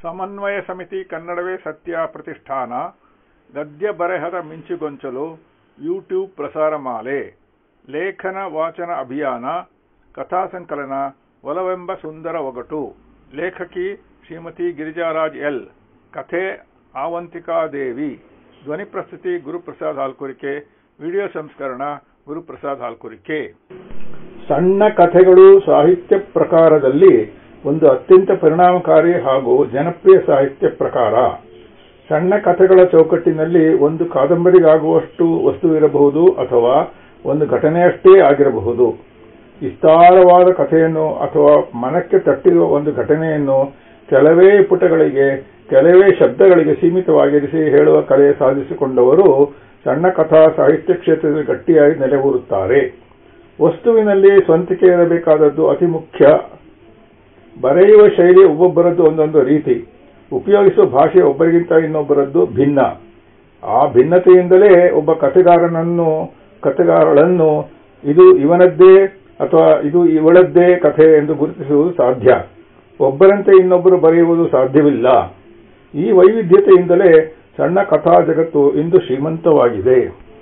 ಸಮನ್ವಯ ಸಮಿತಿ ಕನ್ನಡವೇ ಸತ್ಯ ಪ್ರತಿಷ್ಠಾನ ಗದ್ಯ ಬರೆಹದ ಮಿಂಚುಗೊಂಚಲು ಯೂಟ್ಯೂಬ್ ಪ್ರಸಾರ ಮಾಲೆ ಲೇಖನ ವಾಚನ ಅಭಿಯಾನ ಕಥಾ ಸಂಕಲನ ಒಲವೆಂಬ ಸುಂದರ ಒಗಟು ಲೇಖಕಿ ಶ್ರೀಮತಿ ಗಿರಿಜಾರಾಜ್ ಎಲ್ ಕಥೆ ಆವಂತಿಕಾದೇವಿ ಧ್ವನಿ ಪ್ರಸ್ತುತಿ ಗುರುಪ್ರಸಾದ್ ಹಾಲ್ಕುರಿಕೆ ವಿಡಿಯೋ ಸಂಸ್ಕರಣ ಗುರುಪ್ರಸಾದ್ ಹಾಲ್ಕುರಿಕೆ ಸಣ್ಣ ಕಥೆಗಳು ಸಾಹಿತ್ಯ ಪ್ರಕಾರದಲ್ಲಿ ಒಂದು ಅತ್ಯಂತ ಪರಿಣಾಮಕಾರಿ ಹಾಗೂ ಜನಪ್ರಿಯ ಸಾಹಿತ್ಯ ಪ್ರಕಾರ ಸಣ್ಣ ಕಥೆಗಳ ಚೌಕಟ್ಟಿನಲ್ಲಿ ಒಂದು ಕಾದಂಬರಿಗಾಗುವಷ್ಟು ವಸ್ತುವಿರಬಹುದು ಅಥವಾ ಒಂದು ಘಟನೆಯಷ್ಟೇ ಆಗಿರಬಹುದು ವಿಸ್ತಾರವಾದ ಕಥೆಯನ್ನು ಅಥವಾ ಮನಕ್ಕೆ ತಟ್ಟಿರುವ ಒಂದು ಘಟನೆಯನ್ನು ಕೆಲವೇ ಪುಟಗಳಿಗೆ ಕೆಲವೇ ಶಬ್ದಗಳಿಗೆ ಸೀಮಿತವಾಗಿರಿಸಿ ಹೇಳುವ ಕಲೆ ಸಾಧಿಸಿಕೊಂಡವರು ಸಣ್ಣ ಕಥಾ ಸಾಹಿತ್ಯ ಕ್ಷೇತ್ರದಲ್ಲಿ ಗಟ್ಟಿಯಾಗಿ ನೆಲೆಯೂರುತ್ತಾರೆ ವಸ್ತುವಿನಲ್ಲಿ ಸ್ವಂತಿಕೆ ಇರಬೇಕಾದದ್ದು ಅತಿ ಮುಖ್ಯ ಬರೆಯುವ ಶೈಲಿ ಒಬ್ಬೊಬ್ಬರದ್ದು ಒಂದೊಂದು ರೀತಿ ಉಪಯೋಗಿಸುವ ಭಾಷೆ ಒಬ್ಬರಿಗಿಂತ ಇನ್ನೊಬ್ಬರದ್ದು ಭಿನ್ನ ಆ ಭಿನ್ನತೆಯಿಂದಲೇ ಒಬ್ಬ ಕಥೆಗಾರನನ್ನು ಕಥೆಗಾರಳನ್ನು ಇದು ಇವನದ್ದೇ ಅಥವಾ ಇದು ಇವಳದ್ದೇ ಕಥೆ ಎಂದು ಗುರುತಿಸುವುದು ಸಾಧ್ಯ ಒಬ್ಬರಂತೆ ಇನ್ನೊಬ್ಬರು ಬರೆಯುವುದು ಸಾಧ್ಯವಿಲ್ಲ ಈ ವೈವಿಧ್ಯತೆಯಿಂದಲೇ ಸಣ್ಣ ಕಥಾ ಜಗತ್ತು ಇಂದು ಶ್ರೀಮಂತವಾಗಿದೆ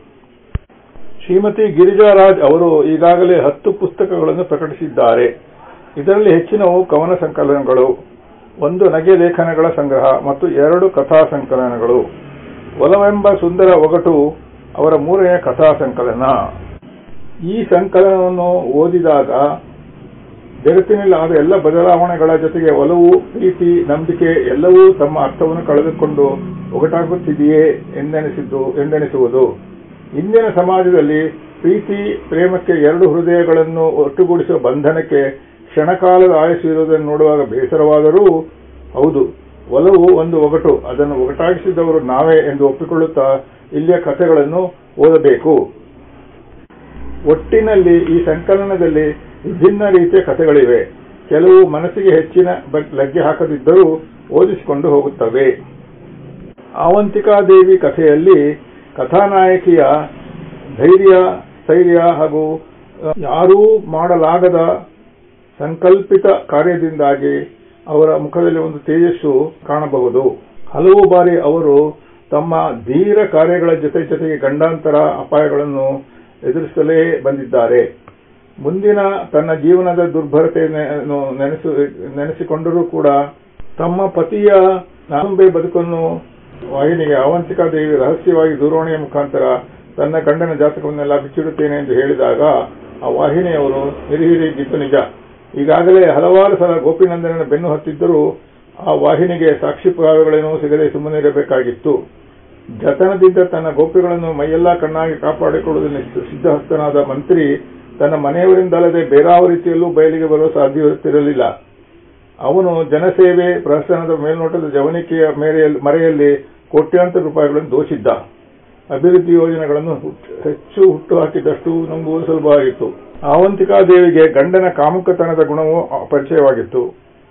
ಶ್ರೀಮತಿ ಗಿರಿಜಾರಾಜ್ ಅವರು ಈಗಾಗಲೇ ಹತ್ತು ಪುಸ್ತಕಗಳನ್ನು ಪ್ರಕಟಿಸಿದ್ದಾರೆ ಇದರಲ್ಲಿ ಹೆಚ್ಚಿನವು ಕವನ ಸಂಕಲನಗಳು ಒಂದು ನಗೆ ಲೇಖನಗಳ ಸಂಗ್ರಹ ಮತ್ತು ಎರಡು ಕಥಾ ಸಂಕಲನಗಳು ಒಲವೆಂಬ ಸುಂದರ ಒಗಟು ಅವರ ಮೂರನೇ ಕಥಾ ಸಂಕಲನ ಈ ಸಂಕಲನವನ್ನು ಓದಿದಾಗ ಜಗತ್ತಿನಲ್ಲಿ ಆದ ಎಲ್ಲ ಬದಲಾವಣೆಗಳ ಜೊತೆಗೆ ಒಲವು ಪ್ರೀತಿ ನಂಬಿಕೆ ಎಲ್ಲವೂ ತಮ್ಮ ಅರ್ಥವನ್ನು ಕಳೆದುಕೊಂಡು ಒಗಟಾಗುತ್ತಿದೆಯೇ ಎಂದೆನಿಸಿದ್ದು ಎಂದೆನಿಸುವುದು ಇಂದಿನ ಸಮಾಜದಲ್ಲಿ ಪ್ರೀತಿ ಪ್ರೇಮಕ್ಕೆ ಎರಡು ಹೃದಯಗಳನ್ನು ಒಟ್ಟುಗೂಡಿಸುವ ಬಂಧನಕ್ಕೆ ಕ್ಷಣಕಾಲದ ಆಯಸ್ಸು ಇರುವುದನ್ನು ನೋಡುವಾಗ ಬೇಸರವಾದರೂ ಹೌದು ಒಲವು ಒಂದು ಒಗಟು ಅದನ್ನು ಒಗಟಾಗಿಸಿದವರು ನಾವೇ ಎಂದು ಒಪ್ಪಿಕೊಳ್ಳುತ್ತಾ ಇಲ್ಲಿಯ ಕಥೆಗಳನ್ನು ಓದಬೇಕು ಒಟ್ಟಿನಲ್ಲಿ ಈ ಸಂಕಲನದಲ್ಲಿ ವಿಭಿನ್ನ ರೀತಿಯ ಕಥೆಗಳಿವೆ ಕೆಲವು ಮನಸ್ಸಿಗೆ ಹೆಚ್ಚಿನ ಲಗ್ಗೆ ಹಾಕದಿದ್ದರೂ ಓದಿಸಿಕೊಂಡು ಹೋಗುತ್ತವೆ ಆವಂತಿಕಾದೇವಿ ಕಥೆಯಲ್ಲಿ ಕಥಾನಾಯಕಿಯ ಧೈರ್ಯ ಸ್ಥೈರ್ಯ ಹಾಗೂ ಯಾರೂ ಮಾಡಲಾಗದ ಸಂಕಲ್ಪಿತ ಕಾರ್ಯದಿಂದಾಗಿ ಅವರ ಮುಖದಲ್ಲಿ ಒಂದು ತೇಜಸ್ಸು ಕಾಣಬಹುದು ಹಲವು ಬಾರಿ ಅವರು ತಮ್ಮ ಧೀರ ಕಾರ್ಯಗಳ ಜೊತೆ ಜೊತೆಗೆ ಗಂಡಾಂತರ ಅಪಾಯಗಳನ್ನು ಎದುರಿಸಲೇ ಬಂದಿದ್ದಾರೆ ಮುಂದಿನ ತನ್ನ ಜೀವನದ ದುರ್ಭರತೆಯನ್ನು ನೆನೆಸಿಕೊಂಡರೂ ಕೂಡ ತಮ್ಮ ಪತಿಯ ನಾಂಬೆ ಬದುಕನ್ನು ವಾಹಿನಿಗೆ ಅವಂತಿಕಾದೇವಿ ರಹಸ್ಯವಾಗಿ ದೂರವಾಣಿಯ ಮುಖಾಂತರ ತನ್ನ ಗಂಡನ ಜಾತಕವನ್ನೆಲ್ಲ ಬಿಚ್ಚಿಡುತ್ತೇನೆ ಎಂದು ಹೇಳಿದಾಗ ಆ ವಾಹಿನಿಯವರು ಹಿರಿಹಿರಿಗಿದ್ದು ನಿಜ ಈಗಾಗಲೇ ಹಲವಾರು ಸಲ ಗೋಪಿನಂದನನ ಬೆನ್ನು ಹತ್ತಿದ್ದರೂ ಆ ವಾಹಿನಿಗೆ ಸಾಕ್ಷಿ ಪುರಾವೆಗಳೇನೂ ಸಿಗದೆ ಸುಮ್ಮನಿರಬೇಕಾಗಿತ್ತು ಜತನದಿಂದ ತನ್ನ ಗೋಪಿಗಳನ್ನು ಮೈಯೆಲ್ಲಾ ಕಣ್ಣಾಗಿ ಕಾಪಾಡಿಕೊಳ್ಳುವುದನ್ನು ಸಿದ್ಧಹಸ್ತನಾದ ಮಂತ್ರಿ ತನ್ನ ಮನೆಯವರಿಂದಲ್ಲದೆ ಬೇರಾವ ರೀತಿಯಲ್ಲೂ ಬಯಲಿಗೆ ಬರಲು ಸಾಧ್ಯವಿರುತ್ತಿರಲಿಲ್ಲ ಅವನು ಜನಸೇವೆ ಪ್ರಹಸನದ ಮೇಲ್ನೋಟದ ಜವನಿಕೆಯ ಮರೆಯಲ್ಲಿ ಕೋಟ್ಯಾಂತರ ರೂಪಾಯಿಗಳನ್ನು ದೋಚಿದ್ದ ಅಭಿವೃದ್ಧಿ ಯೋಜನೆಗಳನ್ನು ಹೆಚ್ಚು ಹುಟ್ಟುಹಾಕಿದಷ್ಟು ನಂಬುವುದು ಸುಲಭವಾಗಿತ್ತು ಆವಂತಿಕಾದೇವಿಗೆ ಗಂಡನ ಕಾಮುಕತನದ ಗುಣವು ಪರಿಚಯವಾಗಿತ್ತು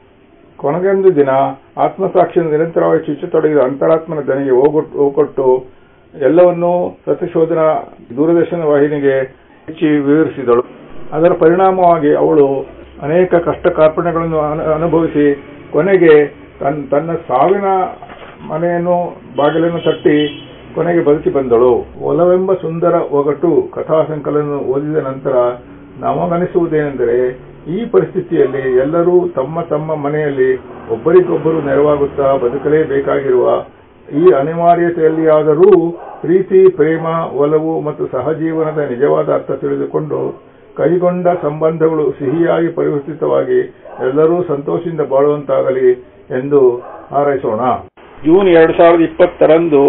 ಕೊನೆಗೊಂದು ದಿನ ಆತ್ಮಸಾಕ್ಷಿಯನ್ನು ನಿರಂತರವಾಗಿ ಚುಚ್ಚತೊಡಗಿದ ಅಂತರಾತ್ಮನ ದನಿಗೆ ಓಗೊಟ್ಟು ಎಲ್ಲವನ್ನೂ ಸತ್ಯಶೋಧನಾ ದೂರದರ್ಶನ ವಾಹಿನಿಗೆ ಹೆಚ್ಚಿ ವಿವರಿಸಿದಳು ಅದರ ಪರಿಣಾಮವಾಗಿ ಅವಳು ಅನೇಕ ಕಷ್ಟ ಕಾರ್ಪಣ್ಯಗಳನ್ನು ಅನುಭವಿಸಿ ಕೊನೆಗೆ ತನ್ನ ಸಾವಿನ ಮನೆಯನ್ನು ಬಾಗಿಲನ್ನು ತಟ್ಟಿ ಕೊನೆಗೆ ಬದುಕಿ ಬಂದಳು ಒಲವೆಂಬ ಸುಂದರ ಒಗಟು ಕಥಾ ಸಂಕಲನ ಓದಿದ ನಂತರ ನಮಗನಿಸುವುದೇನೆಂದರೆ ಈ ಪರಿಸ್ಥಿತಿಯಲ್ಲಿ ಎಲ್ಲರೂ ತಮ್ಮ ತಮ್ಮ ಮನೆಯಲ್ಲಿ ಒಬ್ಬರಿಗೊಬ್ಬರು ನೆರವಾಗುತ್ತಾ ಬದುಕಲೇಬೇಕಾಗಿರುವ ಈ ಅನಿವಾರ್ಯತೆಯಲ್ಲಿಯಾದರೂ ಪ್ರೀತಿ ಪ್ರೇಮ ಒಲವು ಮತ್ತು ಸಹಜೀವನದ ನಿಜವಾದ ಅರ್ಥ ತಿಳಿದುಕೊಂಡು ಕೈಗೊಂಡ ಸಂಬಂಧಗಳು ಸಿಹಿಯಾಗಿ ಪರಿವರ್ತಿತವಾಗಿ ಎಲ್ಲರೂ ಸಂತೋಷದಿಂದ ಬಾಳುವಂತಾಗಲಿ ಎಂದು ಹಾರೈಸೋಣ ಜೂನ್ ಎರಡ್ ಸಾವಿರದ ಇಪ್ಪತ್ತರಂದು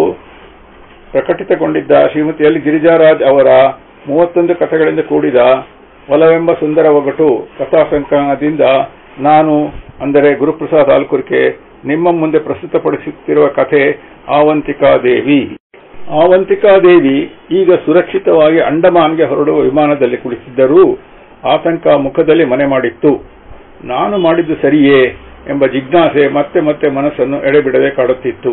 ಪ್ರಕಟಿತಗೊಂಡಿದ್ದ ಶ್ರೀಮತಿ ಎಲ್ ಗಿರಿಜಾರಾಜ್ ಅವರ ಮೂವತ್ತೊಂದು ಕಥೆಗಳಿಂದ ಕೂಡಿದ ಒಲವೆಂಬ ಸುಂದರ ಒಗಟು ಕಥಾ ಸಂಕಲನದಿಂದ ನಾನು ಅಂದರೆ ಗುರುಪ್ರಸಾದ್ ಆಲ್ಕುರ್ಕೆ ನಿಮ್ಮ ಮುಂದೆ ಪ್ರಸ್ತುತಪಡಿಸುತ್ತಿರುವ ಕಥೆ ಆವಂತಿಕಾದೇವಿ ಆವಂತಿಕಾದೇವಿ ಈಗ ಸುರಕ್ಷಿತವಾಗಿ ಅಂಡಮಾನ್ಗೆ ಹೊರಡುವ ವಿಮಾನದಲ್ಲಿ ಕುಳಿತಿದ್ದರೂ ಆತಂಕ ಮುಖದಲ್ಲಿ ಮನೆ ಮಾಡಿತ್ತು ನಾನು ಮಾಡಿದ್ದು ಸರಿಯೇ ಎಂಬ ಜಿಜ್ಞಾಸೆ ಮತ್ತೆ ಮತ್ತೆ ಮನಸ್ಸನ್ನು ಎಡೆಬಿಡದೆ ಕಾಡುತ್ತಿತ್ತು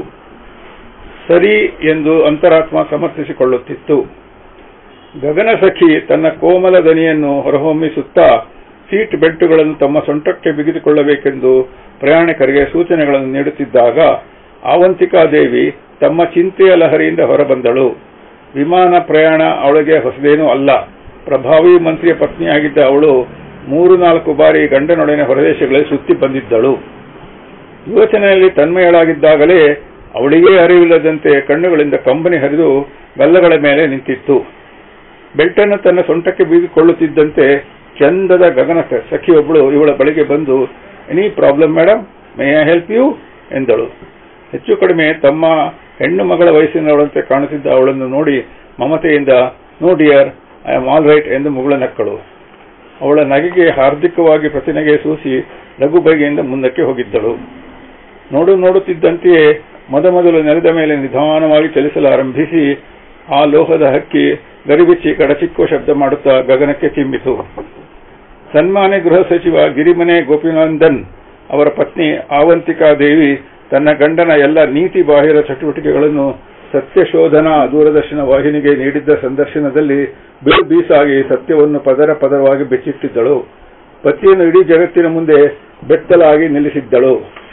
ಸರಿ ಎಂದು ಅಂತರಾತ್ಮ ಸಮರ್ಥಿಸಿಕೊಳ್ಳುತ್ತಿತ್ತು ಗಗನಸಖಿ ತನ್ನ ಕೋಮಲ ದನಿಯನ್ನು ಹೊರಹೊಮ್ಮಿಸುತ್ತಾ ಸೀಟ್ ಬೆಲ್ಟುಗಳನ್ನು ತಮ್ಮ ಸೊಂಟಕ್ಕೆ ಬಿಗಿದುಕೊಳ್ಳಬೇಕೆಂದು ಪ್ರಯಾಣಿಕರಿಗೆ ಸೂಚನೆಗಳನ್ನು ನೀಡುತ್ತಿದ್ದಾಗ ಆವಂತಿಕಾದೇವಿ ತಮ್ಮ ಚಿಂತೆಯ ಲಹರಿಯಿಂದ ಹೊರಬಂದಳು ವಿಮಾನ ಪ್ರಯಾಣ ಅವಳಿಗೆ ಹೊಸದೇನೂ ಅಲ್ಲ ಪ್ರಭಾವಿ ಮಂತ್ರಿಯ ಪತ್ನಿಯಾಗಿದ್ದ ಅವಳು ಮೂರು ನಾಲ್ಕು ಬಾರಿ ಗಂಡನೊಡನೆ ಹೊರದೇಶಗಳಲ್ಲಿ ಸುತ್ತಿ ಬಂದಿದ್ದಳು ಯೋಚನೆಯಲ್ಲಿ ತನ್ಮಯಳಾಗಿದ್ದಾಗಲೇ ಅವಳಿಗೇ ಅರಿವಿಲ್ಲದಂತೆ ಕಣ್ಣುಗಳಿಂದ ಕಂಬನಿ ಹರಿದು ಗಲ್ಲಗಳ ಮೇಲೆ ನಿಂತಿತ್ತು ಬೆಲ್ಟನ್ನು ತನ್ನ ಸೊಂಟಕ್ಕೆ ಬೀಗಿಕೊಳ್ಳುತ್ತಿದ್ದಂತೆ ಚಂದದ ಗಗನ ಸಖಿಯೊಬ್ಬಳು ಇವಳ ಬಳಿಗೆ ಬಂದು any problem madam may I help you ಎಂದಳು ಹೆಚ್ಚು ಕಡಿಮೆ ತಮ್ಮ ಹೆಣ್ಣು ಮಗಳ ವಯಸ್ಸಿನವಳಂತೆ ಕಾಣುತ್ತಿದ್ದ ಅವಳನ್ನು ನೋಡಿ ಮಮತೆಯಿಂದ no dear I am all right ಎಂದು ಮುಗುಳ ನಕ್ಕಳು ಅವಳ ನಗೆಗೆ ಹಾರ್ದಿಕವಾಗಿ ಪ್ರತಿನಗೆ ಸೂಸಿ ಲಘು ಬಗೆಯಿಂದ ಮುಂದಕ್ಕೆ ಹೋಗಿದ್ದಳು ನೋಡು ನೋಡುತ್ತಿದ್ದಂತೆಯೇ ಮೊದಮೊದಲು ನೆಲದ ಮೇಲೆ ನಿಧಾನವಾಗಿ ಚಲಿಸಲಾರಂಭಿಸಿ ಆ ಲೋಹದ ಹಕ್ಕಿ ಗರಿಬಿಚ್ಚಿ ಕಡಚಿಕ್ಕೋ ಶಬ್ದ ಮಾಡುತ್ತಾ ಗಗನಕ್ಕೆ ಚಿಮ್ಮಿತು ಸನ್ಮಾನ್ಯ ಗೃಹ ಸಚಿವ ಗಿರಿಮನೆ ಗೋಪಿನಂದನ್ ಅವರ ಪತ್ನಿ ಆವಂತಿಕಾ ದೇವಿ ತನ್ನ ಗಂಡನ ಎಲ್ಲ ನೀತಿ ಬಾಹಿರ ಚಟುವಟಿಕೆಗಳನ್ನು ಸತ್ಯಶೋಧನಾ ದೂರದರ್ಶನ ವಾಹಿನಿಗೆ ನೀಡಿದ್ದ ಸಂದರ್ಶನದಲ್ಲಿ ಬಿಡು ಬೀಸಾಗಿ ಸತ್ಯವನ್ನು ಪದರ ಪದರವಾಗಿ ಬೆಚ್ಚಿಟ್ಟಿದ್ದಳು ಪತಿಯನ್ನು ಇಡೀ ಜಗತ್ತಿನ ಮುಂದೆ ಬೆತ್ತಲಾಗಿ ನಿಲ್ಲಿಸಿದ್ದಳು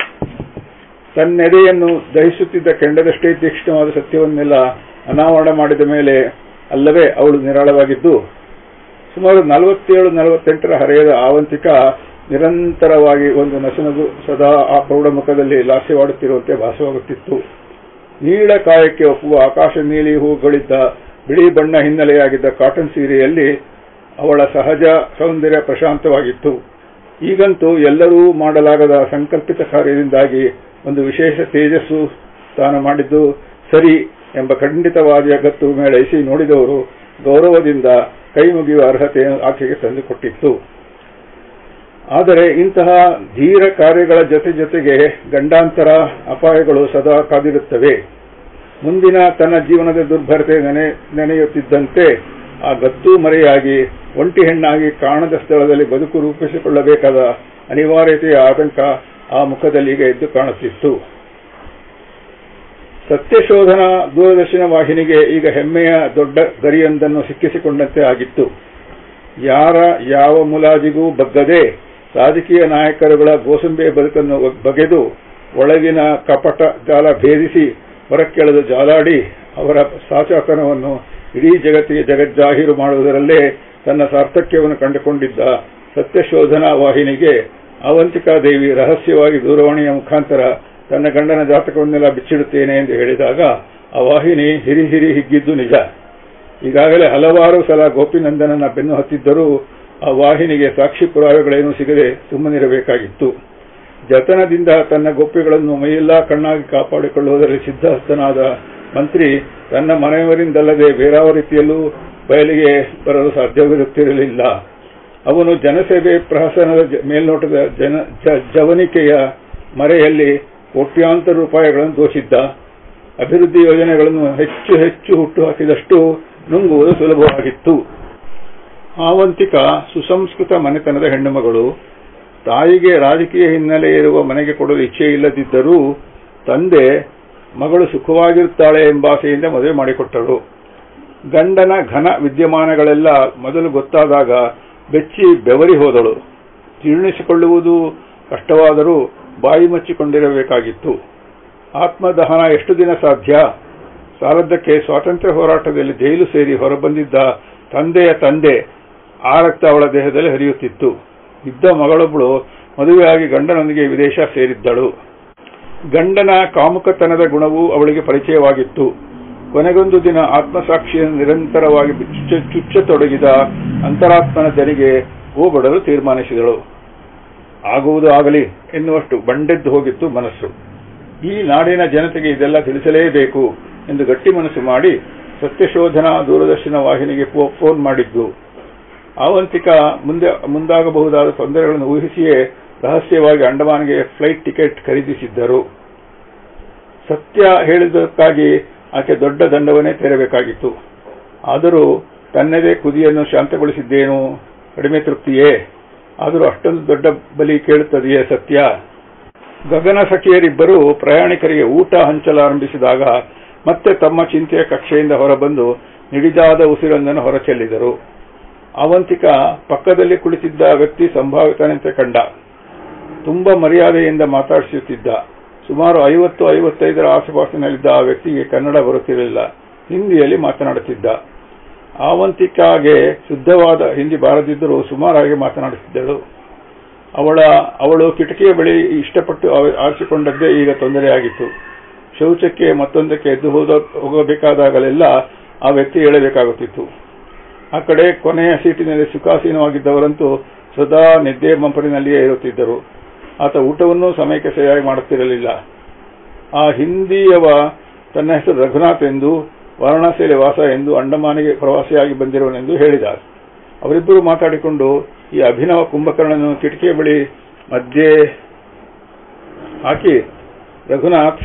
ತನ್ನೆದೆಯನ್ನು ದಹಿಸುತ್ತಿದ್ದ ಕೆಂಡದಷ್ಟೇ ತೀಕ್ಷ್ಣವಾದ ಸತ್ಯವನ್ನೆಲ್ಲ ಅನಾವರಣ ಮಾಡಿದ ಮೇಲೆ ಅಲ್ಲವೇ ಅವಳು ನಿರಾಳವಾಗಿದ್ದು ಸುಮಾರು ನಲವತ್ತೇಳು ನಲವತ್ತೆಂಟರ ಹರೆಯದ ಆವಂತಿಕ ನಿರಂತರವಾಗಿ ಒಂದು ನಸುನಗು ಸದಾ ಆ ಪ್ರೌಢ ಮುಖದಲ್ಲಿ ಲಾಸ್ಯವಾಡುತ್ತಿರುವಂತೆ ಭಾಸವಾಗುತ್ತಿತ್ತು ನೀಳ ಕಾಯಕ್ಕೆ ಒಪ್ಪುವ ಆಕಾಶ ನೀಲಿ ಹೂಗಳಿದ್ದ ಬಿಳಿ ಬಣ್ಣ ಹಿನ್ನೆಲೆಯಾಗಿದ್ದ ಕಾಟನ್ ಸೀರೆಯಲ್ಲಿ ಅವಳ ಸಹಜ ಸೌಂದರ್ಯ ಪ್ರಶಾಂತವಾಗಿತ್ತು ಈಗಂತೂ ಎಲ್ಲರೂ ಮಾಡಲಾಗದ ಸಂಕಲ್ಪಿತ ಕಾರ್ಯದಿಂದಾಗಿ ಒಂದು ವಿಶೇಷ ತೇಜಸ್ಸು ತಾನು ಮಾಡಿದ್ದು ಸರಿ ಎಂಬ ಖಂಡಿತವಾದ ಗತ್ತು ಮೇಳೈಸಿ ನೋಡಿದವರು ಗೌರವದಿಂದ ಕೈ ಮುಗಿಯುವ ಅರ್ಹತೆ ಆಕೆಗೆ ತಂದುಕೊಟ್ಟಿತ್ತು ಆದರೆ ಇಂತಹ ಧೀರ ಕಾರ್ಯಗಳ ಜೊತೆ ಜೊತೆಗೆ ಗಂಡಾಂತರ ಅಪಾಯಗಳು ಸದಾ ಕಾದಿರುತ್ತವೆ ಮುಂದಿನ ತನ್ನ ಜೀವನದ ದುರ್ಭರತೆ ನೆನೆ ನೆನೆಯುತ್ತಿದ್ದಂತೆ ಆ ಗತ್ತು ಮರೆಯಾಗಿ ಒಂಟಿ ಹೆಣ್ಣಾಗಿ ಕಾಣದ ಸ್ಥಳದಲ್ಲಿ ಬದುಕು ರೂಪಿಸಿಕೊಳ್ಳಬೇಕಾದ ಅನಿವಾರ್ಯತೆಯ ಆತಂಕ ಆ ಮುಖದಲ್ಲಿ ಈಗ ಎದ್ದು ಕಾಣುತ್ತಿತ್ತು ಸತ್ಯಶೋಧನಾ ದೂರದರ್ಶನ ವಾಹಿನಿಗೆ ಈಗ ಹೆಮ್ಮೆಯ ದೊಡ್ಡ ಗರಿಯೊಂದನ್ನು ಸಿಕ್ಕಿಸಿಕೊಂಡಂತೆ ಆಗಿತ್ತು ಯಾರ ಯಾವ ಮುಲಾಜಿಗೂ ಬಗ್ಗದೆ ರಾಜಕೀಯ ನಾಯಕರುಗಳ ಗೋಸಂಬೆ ಬದುಕನ್ನು ಬಗೆದು ಒಳಗಿನ ಕಪಟ ಜಾಲ ಭೇದಿಸಿ ಹೊರಕ್ಕೆಳೆದು ಜಾಲಾಡಿ ಅವರ ಸಾಚಾತನವನ್ನು ಇಡೀ ಜಗತ್ತಿಗೆ ಜಗಜ್ಜಾಹೀರು ಮಾಡುವುದರಲ್ಲೇ ತನ್ನ ಸಾರ್ಥಕ್ಯವನ್ನು ಕಂಡುಕೊಂಡಿದ್ದ ಸತ್ಯಶೋಧನಾ ವಾಹಿನಿಗೆ ಅವಂತಿಕಾದೇವಿ ರಹಸ್ಯವಾಗಿ ದೂರವಾಣಿಯ ಮುಖಾಂತರ ತನ್ನ ಗಂಡನ ಜಾತಕವನ್ನೆಲ್ಲ ಬಿಚ್ಚಿಡುತ್ತೇನೆ ಎಂದು ಹೇಳಿದಾಗ ಆ ವಾಹಿನಿ ಹಿರಿ ಹಿರಿ ಹಿಗ್ಗಿದ್ದು ನಿಜ ಈಗಾಗಲೇ ಹಲವಾರು ಸಲ ಗೋಪಿನಂದನನ ಬೆನ್ನು ಹತ್ತಿದ್ದರೂ ಆ ವಾಹಿನಿಗೆ ಸಾಕ್ಷಿ ಪುರಾವೆಗಳೇನೂ ಸಿಗದೆ ಸುಮ್ಮನಿರಬೇಕಾಗಿತ್ತು ಜತನದಿಂದ ತನ್ನ ಗೊಪ್ಪೆಗಳನ್ನು ಮೈಯೆಲ್ಲಾ ಕಣ್ಣಾಗಿ ಕಾಪಾಡಿಕೊಳ್ಳುವುದರಲ್ಲಿ ಸಿದ್ಧಹಸ್ತನಾದ ಮಂತ್ರಿ ತನ್ನ ಮನೆಯವರಿಂದಲ್ಲದೆ ಬೇರಾವ ರೀತಿಯಲ್ಲೂ ಬಯಲಿಗೆ ಬರಲು ಸಾಧ್ಯವಿರುತ್ತಿರಲಿಲ್ಲ ಅವನು ಜನಸೇವೆ ಪ್ರಹಸನದ ಮೇಲ್ನೋಟದ ಜನ ಜವನಿಕೆಯ ಮರೆಯಲ್ಲಿ ಕೋಟ್ಯಾಂತರ ರೂಪಾಯಿಗಳನ್ನು ದೋಷಿದ್ದ ಅಭಿವೃದ್ಧಿ ಯೋಜನೆಗಳನ್ನು ಹೆಚ್ಚು ಹೆಚ್ಚು ಹುಟ್ಟುಹಾಕಿದಷ್ಟು ನುಂಗುವುದು ಸುಲಭವಾಗಿತ್ತು ಆವಂತಿಕ ಸುಸಂಸ್ಕೃತ ಮನೆತನದ ಹೆಣ್ಣುಮಗಳು ತಾಯಿಗೆ ರಾಜಕೀಯ ಹಿನ್ನೆಲೆ ಇರುವ ಮನೆಗೆ ಕೊಡಲು ಇಚ್ಛೆ ಇಲ್ಲದಿದ್ದರೂ ತಂದೆ ಮಗಳು ಸುಖವಾಗಿರುತ್ತಾಳೆ ಎಂಬಾಸೆಯಿಂದ ಮದುವೆ ಮಾಡಿಕೊಟ್ಟರು ಗಂಡನ ಘನ ವಿದ್ಯಮಾನಗಳೆಲ್ಲ ಮೊದಲು ಗೊತ್ತಾದಾಗ ಬೆಚ್ಚಿ ಬೆವರಿ ಹೋದಳು ಜೀರ್ಣಿಸಿಕೊಳ್ಳುವುದು ಕಷ್ಟವಾದರೂ ಬಾಯಿ ಮುಚ್ಚಿಕೊಂಡಿರಬೇಕಾಗಿತ್ತು ಆತ್ಮದಹನ ಎಷ್ಟು ದಿನ ಸಾಧ್ಯ ಸಾಲದ್ದಕ್ಕೆ ಸ್ವಾತಂತ್ರ್ಯ ಹೋರಾಟದಲ್ಲಿ ಜೈಲು ಸೇರಿ ಹೊರಬಂದಿದ್ದ ತಂದೆಯ ತಂದೆ ಆ ರಕ್ತ ಅವಳ ದೇಹದಲ್ಲಿ ಹರಿಯುತ್ತಿತ್ತು ಇದ್ದ ಮಗಳೊಬ್ಬಳು ಮದುವೆಯಾಗಿ ಗಂಡನೊಂದಿಗೆ ವಿದೇಶ ಸೇರಿದ್ದಳು ಗಂಡನ ಕಾಮುಕತನದ ಗುಣವೂ ಅವಳಿಗೆ ಪರಿಚಯವಾಗಿತ್ತು ಕೊನೆಗೊಂದು ದಿನ ಆತ್ಮಸಾಕ್ಷಿಯನ್ನು ನಿರಂತರವಾಗಿ ಚುಚ್ಚತೊಡಗಿದ ಅಂತರಾತ್ಮನ ದನಿಗೆ ಹೋಗಡಲು ತೀರ್ಮಾನಿಸಿದಳು ಆಗುವುದು ಆಗಲಿ ಎನ್ನುವಷ್ಟು ಬಂಡೆದ್ದು ಹೋಗಿತ್ತು ಮನಸ್ಸು ಈ ನಾಡಿನ ಜನತೆಗೆ ಇದೆಲ್ಲ ತಿಳಿಸಲೇಬೇಕು ಎಂದು ಗಟ್ಟಿ ಮನಸ್ಸು ಮಾಡಿ ಸತ್ಯಶೋಧನಾ ದೂರದರ್ಶನ ವಾಹಿನಿಗೆ ಫೋನ್ ಮಾಡಿದ್ದು ಆವಂತಿಕ ಮುಂದೆ ಮುಂದಾಗಬಹುದಾದ ತೊಂದರೆಗಳನ್ನು ಊಹಿಸಿಯೇ ರಹಸ್ಯವಾಗಿ ಅಂಡಮಾನ್ಗೆ ಫ್ಲೈಟ್ ಟಿಕೆಟ್ ಖರೀದಿಸಿದ್ದರು ಸತ್ಯ ಹೇಳಿದ್ದಕ್ಕಾಗಿ ಆಕೆ ದೊಡ್ಡ ದಂಡವನ್ನೇ ತೆರಬೇಕಾಗಿತ್ತು ಆದರೂ ತನ್ನದೇ ಕುದಿಯನ್ನು ಶಾಂತಗೊಳಿಸಿದ್ದೇನು ಕಡಿಮೆ ತೃಪ್ತಿಯೇ ಆದರೂ ಅಷ್ಟೊಂದು ದೊಡ್ಡ ಬಲಿ ಕೇಳುತ್ತದೆಯೇ ಸತ್ಯ ಗಗನ ಸಖಿಯರಿಬ್ಬರು ಪ್ರಯಾಣಿಕರಿಗೆ ಊಟ ಹಂಚಲಾರಂಭಿಸಿದಾಗ ಮತ್ತೆ ತಮ್ಮ ಚಿಂತೆಯ ಕಕ್ಷೆಯಿಂದ ಹೊರಬಂದು ನಿಡಿದಾದ ಉಸಿರೊಂದನ್ನು ಹೊರಚೆಲ್ಲಿದರು ಅವಂತಿಕ ಪಕ್ಕದಲ್ಲಿ ಕುಳಿತಿದ್ದ ವ್ಯಕ್ತಿ ಸಂಭಾವಿತನಂತೆ ಕಂಡ ತುಂಬಾ ಮರ್ಯಾದೆಯಿಂದ ಮಾತಾಡಿಸುತ್ತಿದ್ದ ಸುಮಾರು ಐವತ್ತು ಐವತ್ತೈದರ ಆಸುಪಾಸಿನಲ್ಲಿದ್ದ ಆ ವ್ಯಕ್ತಿಗೆ ಕನ್ನಡ ಬರುತ್ತಿರಲಿಲ್ಲ ಹಿಂದಿಯಲ್ಲಿ ಮಾತನಾಡುತ್ತಿದ್ದ ಆವಂತಿಕಾಗೆ ಶುದ್ಧವಾದ ಹಿಂದಿ ಬಾರದಿದ್ದರೂ ಸುಮಾರಾಗಿ ಮಾತನಾಡುತ್ತಿದ್ದಳು ಅವಳ ಅವಳು ಕಿಟಕಿಯ ಬಳಿ ಇಷ್ಟಪಟ್ಟು ಆರಿಸಿಕೊಂಡದ್ದೇ ಈಗ ತೊಂದರೆಯಾಗಿತ್ತು ಶೌಚಕ್ಕೆ ಮತ್ತೊಂದಕ್ಕೆ ಎದ್ದು ಹೋದ ಹೋಗಬೇಕಾದಾಗಲೆಲ್ಲ ಆ ವ್ಯಕ್ತಿ ಹೇಳಬೇಕಾಗುತ್ತಿತ್ತು ಆ ಕಡೆ ಕೊನೆಯ ಸೀಟಿನಲ್ಲಿ ಸುಖಾಸೀನವಾಗಿದ್ದವರಂತೂ ಸದಾ ನಿದ್ದೆ ಮಂಪರಿನಲ್ಲಿಯೇ ಇರುತ್ತಿದ್ದರು ಆತ ಊಟವನ್ನೂ ಸಮಯಕ್ಕೆ ಸರಿಯಾಗಿ ಮಾಡುತ್ತಿರಲಿಲ್ಲ ಆ ಹಿಂದಿಯವ ತನ್ನ ಹೆಸರು ರಘುನಾಥ್ ಎಂದು ವಾರಣಾಸಿಯಲ್ಲಿ ವಾಸ ಎಂದು ಅಂಡಮಾನಿಗೆ ಪ್ರವಾಸಿಯಾಗಿ ಬಂದಿರುವನೆಂದು ಹೇಳಿದ ಅವರಿಬ್ಬರು ಮಾತಾಡಿಕೊಂಡು ಈ ಅಭಿನವ ಕುಂಭಕರ್ಣನು ಕಿಟಕಿಯ ಬಳಿ ಮಧ್ಯೆ ಹಾಕಿ ರಘುನಾಥ್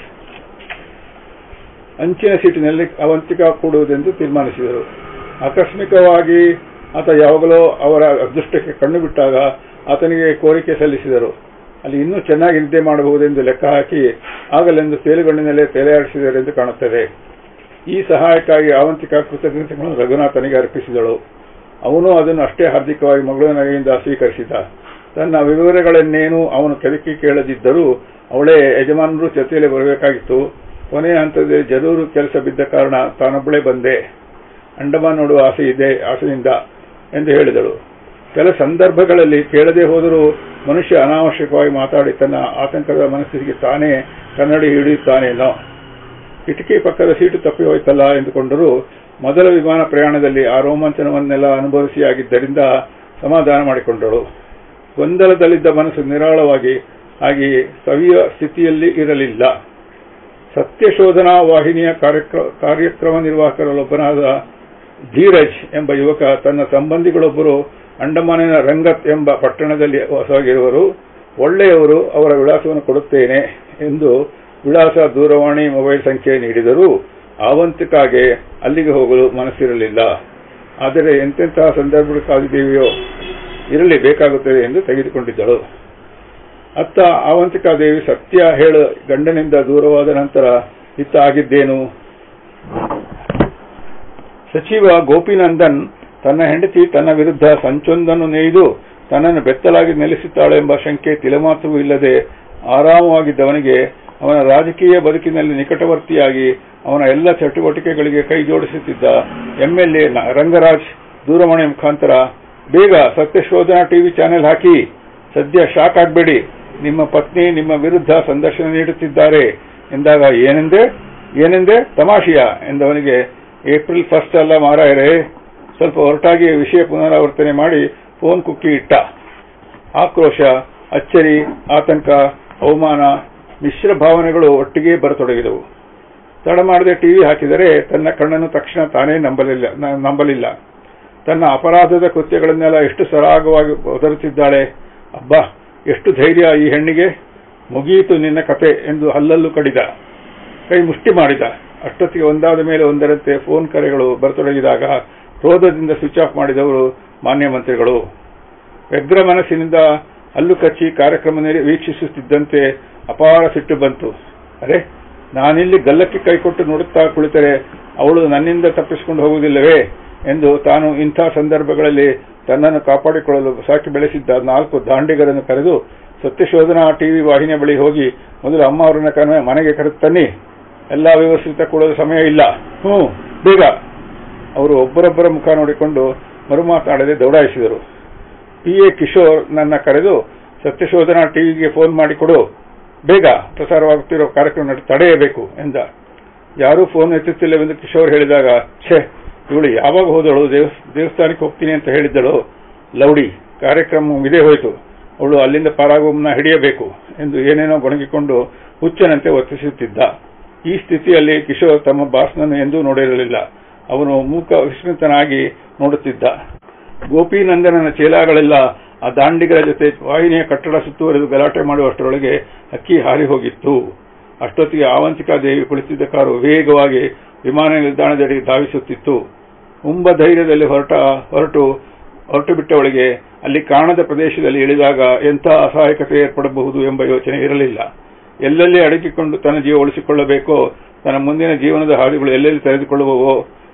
ಅಂಚಿನ ಸೀಟಿನಲ್ಲಿ ಅವಂತಿಕ ಕೂಡುವುದೆಂದು ತೀರ್ಮಾನಿಸಿದರು ಆಕಸ್ಮಿಕವಾಗಿ ಆತ ಯಾವಾಗಲೂ ಅವರ ಅದೃಷ್ಟಕ್ಕೆ ಕಣ್ಣು ಬಿಟ್ಟಾಗ ಆತನಿಗೆ ಕೋರಿಕೆ ಸಲ್ಲಿಸಿದರು ಅಲ್ಲಿ ಇನ್ನೂ ಚೆನ್ನಾಗಿ ನಿದ್ದೆ ಮಾಡಬಹುದೆಂದು ಲೆಕ್ಕ ಹಾಕಿ ಆಗಲೆಂದು ತೇಲುಗಣ್ಣಿನಲ್ಲೇ ತಲೆಯಾಡಿಸಿದರೆಂದು ಕಾಣುತ್ತದೆ ಈ ಸಹಾಯಕ್ಕಾಗಿ ಆವಂತಿಕ ಕೃತಜ್ಞತೆಗಳನ್ನು ರಘುನಾಥನಿಗೆ ಅರ್ಪಿಸಿದಳು ಅವನು ಅದನ್ನು ಅಷ್ಟೇ ಹಾರ್ದಿಕವಾಗಿ ಮಗಳ ನಗೆಯಿಂದ ಸ್ವೀಕರಿಸಿದ ತನ್ನ ವಿವರಗಳನ್ನೇನು ಅವನು ಕೆದಕಿ ಕೇಳದಿದ್ದರೂ ಅವಳೇ ಯಜಮಾನರು ಜೊತೆಯಲ್ಲಿ ಬರಬೇಕಾಗಿತ್ತು ಕೊನೆಯ ಹಂತದಲ್ಲಿ ಜರೂರು ಕೆಲಸ ಬಿದ್ದ ಕಾರಣ ತಾನೊಬ್ಬಳೇ ಬಂದೆ ಅಂಡಮಾನ್ ನೋಡುವ ಆಸೆ ಇದೆ ಆಸೆಯಿಂದ ಎಂದು ಹೇಳಿದಳು ಕೆಲ ಸಂದರ್ಭಗಳಲ್ಲಿ ಕೇಳದೆ ಹೋದರೂ ಮನುಷ್ಯ ಅನಾವಶ್ಯಕವಾಗಿ ಮಾತಾಡಿ ತನ್ನ ಆತಂಕದ ಮನಸ್ಸಿಗೆ ತಾನೇ ಕನ್ನಡಿ ಹಿಡಿಯುತ್ತಾನೇನೋ ಕಿಟಕಿ ಪಕ್ಕದ ಸೀಟು ತಪ್ಪಿ ಹೋಯ್ತಲ್ಲ ಎಂದುಕೊಂಡರೂ ಮೊದಲ ವಿಮಾನ ಪ್ರಯಾಣದಲ್ಲಿ ಆ ರೋಮಾಂಚನವನ್ನೆಲ್ಲ ಅನುಭವಿಸಿಯಾಗಿದ್ದರಿಂದ ಸಮಾಧಾನ ಮಾಡಿಕೊಂಡಳು ಗೊಂದಲದಲ್ಲಿದ್ದ ಮನಸ್ಸು ನಿರಾಳವಾಗಿ ಹಾಗೆಯೇ ಸವಿಯ ಸ್ಥಿತಿಯಲ್ಲಿ ಇರಲಿಲ್ಲ ಸತ್ಯಶೋಧನಾ ವಾಹಿನಿಯ ಕಾರ್ಯಕ್ರಮ ನಿರ್ವಾಹಕರಲ್ಲೊಬ್ಬನಾದ ಧೀರಜ್ ಎಂಬ ಯುವಕ ತನ್ನ ಸಂಬಂಧಿಗಳೊಬ್ಬರು ಅಂಡಮಾನಿನ ರಂಗತ್ ಎಂಬ ಪಟ್ಟಣದಲ್ಲಿ ವಾಸವಾಗಿರುವರು ಒಳ್ಳೆಯವರು ಅವರ ವಿಳಾಸವನ್ನು ಕೊಡುತ್ತೇನೆ ಎಂದು ವಿಳಾಸ ದೂರವಾಣಿ ಮೊಬೈಲ್ ಸಂಖ್ಯೆ ನೀಡಿದರೂ ಆವಂತಿಕಾಗೆ ಅಲ್ಲಿಗೆ ಹೋಗಲು ಮನಸ್ಸಿರಲಿಲ್ಲ ಆದರೆ ಎಂತೆಂತಹ ಸಂದರ್ಭಕ್ಕಾಗಿದೆಯೋ ಇರಲಿ ಬೇಕಾಗುತ್ತದೆ ಎಂದು ತೆಗೆದುಕೊಂಡಿದ್ದಳು ಅತ್ತ ಆವಂತಿಕಾದೇವಿ ಸತ್ಯ ಹೇಳು ಗಂಡನಿಂದ ದೂರವಾದ ನಂತರ ಇತ್ತ ಆಗಿದ್ದೇನು ಸಚಿವ ಗೋಪಿನಂದನ್ ತನ್ನ ಹೆಂಡತಿ ತನ್ನ ವಿರುದ್ಧ ಸಂಚೊಂದನ್ನು ನೇಯ್ದು ತನ್ನನ್ನು ಬೆತ್ತಲಾಗಿ ನೆಲೆಸುತ್ತಾಳೆಂಬ ಶಂಕೆ ತಿಲಮಾತ್ರವೂ ಇಲ್ಲದೆ ಆರಾಮವಾಗಿದ್ದವನಿಗೆ ಅವನ ರಾಜಕೀಯ ಬದುಕಿನಲ್ಲಿ ನಿಕಟವರ್ತಿಯಾಗಿ ಅವನ ಎಲ್ಲ ಚಟುವಟಿಕೆಗಳಿಗೆ ಕೈ ಜೋಡಿಸುತ್ತಿದ್ದ ಎಂಎಲ್ಎ ರಂಗರಾಜ್ ದೂರವಾಣಿ ಮುಖಾಂತರ ಬೇಗ ಸತ್ಯಶೋಧನಾ ಟಿವಿ ಚಾನೆಲ್ ಹಾಕಿ ಸದ್ಯ ಶಾಕ್ ಆಗಬೇಡಿ ನಿಮ್ಮ ಪತ್ನಿ ನಿಮ್ಮ ವಿರುದ್ಧ ಸಂದರ್ಶನ ನೀಡುತ್ತಿದ್ದಾರೆ ಎಂದಾಗ ಏನೆಂದೆ ಏನೆಂದೆ ತಮಾಷೆಯ ಎಂದವನಿಗೆ ಏಪ್ರಿಲ್ ಫಸ್ಟ್ ಅಲ್ಲ ಮಾರಾಯರೇ ಸ್ವಲ್ಪ ಹೊರಟಾಗಿ ವಿಷಯ ಪುನರಾವರ್ತನೆ ಮಾಡಿ ಫೋನ್ ಕುಕ್ಕಿ ಇಟ್ಟ ಆಕ್ರೋಶ ಅಚ್ಚರಿ ಆತಂಕ ಅವಮಾನ ಮಿಶ್ರ ಭಾವನೆಗಳು ಒಟ್ಟಿಗೆ ಬರತೊಡಗಿದವು ತಡ ಮಾಡದೆ ಟಿವಿ ಹಾಕಿದರೆ ತನ್ನ ಕಣ್ಣನ್ನು ತಕ್ಷಣ ತಾನೇ ನಂಬಲಿಲ್ಲ ನಂಬಲಿಲ್ಲ ತನ್ನ ಅಪರಾಧದ ಕೃತ್ಯಗಳನ್ನೆಲ್ಲ ಎಷ್ಟು ಸರಾಗವಾಗಿ ಒದರುತ್ತಿದ್ದಾಳೆ ಅಬ್ಬಾ ಎಷ್ಟು ಧೈರ್ಯ ಈ ಹೆಣ್ಣಿಗೆ ಮುಗಿಯಿತು ನಿನ್ನ ಕತೆ ಎಂದು ಹಲ್ಲಲ್ಲೂ ಕಡಿದ ಕೈ ಮುಷ್ಟಿ ಮಾಡಿದ ಅಷ್ಟೊತ್ತಿಗೆ ಒಂದಾದ ಮೇಲೆ ಒಂದರಂತೆ ಫೋನ್ ಕರೆಗಳು ಬರತೊಡಗಿದಾಗ ಕ್ರೋಧದಿಂದ ಸ್ವಿಚ್ ಆಫ್ ಮಾಡಿದವರು ಮಾನ್ಯ ಮಂತ್ರಿಗಳು ವ್ಯಗ್ರ ಮನಸ್ಸಿನಿಂದ ಹಲ್ಲು ಕಚ್ಚಿ ಕಾರ್ಯಕ್ರಮ ವೀಕ್ಷಿಸುತ್ತಿದ್ದಂತೆ ಅಪಾರ ಸಿಟ್ಟು ಬಂತು ಅರೆ ನಾನಿಲ್ಲಿ ಗಲ್ಲಕ್ಕೆ ಕೈಕೊಟ್ಟು ನೋಡುತ್ತಾ ಕುಳಿತರೆ ಅವಳು ನನ್ನಿಂದ ತಪ್ಪಿಸಿಕೊಂಡು ಹೋಗುವುದಿಲ್ಲವೇ ಎಂದು ತಾನು ಇಂಥ ಸಂದರ್ಭಗಳಲ್ಲಿ ತನ್ನನ್ನು ಕಾಪಾಡಿಕೊಳ್ಳಲು ಸಾಕಿ ಬೆಳೆಸಿದ್ದ ನಾಲ್ಕು ದಾಂಡಿಗರನ್ನು ಕರೆದು ಸತ್ಯಶೋಧನಾ ಟಿವಿ ವಾಹಿನಿಯ ಬಳಿ ಹೋಗಿ ಮೊದಲು ಅಮ್ಮ ಅವರನ್ನ ಕನ ಮನೆಗೆ ಕರೆತನ್ನಿ ಎಲ್ಲಾ ವ್ಯವಸ್ಥಿತ ಕೊಡಲು ಸಮಯ ಇಲ್ಲ ಹ್ಞೂ ಬೇಗ ಅವರು ಒಬ್ಬರೊಬ್ಬರ ಮುಖ ನೋಡಿಕೊಂಡು ಮರುಮಾತಾಡದೆ ದೌಡಾಯಿಸಿದರು ಪಿ ಎ ಕಿಶೋರ್ ನನ್ನ ಕರೆದು ಸತ್ಯಶೋಧನಾ ಟಿವಿಗೆ ಫೋನ್ ಮಾಡಿಕೊಡು ಬೇಗ ಪ್ರಸಾರವಾಗುತ್ತಿರುವ ಕಾರ್ಯಕ್ರಮ ತಡೆಯಬೇಕು ಎಂದ ಯಾರೂ ಫೋನ್ ಎತ್ತುತ್ತಿಲ್ಲವೆಂದು ಕಿಶೋರ್ ಹೇಳಿದಾಗ ಛೇ ಇವಳು ಯಾವಾಗ ಹೋದಳು ದೇವಸ್ಥಾನಕ್ಕೆ ಹೋಗ್ತೀನಿ ಅಂತ ಹೇಳಿದ್ದಳು ಲೌಡಿ ಕಾರ್ಯಕ್ರಮ ಮುಗಿದೇ ಹೋಯಿತು ಅವಳು ಅಲ್ಲಿಂದ ಪಾರಾಗುವನ್ನ ಹಿಡಿಯಬೇಕು ಎಂದು ಏನೇನೋ ಗೊಣಗಿಕೊಂಡು ಹುಚ್ಚನಂತೆ ವರ್ತಿಸುತ್ತಿದ್ದ ಈ ಸ್ಥಿತಿಯಲ್ಲಿ ಕಿಶೋರ್ ತಮ್ಮ ಬಾಸ್ನನ್ನು ಎಂದೂ ನೋಡಿರಲಿಲ್ಲ ಅವನು ಮೂಕ ವಿಸ್ಮಿತನಾಗಿ ನೋಡುತ್ತಿದ್ದ ಗೋಪಿನಂದನನ ಚೇಲಾಗಳೆಲ್ಲ ಆ ದಾಂಡಿಗರ ಜೊತೆ ವಾಹಿನಿಯ ಕಟ್ಟಡ ಸುತ್ತುವರೆದು ಗಲಾಟೆ ಮಾಡುವಷ್ಟರೊಳಗೆ ಅಕ್ಕಿ ಹಾರಿ ಹೋಗಿತ್ತು ಅಷ್ಟೊತ್ತಿಗೆ ಆವಂತಿಕಾ ದೇವಿ ಕುಳಿತಿದ್ದ ಕಾರು ವೇಗವಾಗಿ ವಿಮಾನ ನಿಲ್ದಾಣದಡಿ ಧಾವಿಸುತ್ತಿತ್ತು ಉಂಬ ಧೈರ್ಯದಲ್ಲಿ ಹೊರಟ ಹೊರಟು ಹೊರಟು ಬಿಟ್ಟವಳಿಗೆ ಅಲ್ಲಿ ಕಾಣದ ಪ್ರದೇಶದಲ್ಲಿ ಇಳಿದಾಗ ಎಂಥ ಅಸಹಾಯಕತೆ ಏರ್ಪಡಬಹುದು ಎಂಬ ಯೋಚನೆ ಇರಲಿಲ್ಲ ಎಲ್ಲೆಲ್ಲಿ ಅಡಗಿಕೊಂಡು ತನ್ನ ಜೀವ ಉಳಿಸಿಕೊಳ್ಳಬೇಕೋ ತನ್ನ ಮುಂದಿನ ಜೀವನದ ಹಾದಿಗಳು ಎಲ್ಲೆಲ್ಲಿ ತೆರೆದುಕೊಳ್ಳುವವೋ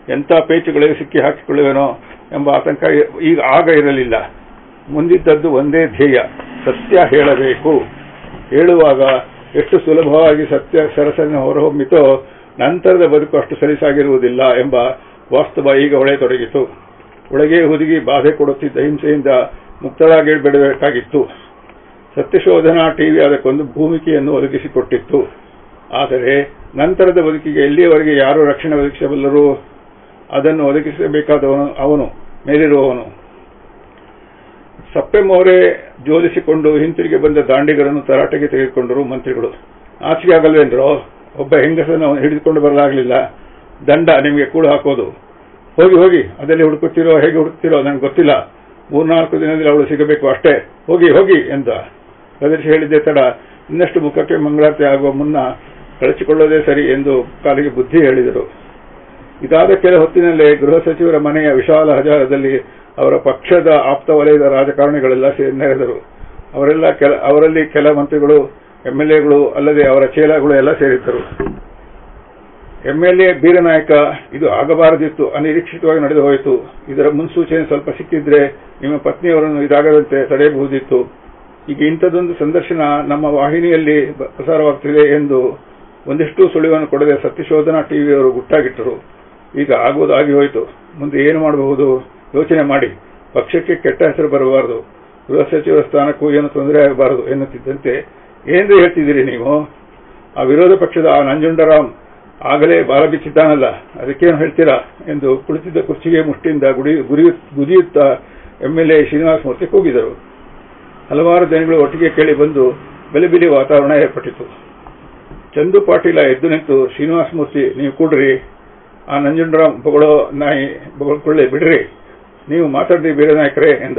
ಎಂಥ ಪೇಚುಗಳಿಗೆ ಸಿಕ್ಕಿ ಹಾಕಿಕೊಳ್ಳುವೆನೋ ಎಂಬ ಆತಂಕ ಈಗ ಆಗ ಇರಲಿಲ್ಲ ಮುಂದಿದ್ದದ್ದು ಒಂದೇ ಧ್ಯೇಯ ಸತ್ಯ ಹೇಳಬೇಕು ಹೇಳುವಾಗ ಎಷ್ಟು ಸುಲಭವಾಗಿ ಸತ್ಯ ಸರಸನ್ನು ಹೊರಹೊಮ್ಮಿತೋ ನಂತರದ ಬದುಕು ಅಷ್ಟು ಸಲೀಸಾಗಿರುವುದಿಲ್ಲ ಎಂಬ ವಾಸ್ತವ ಈಗ ಹೊಳೆತೊಡಗಿತು ಒಳಗೆ ಹುದುಗಿ ಬಾಧೆ ಕೊಡುತ್ತಿದ್ದ ಹಿಂಸೆಯಿಂದ ಮುಕ್ತಳಾಗಿ ಬಿಡಬೇಕಾಗಿತ್ತು ಸತ್ಯಶೋಧನಾ ಟಿವಿ ಅದಕ್ಕೊಂದು ಭೂಮಿಕೆಯನ್ನು ಒದಗಿಸಿಕೊಟ್ಟಿತ್ತು ಆದರೆ ನಂತರದ ಬದುಕಿಗೆ ಎಲ್ಲಿಯವರೆಗೆ ಯಾರು ರಕ್ಷಣೆ ಒದಗಿಸಬಲ್ಲರು ಅದನ್ನು ಒದಗಿಸಬೇಕಾದವನು ಅವನು ಮೇಲಿರುವವನು ಸಪ್ಪೆ ಮೋರೆ ಜೋಲಿಸಿಕೊಂಡು ಹಿಂತಿರುಗಿ ಬಂದ ದಾಂಡಿಗರನ್ನು ತರಾಟೆಗೆ ತೆಗೆದುಕೊಂಡರು ಮಂತ್ರಿಗಳು ಆಚೆಗೆ ಆಗಲ್ವೇನ್ರೋ ಒಬ್ಬ ಹೆಂಗಸನ್ನು ಹಿಡಿದುಕೊಂಡು ಬರಲಾಗಲಿಲ್ಲ ದಂಡ ನಿಮಗೆ ಕೂಡ ಹಾಕೋದು ಹೋಗಿ ಹೋಗಿ ಅದರಲ್ಲಿ ಹುಡುಕುತ್ತೀರೋ ಹೇಗೆ ಹುಡುಕ್ತಿರೋ ನನಗೆ ಗೊತ್ತಿಲ್ಲ ಮೂರ್ನಾಲ್ಕು ದಿನದಲ್ಲಿ ಅವಳು ಸಿಗಬೇಕು ಅಷ್ಟೇ ಹೋಗಿ ಹೋಗಿ ಎಂದ ಗದರಿಸಿ ಹೇಳಿದ್ದೆ ತಡ ಇನ್ನಷ್ಟು ಮುಖಕ್ಕೆ ಮಂಗಳಾರತಿ ಆಗುವ ಮುನ್ನ ಕಳಿಸಿಕೊಳ್ಳೋದೇ ಸರಿ ಎಂದು ಕಾಲಿಗೆ ಬುದ್ಧಿ ಹೇಳಿದರು ಇದಾದ ಕೆಲ ಹೊತ್ತಿನಲ್ಲೇ ಗೃಹ ಸಚಿವರ ಮನೆಯ ವಿಶಾಲ ಹಜಾರದಲ್ಲಿ ಅವರ ಪಕ್ಷದ ಆಪ್ತ ವಲಯದ ರಾಜಕಾರಣಿಗಳೆಲ್ಲ ನೆರೆದರು ಅವರೆಲ್ಲ ಕೆಲ ಅವರಲ್ಲಿ ಕೆಲ ಮಂತ್ರಿಗಳು ಎಂಎಲ್ಎಗಳು ಅಲ್ಲದೆ ಅವರ ಚೇಲಗಳು ಎಲ್ಲ ಸೇರಿದ್ದರು ಎಂಎಲ್ಎ ಬೀರನಾಯಕ ಇದು ಆಗಬಾರದಿತ್ತು ಅನಿರೀಕ್ಷಿತವಾಗಿ ನಡೆದು ಹೋಯಿತು ಇದರ ಮುನ್ಸೂಚನೆ ಸ್ವಲ್ಪ ಸಿಕ್ಕಿದ್ರೆ ನಿಮ್ಮ ಪತ್ನಿಯವರನ್ನು ಇದಾಗದಂತೆ ತಡೆಯಬಹುದಿತ್ತು ಈಗ ಇಂಥದೊಂದು ಸಂದರ್ಶನ ನಮ್ಮ ವಾಹಿನಿಯಲ್ಲಿ ಪ್ರಸಾರವಾಗ್ತಿದೆ ಎಂದು ಒಂದಿಷ್ಟು ಸುಳಿವನ್ನು ಕೊಡದೆ ಸತ್ಯಶೋಧನಾ ಟಿವಿಯವರು ಗುಟ್ಟಾಗಿಟ್ಟರು ಈಗ ಆಗುವುದಾಗಿ ಹೋಯಿತು ಮುಂದೆ ಏನು ಮಾಡಬಹುದು ಯೋಚನೆ ಮಾಡಿ ಪಕ್ಷಕ್ಕೆ ಕೆಟ್ಟ ಹೆಸರು ಬರಬಾರದು ಗೃಹ ಸಚಿವರ ಸ್ಥಾನಕ್ಕೂ ಏನು ತೊಂದರೆ ಆಗಬಾರದು ಎನ್ನುತ್ತಿದ್ದಂತೆ ಏನ್ರಿ ಹೇಳ್ತಿದ್ದೀರಿ ನೀವು ಆ ವಿರೋಧ ಪಕ್ಷದ ಆ ನಂಜುಂಡರಾಮ್ ಆಗಲೇ ಬಾಲ ಬಿಚ್ಚಿದ್ದಾನಲ್ಲ ಅದಕ್ಕೇನು ಹೇಳ್ತೀರಾ ಎಂದು ಕುಳಿತಿದ್ದ ಕುರ್ಚಿಗೆ ಮುಷ್ಟಿಯಿಂದ ಗುಡಿ ಗುದಿಯುತ್ತಾ ಎಂಎಲ್ಎ ಶ್ರೀನಿವಾಸ ಮೂರ್ತಿ ಕೂಗಿದರು ಹಲವಾರು ಜನಗಳು ಒಟ್ಟಿಗೆ ಕೇಳಿ ಬಂದು ಬೆಲೆಬಿಲಿ ವಾತಾವರಣ ಏರ್ಪಟ್ಟಿತು ಚಂದು ಪಾಟೀಲ ಎದ್ದು ನಿಂತು ಶ್ರೀನಿವಾಸ ಮೂರ್ತಿ ನೀವು ಕೂಡ್ರಿ ಆ ನಂಜುಂಡರಾಮ್ ಬೊಗಳೋ ನಾಯಿ ಬೊಗಳ್ಕೊಳ್ಳಿ ಬಿಡ್ರಿ ನೀವು ಮಾತಾಡ್ರಿ ಬೇರೆ ನಾಯಕರೇ ಎಂದ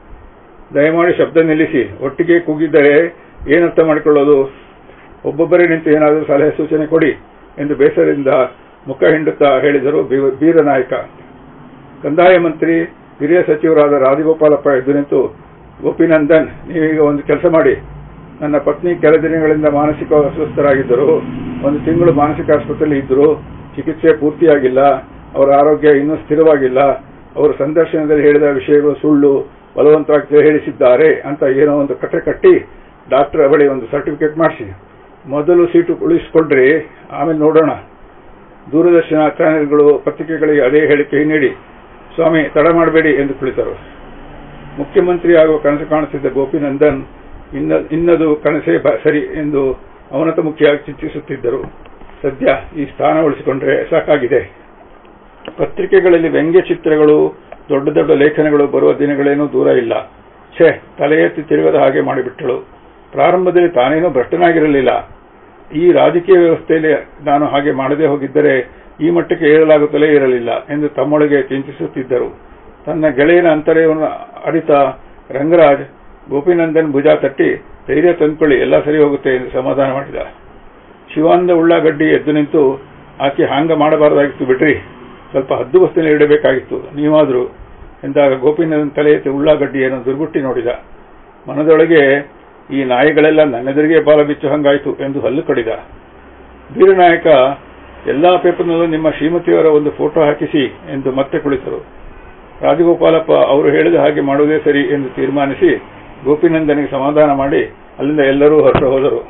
ದಯಮಾಡಿ ಶಬ್ದ ನಿಲ್ಲಿಸಿ ಒಟ್ಟಿಗೆ ಕೂಗಿದ್ದರೆ ಏನರ್ಥ ಮಾಡಿಕೊಳ್ಳೋದು ಒಬ್ಬೊಬ್ಬರೇ ನಿಂತು ಏನಾದರೂ ಸಲಹೆ ಸೂಚನೆ ಕೊಡಿ ಎಂದು ಬೇಸರದಿಂದ ಮುಖ ಹಿಂಡುತ್ತಾ ಹೇಳಿದರು ಬೀರನಾಯಕ ಕಂದಾಯ ಮಂತ್ರಿ ಹಿರಿಯ ಸಚಿವರಾದ ರಾಜಗೋಪಾಲಪ್ಪ ಎದ್ದು ನಿಂತು ಗೋಪಿನಂದನ್ ನೀವೀಗ ಒಂದು ಕೆಲಸ ಮಾಡಿ ನನ್ನ ಪತ್ನಿ ಕೆಲ ದಿನಗಳಿಂದ ಮಾನಸಿಕ ಅಸ್ವಸ್ಥರಾಗಿದ್ದರು ಒಂದು ತಿಂಗಳು ಮಾನಸಿಕ ಆಸ್ಪತ್ರೆಯಲ್ಲಿ ಇದ್ದರು ಚಿಕಿತ್ಸೆ ಪೂರ್ತಿಯಾಗಿಲ್ಲ ಅವರ ಆರೋಗ್ಯ ಇನ್ನೂ ಸ್ಥಿರವಾಗಿಲ್ಲ ಅವರು ಸಂದರ್ಶನದಲ್ಲಿ ಹೇಳಿದ ವಿಷಯಗಳು ಸುಳ್ಳು ಬಲವಂತವಾಗಿ ಹೇಳಿಸಿದ್ದಾರೆ ಅಂತ ಏನೋ ಒಂದು ಕಟ್ಟೆ ಕಟ್ಟಿ ಡಾಕ್ಟರ್ ಬಳಿ ಒಂದು ಸರ್ಟಿಫಿಕೇಟ್ ಮಾಡಿಸಿ ಮೊದಲು ಸೀಟು ಉಳಿಸಿಕೊಂಡ್ರಿ ಆಮೇಲೆ ನೋಡೋಣ ದೂರದರ್ಶನ ಚಾನೆಲ್ಗಳು ಪತ್ರಿಕೆಗಳಿಗೆ ಅದೇ ಹೇಳಿಕೆ ನೀಡಿ ಸ್ವಾಮಿ ತಡ ಮಾಡಬೇಡಿ ಎಂದು ಕುಳಿತರು ಮುಖ್ಯಮಂತ್ರಿ ಆಗುವ ಕನಸು ಕಾಣುತ್ತಿದ್ದ ಗೋಪಿನಂದನ್ ಇನ್ನದು ಕನಸೇ ಸರಿ ಎಂದು ಅವನತ ಮುಖ್ಯವಾಗಿ ಚಿಂತಿಸುತ್ತಿದ್ದರು ಸದ್ಯ ಈ ಸ್ಥಾನ ಉಳಿಸಿಕೊಂಡ್ರೆ ಸಾಕಾಗಿದೆ ಪತ್ರಿಕೆಗಳಲ್ಲಿ ವ್ಯಂಗ್ಯ ಚಿತ್ರಗಳು ದೊಡ್ಡ ದೊಡ್ಡ ಲೇಖನಗಳು ಬರುವ ದಿನಗಳೇನೂ ದೂರ ಇಲ್ಲ ಛೇ ತಲೆ ಎತ್ತಿ ತಿರುಗದ ಹಾಗೆ ಮಾಡಿಬಿಟ್ಟಳು ಪ್ರಾರಂಭದಲ್ಲಿ ತಾನೇನೂ ಭ್ರಷ್ಟನಾಗಿರಲಿಲ್ಲ ಈ ರಾಜಕೀಯ ವ್ಯವಸ್ಥೆಯಲ್ಲಿ ನಾನು ಹಾಗೆ ಮಾಡದೇ ಹೋಗಿದ್ದರೆ ಈ ಮಟ್ಟಕ್ಕೆ ಏಳಲಾಗುತ್ತಲೇ ಇರಲಿಲ್ಲ ಎಂದು ತಮ್ಮೊಳಗೆ ಚಿಂತಿಸುತ್ತಿದ್ದರು ತನ್ನ ಗೆಳೆಯನ ಅಂತರ್ಯವನ್ನು ಅರಿತ ರಂಗರಾಜ್ ಗೋಪಿನಂದನ್ ಭುಜ ತಟ್ಟಿ ಧೈರ್ಯ ತಂದ್ಕೊಳ್ಳಿ ಎಲ್ಲ ಸರಿ ಹೋಗುತ್ತೆ ಎಂದು ಸಮಾಧಾನ ಮಾಡಿದ ಶಿವಾನಂದ ಉಳ್ಳಾಗಡ್ಡಿ ಎದ್ದು ನಿಂತು ಆಕೆ ಹಾಂಗ ಮಾಡಬಾರದಾಗಿತ್ತು ಬಿಡ್ರಿ ಸ್ವಲ್ಪ ಹದ್ದು ಬಸ್ತಿನಲ್ಲಿ ಇಡಬೇಕಾಗಿತ್ತು ನೀವಾದರೂ ಎಂದಾಗ ಗೋಪಿನಂದನ್ ತಲೆ ಎತ್ತಿ ಉಳ್ಳಾಗಡ್ಡಿಯನ್ನು ದುರ್ಗುಟ್ಟಿ ನೋಡಿದ ಮನದೊಳಗೆ ಈ ನಾಯಿಗಳೆಲ್ಲ ನನ್ನೆದುರಿಗೆ ಬಾಲ ಬಿಚ್ಚು ಹಂಗಾಯಿತು ಎಂದು ಹಲ್ಲು ಕಡಿದ ವೀರನಾಯಕ ಎಲ್ಲಾ ಪೇಪರ್ನಲ್ಲೂ ನಿಮ್ಮ ಶ್ರೀಮತಿಯವರ ಒಂದು ಫೋಟೋ ಹಾಕಿಸಿ ಎಂದು ಮತ್ತೆ ಕುಳಿತರು ರಾಜಗೋಪಾಲಪ್ಪ ಅವರು ಹೇಳಿದ ಹಾಗೆ ಮಾಡುವುದೇ ಸರಿ ಎಂದು ತೀರ್ಮಾನಿಸಿ ಗೋಪಿನಂದನಿಗೆ ಸಮಾಧಾನ ಮಾಡಿ ಅಲ್ಲಿಂದ ಎಲ್ಲರೂ ಹೊರಟು ಹೋದರು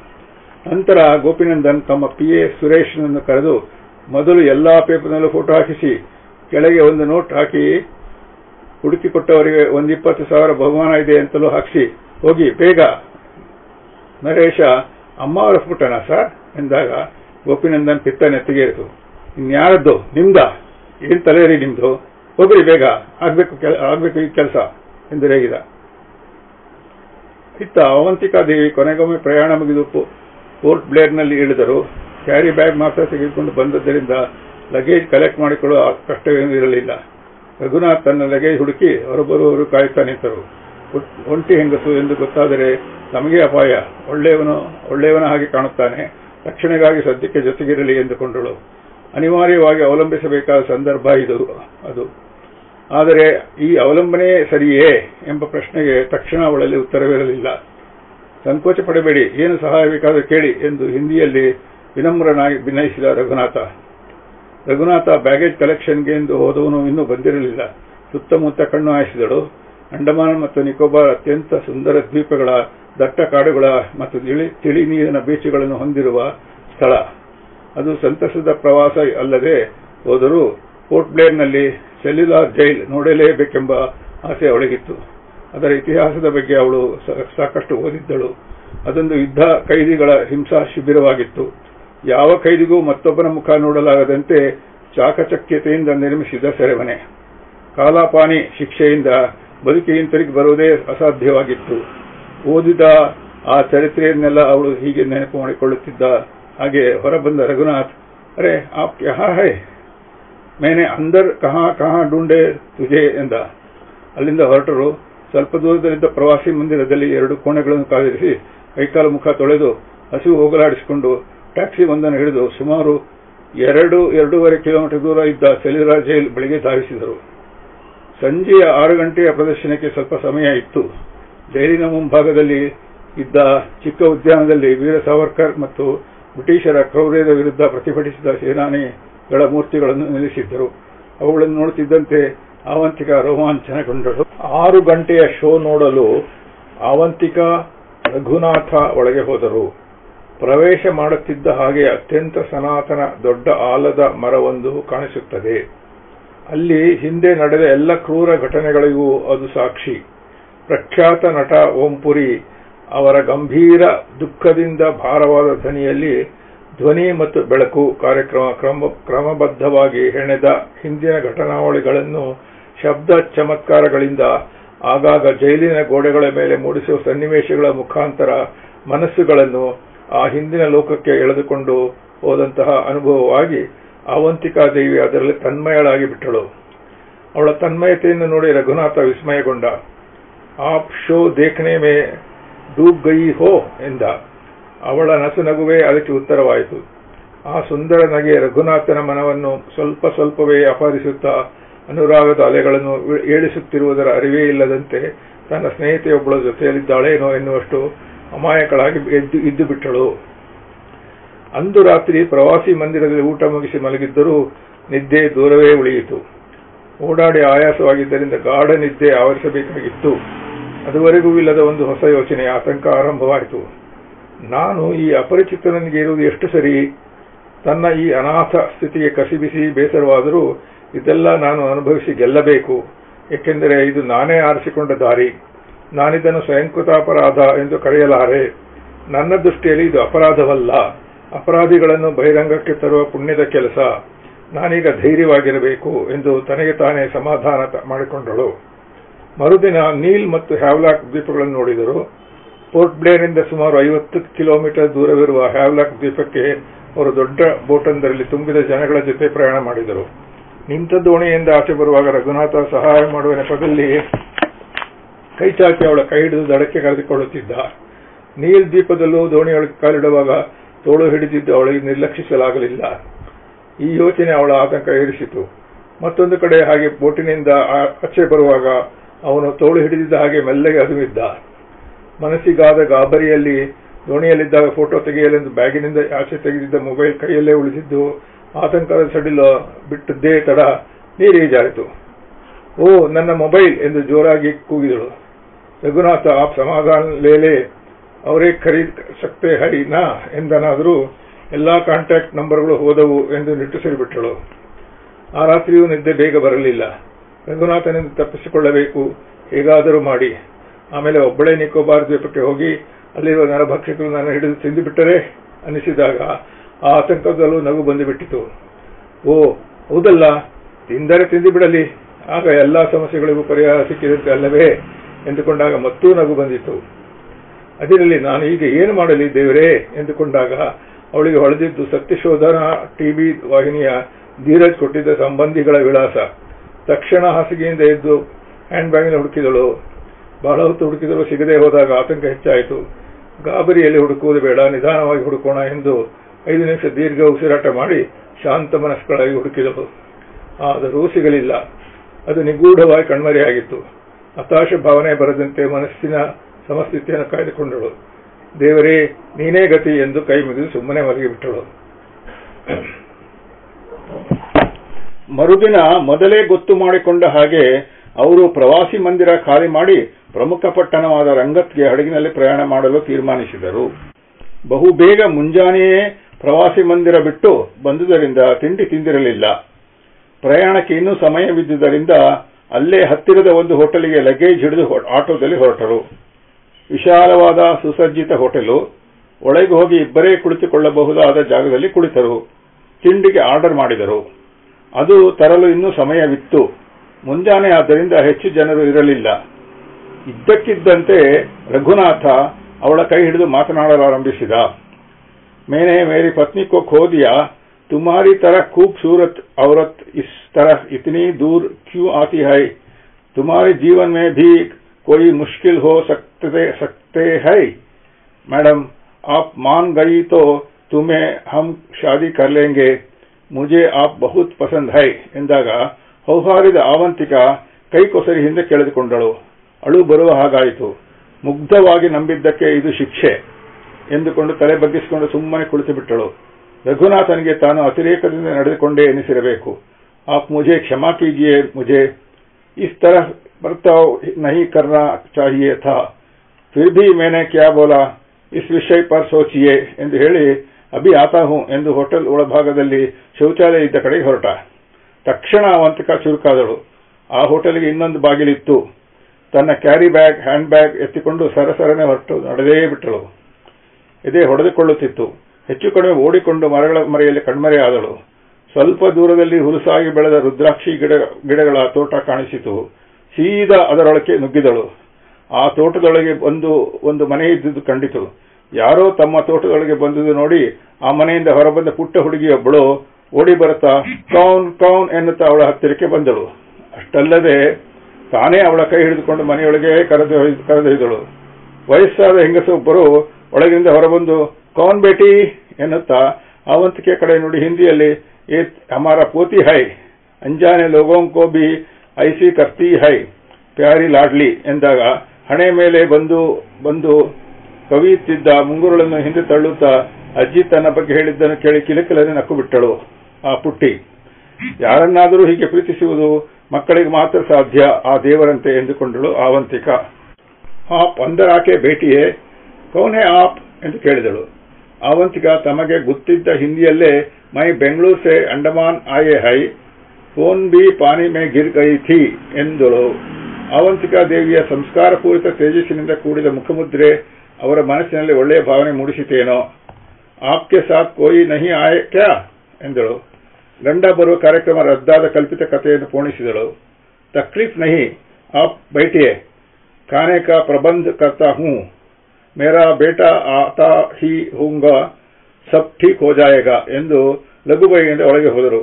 ನಂತರ ಗೋಪಿನಂದನ್ ತಮ್ಮ ಪಿಎ ಸುರೇಶ್ನನ್ನು ಕರೆದು ಮೊದಲು ಎಲ್ಲಾ ಪೇಪರ್ನಲ್ಲೂ ಫೋಟೋ ಹಾಕಿಸಿ ಕೆಳಗೆ ಒಂದು ನೋಟ್ ಹಾಕಿ ಹುಡುಕಿಕೊಟ್ಟವರಿಗೆ ಒಂದು ಇಪ್ಪತ್ತು ಸಾವಿರ ಬಹುಮಾನ ಇದೆ ಅಂತಲೂ ಹಾಕಿಸಿ ಹೋಗಿ ಬೇಗ ನರೇಶ ಅಮ್ಮ ಅವರ ಫೋಟೋನಾ ಸರ್ ಎಂದಾಗ ಗೋಪಿನಂದನ್ ಪಿತ್ತ ನೆತ್ತಿಗೇರಿತು ಇನ್ಯಾರದ್ದು ನಿಮ್ದ ಏನ್ ತಲೆರಿ ನಿಮ್ದು ಹೋಗ್ರಿ ಬೇಗ ಆಗ್ಬೇಕು ಆಗ್ಬೇಕು ಈ ಕೆಲಸ ಎಂದು ರೇಗಿದ ಇತ್ತ ಅವಂತಿಕಾ ದೇವಿ ಕೊನೆಗೊಮ್ಮೆ ಪ್ರಯಾಣ ಮುಗಿದು ಪೋರ್ಟ್ ಬ್ಲೇರ್ನಲ್ಲಿ ಇಳಿದರು ಕ್ಯಾರಿ ಬ್ಯಾಗ್ ಮಾತ್ರ ತೆಗೆದುಕೊಂಡು ಬಂದದ್ದರಿಂದ ಲಗೇಜ್ ಕಲೆಕ್ಟ್ ಮಾಡಿಕೊಳ್ಳುವ ಕಷ್ಟವೇನೂ ಇರಲಿಲ್ಲ ರಘುನಾಥ್ ತನ್ನ ಲಗೇಜ್ ಹುಡುಕಿ ಹೊರಬರುವವರು ಕಾಯುತ್ತಾ ನಿಂತರು ಒಂಟಿ ಹೆಂಗಸು ಎಂದು ಗೊತ್ತಾದರೆ ನಮಗೆ ಅಪಾಯ ಒಳ್ಳೆಯವನು ಒಳ್ಳೆಯವನ ಹಾಗೆ ಕಾಣುತ್ತಾನೆ ರಕ್ಷಣೆಗಾಗಿ ಸದ್ಯಕ್ಕೆ ಜೊತೆಗಿರಲಿ ಎಂದುಕೊಂಡಳು ಅನಿವಾರ್ಯವಾಗಿ ಅವಲಂಬಿಸಬೇಕಾದ ಸಂದರ್ಭ ಇದು ಅದು ಆದರೆ ಈ ಅವಲಂಬನೆ ಸರಿಯೇ ಎಂಬ ಪ್ರಶ್ನೆಗೆ ತಕ್ಷಣ ಅವಳಲ್ಲಿ ಉತ್ತರವಿರಲಿಲ್ಲ ಸಂಕೋಚ ಪಡಬೇಡಿ ಏನು ಸಹಾಯ ಬೇಕಾದರೂ ಕೇಳಿ ಎಂದು ಹಿಂದಿಯಲ್ಲಿ ವಿನಮ್ರನಾಗಿ ಭಿನ್ನಯಿಸಿದ ರಘುನಾಥ ರಘುನಾಥ ಬ್ಯಾಗೇಜ್ ಕಲೆಕ್ಷನ್ಗೆ ಎಂದು ಹೋದವನು ಇನ್ನೂ ಬಂದಿರಲಿಲ್ಲ ಸುತ್ತಮುತ್ತ ಕಣ್ಣು ಹಾಯಿಸಿದಳು ಅಂಡಮಾನ್ ಮತ್ತು ನಿಕೋಬಾರ್ ಅತ್ಯಂತ ಸುಂದರ ದ್ವೀಪಗಳ ದಟ್ಟ ಕಾಡುಗಳ ಮತ್ತು ತಿಳಿ ನೀರಿನ ಬೀಚುಗಳನ್ನು ಹೊಂದಿರುವ ಸ್ಥಳ ಅದು ಸಂತಸದ ಪ್ರವಾಸ ಅಲ್ಲದೆ ಹೋದರೂ ಪೋರ್ಟ್ ಬ್ಲೇರ್ನಲ್ಲಿ ಸೆಲ್ಯುಲಾರ್ ಜೈಲ್ ನೋಡಲೇಬೇಕೆಂಬ ಆಸೆ ಅವಳಿಗಿತ್ತು ಅದರ ಇತಿಹಾಸದ ಬಗ್ಗೆ ಅವಳು ಸಾಕಷ್ಟು ಓದಿದ್ದಳು ಅದೊಂದು ಯುದ್ಧ ಕೈದಿಗಳ ಹಿಂಸಾ ಶಿಬಿರವಾಗಿತ್ತು ಯಾವ ಕೈದಿಗೂ ಮತ್ತೊಬ್ಬನ ಮುಖ ನೋಡಲಾಗದಂತೆ ಚಾಕಚಕ್ಯತೆಯಿಂದ ನಿರ್ಮಿಸಿದ ಸೆರೆಮನೆ ಕಾಲಾಪಾನಿ ಶಿಕ್ಷೆಯಿಂದ ಬದುಕಿ ಹಿಂತಿರುಗಿ ಬರುವುದೇ ಅಸಾಧ್ಯವಾಗಿತ್ತು ಓದಿದ ಆ ಚರಿತ್ರೆಯನ್ನೆಲ್ಲ ಅವಳು ಹೀಗೆ ನೆನಪು ಮಾಡಿಕೊಳ್ಳುತ್ತಿದ್ದ ಹಾಗೆ ಹೊರಬಂದ ರಘುನಾಥ್ ಅರೆ ಆಪ್ ಕ್ಯಾ ಹೈ ಮೇನೆ ಅಂದರ್ ಕಹಾ ಕಹಾ ಡೂಂಡೆ ತುಜೆ ಎಂದ ಅಲ್ಲಿಂದ ಹೊರಟರು ಸ್ವಲ್ಪ ದೂರದಲ್ಲಿದ್ದ ಪ್ರವಾಸಿ ಮಂದಿರದಲ್ಲಿ ಎರಡು ಕೋಣೆಗಳನ್ನು ಕಾದಿರಿಸಿ ಕೈಕಾಲು ಮುಖ ತೊಳೆದು ಹಸಿವು ಹೋಗಲಾಡಿಸಿಕೊಂಡು ಟ್ಯಾಕ್ಸಿ ಒಂದನ್ನು ಹಿಡಿದು ಸುಮಾರು ಎರಡು ಎರಡೂವರೆ ಕಿಲೋಮೀಟರ್ ದೂರ ಇದ್ದ ಸೆಲ್ಯುಲಾ ಜೈಲ್ ಬಳಿಗೆ ಧಾವಿಸಿದರು ಸಂಜೆಯ ಆರು ಗಂಟೆಯ ಪ್ರದರ್ಶನಕ್ಕೆ ಸ್ವಲ್ಪ ಸಮಯ ಇತ್ತು ಜೈಲಿನ ಮುಂಭಾಗದಲ್ಲಿ ಇದ್ದ ಚಿಕ್ಕ ಉದ್ಯಾನದಲ್ಲಿ ವೀರ ಸಾವರ್ಕರ್ ಮತ್ತು ಬ್ರಿಟಿಷರ ಕ್ರೌರ್ಯದ ವಿರುದ್ಧ ಪ್ರತಿಭಟಿಸಿದ ಸೇನಾನಿಗಳ ಮೂರ್ತಿಗಳನ್ನು ನಿಲ್ಲಿಸಿದ್ದರು ಅವುಗಳನ್ನು ನೋಡುತ್ತಿದ್ದಂತೆ ಆವಂತಿಕ ರೋಮಾಂಚನಗೊಂಡಳು ಆರು ಗಂಟೆಯ ಶೋ ನೋಡಲು ಆವಂತಿಕ ರಘುನಾಥ ಒಳಗೆ ಹೋದರು ಪ್ರವೇಶ ಮಾಡುತ್ತಿದ್ದ ಹಾಗೆ ಅತ್ಯಂತ ಸನಾತನ ದೊಡ್ಡ ಆಲದ ಮರವೊಂದು ಕಾಣಿಸುತ್ತದೆ ಅಲ್ಲಿ ಹಿಂದೆ ನಡೆದ ಎಲ್ಲ ಕ್ರೂರ ಘಟನೆಗಳಿಗೂ ಅದು ಸಾಕ್ಷಿ ಪ್ರಖ್ಯಾತ ನಟ ಓಂಪುರಿ ಅವರ ಗಂಭೀರ ದುಃಖದಿಂದ ಭಾರವಾದ ಧ್ವನಿಯಲ್ಲಿ ಧ್ವನಿ ಮತ್ತು ಬೆಳಕು ಕಾರ್ಯಕ್ರಮ ಕ್ರಮ ಕ್ರಮಬದ್ಧವಾಗಿ ಹೆಣೆದ ಹಿಂದಿನ ಘಟನಾವಳಿಗಳನ್ನು ಶಬ್ದ ಚಮತ್ಕಾರಗಳಿಂದ ಆಗಾಗ ಜೈಲಿನ ಗೋಡೆಗಳ ಮೇಲೆ ಮೂಡಿಸುವ ಸನ್ನಿವೇಶಗಳ ಮುಖಾಂತರ ಮನಸ್ಸುಗಳನ್ನು ಆ ಹಿಂದಿನ ಲೋಕಕ್ಕೆ ಎಳೆದುಕೊಂಡು ಹೋದಂತಹ ಅನುಭವವಾಗಿ ಅವಂತಿಕಾದೇವಿ ಅದರಲ್ಲಿ ತನ್ಮಯಳಾಗಿ ಬಿಟ್ಟಳು ಅವಳ ತನ್ಮಯತೆಯನ್ನು ನೋಡಿ ರಘುನಾಥ ವಿಸ್ಮಯಗೊಂಡ ಆಪ್ ಶೋ ದೇಖನೆ ಮೇ ಡೂಬ್ ಗೈ ಹೋ ಎಂದ ಅವಳ ನಸುನಗುವೆ ಅದಕ್ಕೆ ಉತ್ತರವಾಯಿತು ಆ ಸುಂದರ ನಗೆ ರಘುನಾಥನ ಮನವನ್ನು ಸ್ವಲ್ಪ ಸ್ವಲ್ಪವೇ ಅಪಹರಿಸುತ್ತಾ ಅನುರಾಗದ ಅಲೆಗಳನ್ನು ಏಳಿಸುತ್ತಿರುವುದರ ಅರಿವೇ ಇಲ್ಲದಂತೆ ತನ್ನ ಸ್ನೇಹಿತೆಯೊಬ್ಬಳ ಜೊತೆಯಲ್ಲಿದ್ದಾಳೇನೋ ಎನ್ನುವಷ್ಟು ಅಮಾಯಕಳಾಗಿ ಎದ್ದು ಇದ್ದು ಬಿಟ್ಟಳು ಅಂದು ರಾತ್ರಿ ಪ್ರವಾಸಿ ಮಂದಿರದಲ್ಲಿ ಊಟ ಮುಗಿಸಿ ಮಲಗಿದ್ದರೂ ನಿದ್ದೆ ದೂರವೇ ಉಳಿಯಿತು ಓಡಾಡಿ ಆಯಾಸವಾಗಿದ್ದರಿಂದ ಗಾಢ ನಿದ್ದೆ ಆವರಿಸಬೇಕಾಗಿತ್ತು ಅದುವರೆಗೂ ಇಲ್ಲದ ಒಂದು ಹೊಸ ಯೋಚನೆ ಆತಂಕ ಆರಂಭವಾಯಿತು ನಾನು ಈ ಅಪರಿಚಿತನಿಗೆ ಇರುವುದು ಎಷ್ಟು ಸರಿ ತನ್ನ ಈ ಅನಾಥ ಸ್ಥಿತಿಗೆ ಕಸಿಬಿಸಿ ಬೇಸರವಾದರೂ ಇದೆಲ್ಲ ನಾನು ಅನುಭವಿಸಿ ಗೆಲ್ಲಬೇಕು ಏಕೆಂದರೆ ಇದು ನಾನೇ ಆರಿಸಿಕೊಂಡ ದಾರಿ ನಾನಿದನ್ನು ಸ್ವಯಂಕೃತಾಪರಾಧ ಎಂದು ಕರೆಯಲಾರೆ ನನ್ನ ದೃಷ್ಟಿಯಲ್ಲಿ ಇದು ಅಪರಾಧವಲ್ಲ ಅಪರಾಧಿಗಳನ್ನು ಬಹಿರಂಗಕ್ಕೆ ತರುವ ಪುಣ್ಯದ ಕೆಲಸ ನಾನೀಗ ಧೈರ್ಯವಾಗಿರಬೇಕು ಎಂದು ತನಗೆ ತಾನೇ ಸಮಾಧಾನ ಮಾಡಿಕೊಂಡಳು ಮರುದಿನ ನೀಲ್ ಮತ್ತು ಹ್ಯಾವ್ಲಾಕ್ ದ್ವೀಪಗಳನ್ನು ನೋಡಿದರು ಪೋರ್ಟ್ ಬ್ಲೇರ್ನಿಂದ ಸುಮಾರು ಐವತ್ತು ಕಿಲೋಮೀಟರ್ ದೂರವಿರುವ ಹ್ಯಾವ್ಲಾಕ್ ದ್ವೀಪಕ್ಕೆ ಅವರು ದೊಡ್ಡ ಬೋಟೊಂದರಲ್ಲಿ ತುಂಬಿದ ಜನಗಳ ಜೊತೆ ಪ್ರಯಾಣ ಮಾಡಿದರು ನಿಂತ ದೋಣಿಯಿಂದ ಆಚೆ ಬರುವಾಗ ರಘುನಾಥ ಸಹಾಯ ಮಾಡುವ ನೆಪದಲ್ಲಿ ಕೈಚಾಚಿ ಅವಳ ಕೈ ಹಿಡಿದು ದಡಕ್ಕೆ ಕರೆದುಕೊಳ್ಳುತ್ತಿದ್ದ ನೀಲ್ ದ್ವೀಪದಲ್ಲೂ ದೋಣಿಯೊಳಗೆ ಕಾಲಿಡುವಾಗ ತೋಳು ಹಿಡಿದಿದ್ದು ಅವಳಿಗೆ ನಿರ್ಲಕ್ಷಿಸಲಾಗಲಿಲ್ಲ ಈ ಯೋಚನೆ ಅವಳ ಆತಂಕ ಏರಿಸಿತು ಮತ್ತೊಂದು ಕಡೆ ಹಾಗೆ ಬೋಟಿನಿಂದ ಆಚೆ ಬರುವಾಗ ಅವನು ತೋಳು ಹಿಡಿದಿದ್ದ ಹಾಗೆ ಮೆಲ್ಲಗೆ ಅದುಮಿದ್ದ ಮನಸ್ಸಿಗಾದ ಗಾಬರಿಯಲ್ಲಿ ದೋಣಿಯಲ್ಲಿದ್ದಾಗ ಫೋಟೋ ತೆಗೆಯಲೆಂದು ಬ್ಯಾಗಿನಿಂದ ಆಚೆ ತೆಗೆದಿದ್ದ ಮೊಬೈಲ್ ಕೈಯಲ್ಲೇ ಉಳಿದಿದ್ದು ಆತಂಕದ ಸಡಿಲು ಬಿಟ್ಟದ್ದೇ ತಡ ನೀರಿಗೆ ಜಾರಿತು ಓ ನನ್ನ ಮೊಬೈಲ್ ಎಂದು ಜೋರಾಗಿ ಕೂಗಿದಳು ರಘುನಾಥ ಆಪ್ ಸಮಾಧಾನ ಲೇಲೆ ಅವರೇ ಖರೀದ್ ಸಕ್ತೆ ಹೈ ನಾ ಎಂದನಾದರೂ ಎಲ್ಲಾ ಕಾಂಟ್ಯಾಕ್ಟ್ ನಂಬರ್ಗಳು ಹೋದವು ಎಂದು ನಿಟ್ಟುಸಿರಿಬಿಟ್ಟಳು ಆ ರಾತ್ರಿಯೂ ನಿದ್ದೆ ಬೇಗ ಬರಲಿಲ್ಲ ರಘುನಾಥನಿಂದ ತಪ್ಪಿಸಿಕೊಳ್ಳಬೇಕು ಹೇಗಾದರೂ ಮಾಡಿ ಆಮೇಲೆ ಒಬ್ಬಳೇ ನಿಕೋಬಾರ್ ದ್ವೀಪಕ್ಕೆ ಹೋಗಿ ಅಲ್ಲಿರುವ ನರಭಕ್ಷಕರು ನನ್ನ ಹಿಡಿದು ತಿಂದುಬಿಟ್ಟರೆ ಅನಿಸಿದಾಗ ಆ ಆತಂಕದಲ್ಲೂ ನಗು ಬಂದುಬಿಟ್ಟಿತು ಓ ಹೌದಲ್ಲ ತಿಂದರೆ ತಿಂದು ಬಿಡಲಿ ಆಗ ಎಲ್ಲಾ ಸಮಸ್ಯೆಗಳಿಗೂ ಪರಿಹಾರ ಸಿಕ್ಕಿದಂತೆ ಅಲ್ಲವೇ ಎಂದುಕೊಂಡಾಗ ಮತ್ತೂ ನಗು ಬಂದಿತು ಅದರಲ್ಲಿ ನಾನು ಈಗ ಏನು ಮಾಡಲಿ ದೇವರೇ ಎಂದುಕೊಂಡಾಗ ಅವಳಿಗೆ ಹೊಳೆದಿದ್ದು ಸತ್ಯಶೋಧನಾ ಟಿವಿ ವಾಹಿನಿಯ ಧೀರಜ್ ಕೊಟ್ಟಿದ್ದ ಸಂಬಂಧಿಗಳ ವಿಳಾಸ ತಕ್ಷಣ ಹಾಸಿಗೆಯಿಂದ ಎದ್ದು ಹ್ಯಾಂಡ್ ಬ್ಯಾಗ್ನ ಹುಡುಕಿದಳು ಬಹಳ ಹೊತ್ತು ಹುಡುಕಿದರೂ ಸಿಗದೆ ಹೋದಾಗ ಆತಂಕ ಹೆಚ್ಚಾಯಿತು ಗಾಬರಿಯಲ್ಲಿ ಹುಡುಕುವುದು ಬೇಡ ನಿಧಾನವಾಗಿ ಹುಡುಕೋಣ ಎಂದು ಐದು ನಿಮಿಷ ದೀರ್ಘ ಉಸಿರಾಟ ಮಾಡಿ ಶಾಂತ ಮನಸ್ಸುಗಳಾಗಿ ಹುಡುಕಿದಳು ಆದರೂ ಸಿಗಲಿಲ್ಲ ಅದು ನಿಗೂಢವಾಗಿ ಕಣ್ಮರೆಯಾಗಿತ್ತು ಹತಾಶ ಭಾವನೆ ಬರದಂತೆ ಮನಸ್ಸಿನ ಸಮಸ್ಥಿತಿಯನ್ನು ಕಾಯ್ದುಕೊಂಡಳು ದೇವರೇ ನೀನೇ ಗತಿ ಎಂದು ಕೈ ಮುಗಿದು ಸುಮ್ಮನೆ ಮಲಗಿಬಿಟ್ಟಳು ಮರುದಿನ ಮೊದಲೇ ಗೊತ್ತು ಮಾಡಿಕೊಂಡ ಹಾಗೆ ಅವರು ಪ್ರವಾಸಿ ಮಂದಿರ ಖಾಲಿ ಮಾಡಿ ಪ್ರಮುಖ ಪಟ್ಟಣವಾದ ರಂಗತ್ಗೆ ಹಡಗಿನಲ್ಲಿ ಪ್ರಯಾಣ ಮಾಡಲು ತೀರ್ಮಾನಿಸಿದರು ಬಹುಬೇಗ ಮುಂಜಾನೆಯೇ ಪ್ರವಾಸಿ ಮಂದಿರ ಬಿಟ್ಟು ಬಂದುದರಿಂದ ತಿಂಡಿ ತಿಂದಿರಲಿಲ್ಲ ಪ್ರಯಾಣಕ್ಕೆ ಇನ್ನೂ ಸಮಯವಿದ್ದುದರಿಂದ ಅಲ್ಲೇ ಹತ್ತಿರದ ಒಂದು ಹೋಟೆಲ್ಗೆ ಲಗೇಜ್ ಹಿಡಿದು ಆಟೋದಲ್ಲಿ ಹೊರಟರು ವಿಶಾಲವಾದ ಸುಸಜ್ಜಿತ ಹೋಟೆಲು ಒಳಗೆ ಹೋಗಿ ಇಬ್ಬರೇ ಕುಳಿತುಕೊಳ್ಳಬಹುದಾದ ಜಾಗದಲ್ಲಿ ಕುಳಿತರು ತಿಂಡಿಗೆ ಆರ್ಡರ್ ಮಾಡಿದರು ಅದು ತರಲು ಇನ್ನೂ ಸಮಯವಿತ್ತು ಮುಂಜಾನೆ ಆದ್ದರಿಂದ ಹೆಚ್ಚು ಜನರು ಇರಲಿಲ್ಲ ಇದ್ದಕ್ಕಿದ್ದಂತೆ ರಘುನಾಥ ಅವಳ ಕೈ ಹಿಡಿದು ಮಾತನಾಡಲಾರಂಭಿಸಿದ ಮೇನೆ ಮೇರಿ ಪತ್ನಿ ಕೋ ಖೋ ದಿಯಾ तुम्हारी तरह खूबसूरत औरत इस तरह इतनी दूर क्यों आती है तुम्हारे जीवन में भी कोई मुश्किल हो सकते सकते है मैडम आप मान गई तो तुम्हें हम शादी कर लेंगे मुझे आप बहुत पसंद है ಎಂದಾಗ ಹೌಹಾರಿದ ಆವಂತಿಕ ಕೈ ಕೊಸರಿ ಹಿಂದೆ ಕೆಳೆದುಕೊಂಡಳು ಅಳು ಬರುವ ಹಾಗಾಯಿತು ಮುಗ್ಧವಾಗಿ ನಂಬಿದ್ದಕ್ಕೆ ಇದು ಶಿಕ್ಷೆ ಎಂದುಕೊಂಡು ತಲೆ ಬಗ್ಗಿಸಿಕೊಂಡು ಸುಮ್ಮನೆ ಕುಳಿತು ಬಿಟ್ಟಳು ರಘುನಾಥನಿಗೆ ತಾನು ಅತಿರೇಕದಿಂದ ನಡೆದುಕೊಂಡೇ ಎನಿಸಿರಬೇಕು आप मुझे क्षमा कीजिए मुझे इस तरह बर्ताव नहीं करना चाहिए था फिर भी मैंने क्या बोला इस विषय पर सोचिए ಎಂದು ಹೇಳಿ ಅಭಿ ಆತಾ ಹೂಂ ಎಂದು ಹೋಟೆಲ್ ಒಳಭಾಗದಲ್ಲಿ ಶೌಚಾಲಯ ಇದ್ದ ಕಡೆಗೆ ಹೊರಟ ತಕ್ಷಣ ಅವಂತಿಕ ಚುರುಕಾದಳು ಆ ಹೋಟೆಲ್ಗೆ ಇನ್ನೊಂದು ಬಾಗಿಲಿತ್ತು ತನ್ನ ಕ್ಯಾರಿ ಬ್ಯಾಗ್ ಹ್ಯಾಂಡ್ ಬ್ಯಾಗ್ ಎತ್ತಿಕೊಂಡು ಸರಸರನೆ ಹೊರಟು ನಡೆದೇ ಬಿಟ್ಟಳು ಎದೆ ಹೊಡೆದುಕೊಳ್ಳುತ್ತಿತ್ತು ಹೆಚ್ಚು ಕಡಿಮೆ ಓಡಿಕೊಂಡು ಮರಗಳ ಮರೆಯಲ್ಲಿ ಕಣ್ಮರೆಯಾದಳು ಸ್ವಲ್ಪ ದೂರದಲ್ಲಿ ಹುಲಸಾಗಿ ಬೆಳೆದ ರುದ್ರಾಕ್ಷಿ ಗಿಡ ಗಿಡಗಳ ತೋಟ ಕಾಣಿಸಿತು ಸೀದಾ ಅದರೊಳಕ್ಕೆ ನುಗ್ಗಿದಳು ಆ ತೋಟದೊಳಗೆ ಒಂದು ಒಂದು ಮನೆ ಇದ್ದುದು ಕಂಡಿತು ಯಾರೋ ತಮ್ಮ ತೋಟದೊಳಗೆ ಬಂದುದು ನೋಡಿ ಆ ಮನೆಯಿಂದ ಹೊರಬಂದ ಪುಟ್ಟ ಹುಡುಗಿಯೊಬ್ಬಳು ಓಡಿ ಬರುತ್ತಾ ಕೌನ್ ಕೌನ್ ಎನ್ನುತ್ತಾ ಅವಳ ಹತ್ತಿರಕ್ಕೆ ಬಂದಳು ಅಷ್ಟಲ್ಲದೆ ತಾನೇ ಅವಳ ಕೈ ಹಿಡಿದುಕೊಂಡು ಮನೆಯೊಳಗೆ ಕರೆದೊಯ್ದು ಕರೆದೊಯ್ದಳು ವಯಸ್ಸಾದ ಹೆಂಗಸೊಬ್ಬರು ಒಳಗಿಂದ ಹೊರಬಂದು ಕೌನ್ ಬೇಟಿ ಎನ್ನುತ್ತಾ ಅವಂತಿಕೆ ಕಡೆ ನೋಡಿ ಹಿಂದಿಯಲ್ಲಿ ये हमारा पोती है अंजाने लोगों को भी ऐसी करती है ಪ್ಯಾರಿ ಲಾಡ್ಲಿ ಎಂದಾಗ ಹಣೆ ಮೇಲೆ ಬಂದು ಬಂದು ಕವಿಯುತ್ತಿದ್ದ ಮುಂಗುರುಳನ್ನು ಹಿಂದೆ ತಳ್ಳುತ್ತಾ ಅಜ್ಜಿ ತನ್ನ ಬಗ್ಗೆ ಹೇಳಿದ್ದನ್ನು ಕೇಳಿ ಕಿಲಕಿಲನೆ ನಕ್ಕು ಬಿಟ್ಟಳು ಆ ಪುಟ್ಟಿ ಯಾರನ್ನಾದರೂ ಹೀಗೆ ಪ್ರೀತಿಸುವುದು ಮಕ್ಕಳಿಗೆ ಮಾತ್ರ ಸಾಧ್ಯ ಆ ದೇವರಂತೆ ಎಂದುಕೊಂಡಳು ಆವಂತಿಕ ಆಪ್ ಅಂದರಾಕೆ ಭೇಟಿಯೇ ಕೌನೆ ಆಪ್ ಎಂದು ಕೇಳಿದಳು ಆವಂತಿಕ ತಮಗೆ ಗೊತ್ತಿದ್ದ ಹಿಂದಿಯಲ್ಲೇ ಮೈ ಬೆಂಗಳೂರು ಸೆ ಅಂಡಮಾನ್ ಆಯೆ ಹೈ ಫೋನ್ ಬಿ ಪಾನಿ ಮೇ ಗಿರ್ ಗೈ ಥಿ ಎಂದಳು ಆವಂತಿಕಾ ದೇವಿಯ ಸಂಸ್ಕಾರಪೂರಿತ ತೇಜಸ್ಸಿನಿಂದ ಕೂಡಿದ ಮುಖಮುದ್ರೆ ಅವರ ಮನಸ್ಸಿನಲ್ಲಿ ಒಳ್ಳೆಯ ಭಾವನೆ ಮೂಡಿಸಿತೇನೋ ಆಪ್ಕೆ ಸಾಥ್ ಕೋಯಿ ನಹಿ ಆಯೆ ಕ್ಯಾ ಎಂದಳು ಗಂಡ ಬರುವ ಕಾರ್ಯಕ್ರಮ ರದ್ದಾದ ಕಲ್ಪಿತ ಕಥೆಯನ್ನು ಪೋಣಿಸಿದಳು ತಕ್ಲೀಫ್ ನಹಿ ಆಪ್ ಬೈಟಿಯೇ ಖಾನೆ ಕಾ ಪ್ರಬಂಧ ಕರ್ತಾ ಹೂಂ ಮೇರಾ ಬೇಟಾ ಆತಾ ಹಿ ಹೂಂಗಾ ಸಬ್ ಠೀಕ್ ಹೋ ಜಾಯೇಗಾ ಎಂದು ಲಘುಬೈಯಿಂದ ಒಳಗೆ ಹೋದರು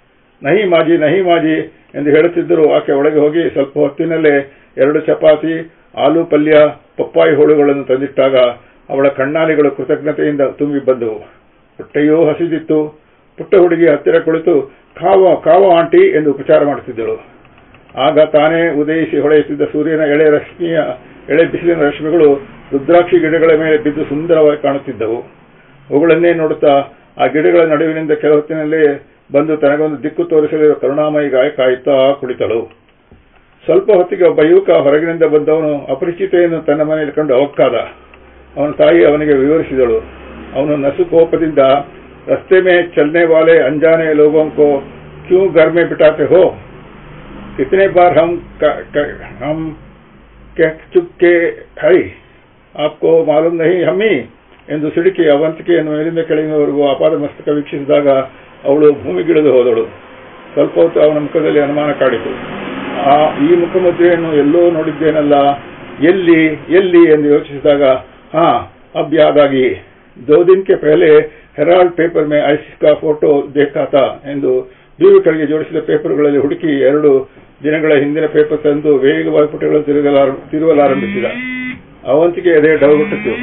ನಹಿ ಮಾಜಿ ನಹಿ ಮಾಜಿ ಎಂದು ಹೇಳುತ್ತಿದ್ದರು ಆಕೆ ಒಳಗೆ ಹೋಗಿ ಸ್ವಲ್ಪ ಹೊತ್ತಿನಲ್ಲೇ ಎರಡು ಚಪಾತಿ ಆಲೂ ಪಲ್ಯ ಪಪ್ಪಾಯಿ ಹೋಳುಗಳನ್ನು ತಂದಿಟ್ಟಾಗ ಅವಳ ಕಣ್ಣಾಲಿಗಳು ಕೃತಜ್ಞತೆಯಿಂದ ತುಂಬಿ ಬಂದವು ಹೊಟ್ಟೆಯೂ ಹಸಿದಿತ್ತು ಪುಟ್ಟ ಹುಡುಗಿ ಹತ್ತಿರ ಕುಳಿತು ಕಾವ ಕಾವ ಆಂಟಿ ಎಂದು ಉಪಚಾರ ಮಾಡುತ್ತಿದ್ದಳು ಆಗ ತಾನೇ ಉದಯಿಸಿ ಹೊಳೆಯುತ್ತಿದ್ದ ಸೂರ್ಯನ ಎಳೆ ರಶ್ಮಿಯ ಎಳೆ ಬಿಸಿಲಿನ ರಶ್ಮಿಗಳು ರುದ್ರಾಕ್ಷಿ ಗಿಡಗಳ ಮೇಲೆ ಬಿದ್ದು ಸುಂದರವಾಗಿ ಕಾಣುತ್ತಿದ್ದವು ಅವುಗಳನ್ನೇ ನೋಡುತ್ತಾ ಆ ಗಿಡಗಳ ನಡುವಿನಿಂದ ಕೆಲ ಹೊತ್ತಿನಲ್ಲೇ ಬಂದು ತನಗೊಂದು ದಿಕ್ಕು ತೋರಿಸಲಿರುವ ಕರುಣಾಮಯಿ ಗಾಯ ಕಾಯುತ್ತಾ ಕುಳಿತಳು ಸ್ವಲ್ಪ ಹೊತ್ತಿಗೆ ಒಬ್ಬ ಯುವಕ ಹೊರಗಿನಿಂದ ಬಂದವನು ಅಪರಿಚಿತೆಯನ್ನು ತನ್ನ ಮನೆಯಲ್ಲಿ ಕಂಡು ಅವಕ್ಕಾದ ಅವನ ತಾಯಿ ಅವನಿಗೆ ವಿವರಿಸಿದಳು ಅವನು ನಸುಕೋಪದಿಂದ ರಸ್ತೆ ಮೇ ಚಲನೆ ವಾಲೆ ಅಂಜಾನೆ ಲೋಗೋं को क्यों घर में बिठाते हो कितने बार हम क- क- हम कह चुके है आपको मालूम नहीं हमी ಎಂದು ಸಿಡುಕಿ ಅವಂತಿಕೆಯನ್ನು ಮೇಲಿಂದ ಕೆಳಗಿನವರೆಗೂ ಅಪಾದ ಮಸ್ತಕ ವೀಕ್ಷಿಸಿದಾಗ ಅವಳು ಭೂಮಿಗಿಳಿದು ಹೋದಳು ಸ್ವಲ್ಪ ಹೊತ್ತು ಅವನ ಮುಖದಲ್ಲಿ ಅನುಮಾನ ಕಾಡಿತು ಆ ಈ ಮುಖಮುದ್ರೆಯನ್ನು ಎಲ್ಲೋ ನೋಡಿದ್ದೇನಲ್ಲ ಎಲ್ಲಿ ಎಲ್ಲಿ ಎಂದು ಯೋಚಿಸಿದಾಗ ಹಾ ಅಬ್ ಯಾದಾಗಿ ದೋ ದಿನ್ ಕೆ ಪೆಹಲೆ ಹೆರಾಲ್ಡ್ ಪೇಪರ್ ಮೇ ಐಸಿಕಾ ಫೋಟೋ ದೇಖಾತ ಎಂದು ಬೀವಿ ಕೆಳಗೆ ಜೋಡಿಸಿದ ಪೇಪರ್ಗಳಲ್ಲಿ ಹುಡುಕಿ ಎರಡು ದಿನಗಳ ಹಿಂದಿನ ಪೇಪರ್ ತಂದು ವೇಗವಾಗಿ ಪುಟಗಳು ತಿರುಗಲಾರ ತಿರುವಲಾರಂಭಿಸಿದ ಅವಂತಿಕೆ ಎದೆ ಡವಗುಟ್ಟಿತು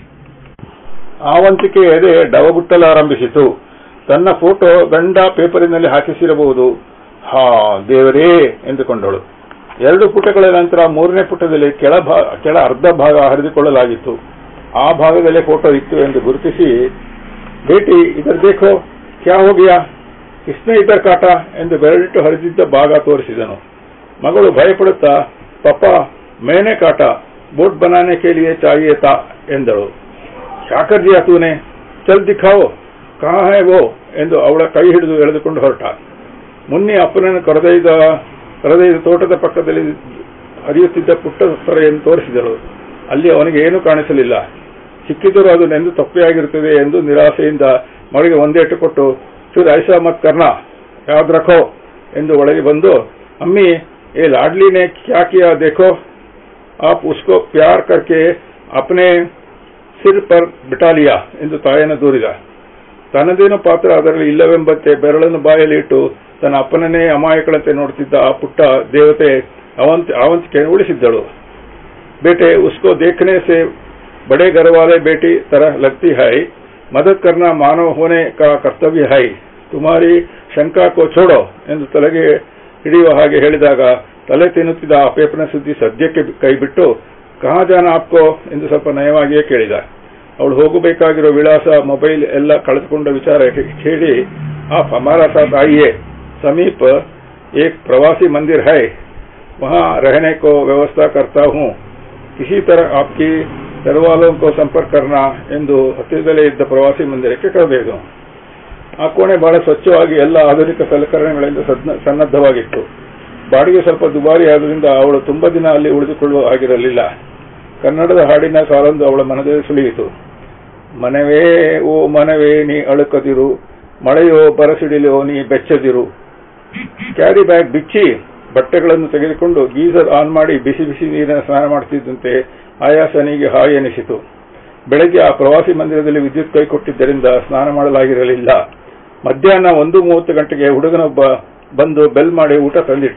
ಆವಂತಿಕೆ ಎದೆ ಡವಗುಟ್ಟಲಾರಂಭಿಸಿತು ತನ್ನ ಫೋಟೋ ಗಂಡ ಪೇಪರಿನಲ್ಲಿ ಹಾಕಿಸಿರಬಹುದು ಹಾ ದೇವರೇ ಎಂದುಕೊಂಡಳು ಎರಡು ಪುಟಗಳ ನಂತರ ಮೂರನೇ ಪುಟದಲ್ಲಿ ಕೆಳ ಭಾ- ಕೆಳ ಅರ್ಧ ಭಾಗ ಹರಿದುಕೊಳ್ಳಲಾಗಿತ್ತು ಆ ಭಾಗದಲ್ಲೇ ಫೋಟೋ ಇತ್ತು ಎಂದು ಗುರುತಿಸಿ ಬೇಟಿ ಇದರ್ ದೇಖೋ ಕ್ಯಾ ಹೋಗಿಯಾ ಇಸ್ನೇ ಇತರ ಕಾಟ ಎಂದು ಬೆರಳಿಟ್ಟು ಹರಿದಿದ್ದ ಭಾಗ ತೋರಿಸಿದನು ಮಗಳು ಭಯಪಡುತ್ತಾ ಪಪ್ಪ ಮೇನೆ ಕಾಟ ಬೋಟ್ ಬನಾನೆ ಕೇಳಿಯೇ ಚಾಹಿಯೇ ತಾ ಎಂದಳು ಯಾಕರ್ ದಿಯಾ ತೂನೆ ಚಲ್ ದಿಖಾವೋ ಕಹಾ ಹೈ ವೋ ಎಂದು ಅವಳ ಕೈ ಹಿಡಿದು ಎಳೆದುಕೊಂಡು ಹೊರಟ ಮುನ್ನಿ ಅಪ್ಪನನ್ನು ಕರೆದೊಯ್ದ ಕರೆದೊಯ್ದ ತೋಟದ ಪಕ್ಕದಲ್ಲಿ ಹರಿಯುತ್ತಿದ್ದ ಪುಟ್ಟ ತೊರೆಯನ್ನು ತೋರಿಸಿದಳು ಅಲ್ಲಿ ಅವನಿಗೆ ಏನೂ ಕಾಣಿಸಲಿಲ್ಲ ಸಿಕ್ಕಿದರೂ ಅದು ನೆಂದು ತಪ್ಪೆಯಾಗಿರುತ್ತದೆ ಎಂದು ನಿರಾಸೆಯಿಂದ ಮಗಳಿಗೆ ಒಂದೇಟು ಕೊಟ್ಟು ಚೂರು ಐಸಾ ಮತ್ ಕರ್ನಾ ಯಾವ್ದು ರಖೋ ಎಂದು ಒಳಗೆ ಬಂದು ಅಮ್ಮಿ ಏ लाडली ने क्या किया देखो आप उसको प्यार करके अपने ಸಿರ್ ಪರ್ ಬಿಟಾಲಿಯಾ ಎಂದು ತಾಯಿಯನ್ನು ದೂರಿದ ತನ್ನದೇನು ಪಾತ್ರ ಅದರಲ್ಲಿ ಇಲ್ಲವೆಂಬಂತೆ ಬೆರಳನ್ನು ಬಾಯಲ್ಲಿ ಇಟ್ಟು ತನ್ನ ಅಪ್ಪನನ್ನೇ ಅಮಾಯಕಳಂತೆ ನೋಡುತ್ತಿದ್ದ ಆ ಪುಟ್ಟ ದೇವತೆ ಅವಂತ ಅವಂತಿಕೆ ಉಳಿಸಿದ್ದಳು ಬೇಟೆ ಉಸ್ಕೋ देखने से बड़े घर वाले बेटी तरह लगती है मदद करना मानव होने का कर्तव्य है ತುಮಾರಿ ಶಂಕಾ ಕೋ ಛೋಡೋ ಎಂದು ತಲೆಗೆ ಹಿಡಿಯುವ ಹಾಗೆ ಹೇಳಿದಾಗ ತಲೆ ತಿನ್ನುತ್ತಿದ್ದ ಆ ಪೇಪರ್ನ ಸುದ್ದಿ ಸದ್ಯಕ್ಕೆ ಕೈಬಿಟ್ಟು ಕಹಾ ಜಾನ ಆಪ್ಕೋ ಎಂದು ಸ್ವಲ್ಪ ನಯವಾಗಿಯೇ ಕೇಳಿದ ಅವಳು ಹೋಗಬೇಕಾಗಿರೋ ವಿಳಾಸ ಮೊಬೈಲ್ ಎಲ್ಲ ಕಳೆದುಕೊಂಡ ವಿಚಾರ ಕೇಳಿ आप हमारा साथ आइए समीप एक प्रवासी मंदिर है वहाँ रहने को व्यवस्था करता हूँ किसी तरह आपकी घरवालों को ಸಂಪರ್ಕ करना ಎಂದು ಹತ್ತಿರದಲ್ಲೇ ಇದ್ದ ಪ್ರವಾಸಿ ಮಂದಿರಕ್ಕೆ ಕರೆದೊಯ್ದು ಆ ಕೋಣೆ ಬಹಳ ಸ್ವಚ್ಛವಾಗಿ ಎಲ್ಲ ಆಧುನಿಕ ಸಲಕರಣೆಗಳಿಂದ ಸದ್ನ- ಸನ್ನದ್ಧವಾಗಿತ್ತು ಬಾಡಿಗೆ ಸ್ವಲ್ಪ ದುಬಾರಿ ಆದ್ರಿಂದ ಅವಳು ತುಂಬಾ ದಿನ ಅಲ್ಲಿ ಉಳಿದುಕೊಳ್ಳುವ ಆಗಿರಲಿಲ್ಲ ಕನ್ನಡದ ಹಾಡಿನ ಸಾಲೊಂದು ಅವಳ ಮನದಲ್ಲಿ ಸುಳಿಯಿತು ಮನವೇ ಓ ಮನವೇ ನೀ ಅಳುಕದಿರು ಮಳೆಯೋ ಬರಸಿಡಿಲೋ ನೀ ಬೆಚ್ಚದಿರು ಕ್ಯಾರಿ ಬ್ಯಾಗ್ ಬಿಚ್ಚಿ ಬಟ್ಟೆಗಳನ್ನು ತೆಗೆದುಕೊಂಡು ಗೀಸರ್ ಆನ್ ಮಾಡಿ ಬಿಸಿ ಬಿಸಿ ನೀರಿನ ಸ್ನಾನ ಮಾಡುತ್ತಿದ್ದಂತೆ ಆಯಾಸನಿಗೆ ಹಾಯಿ ಎನಿಸಿತು ಬೆಳಗ್ಗೆ ಆ ಪ್ರವಾಸಿ ಮಂದಿರದಲ್ಲಿ ವಿದ್ಯುತ್ ಕೈ ಕೊಟ್ಟಿದ್ದರಿಂದ ಸ್ನಾನ ಮಾಡಲಾಗಿರಲಿಲ್ಲ ಮಧ್ಯಾಹ್ನ ಒಂದು ಮೂವತ್ತು ಗಂಟೆಗೆ ಹುಡುಗನೊಬ್ಬ ಬಂದು ಬೆಲ್ ಮಾಡಿ ಊಟ ತಂದಿಟ್ಟ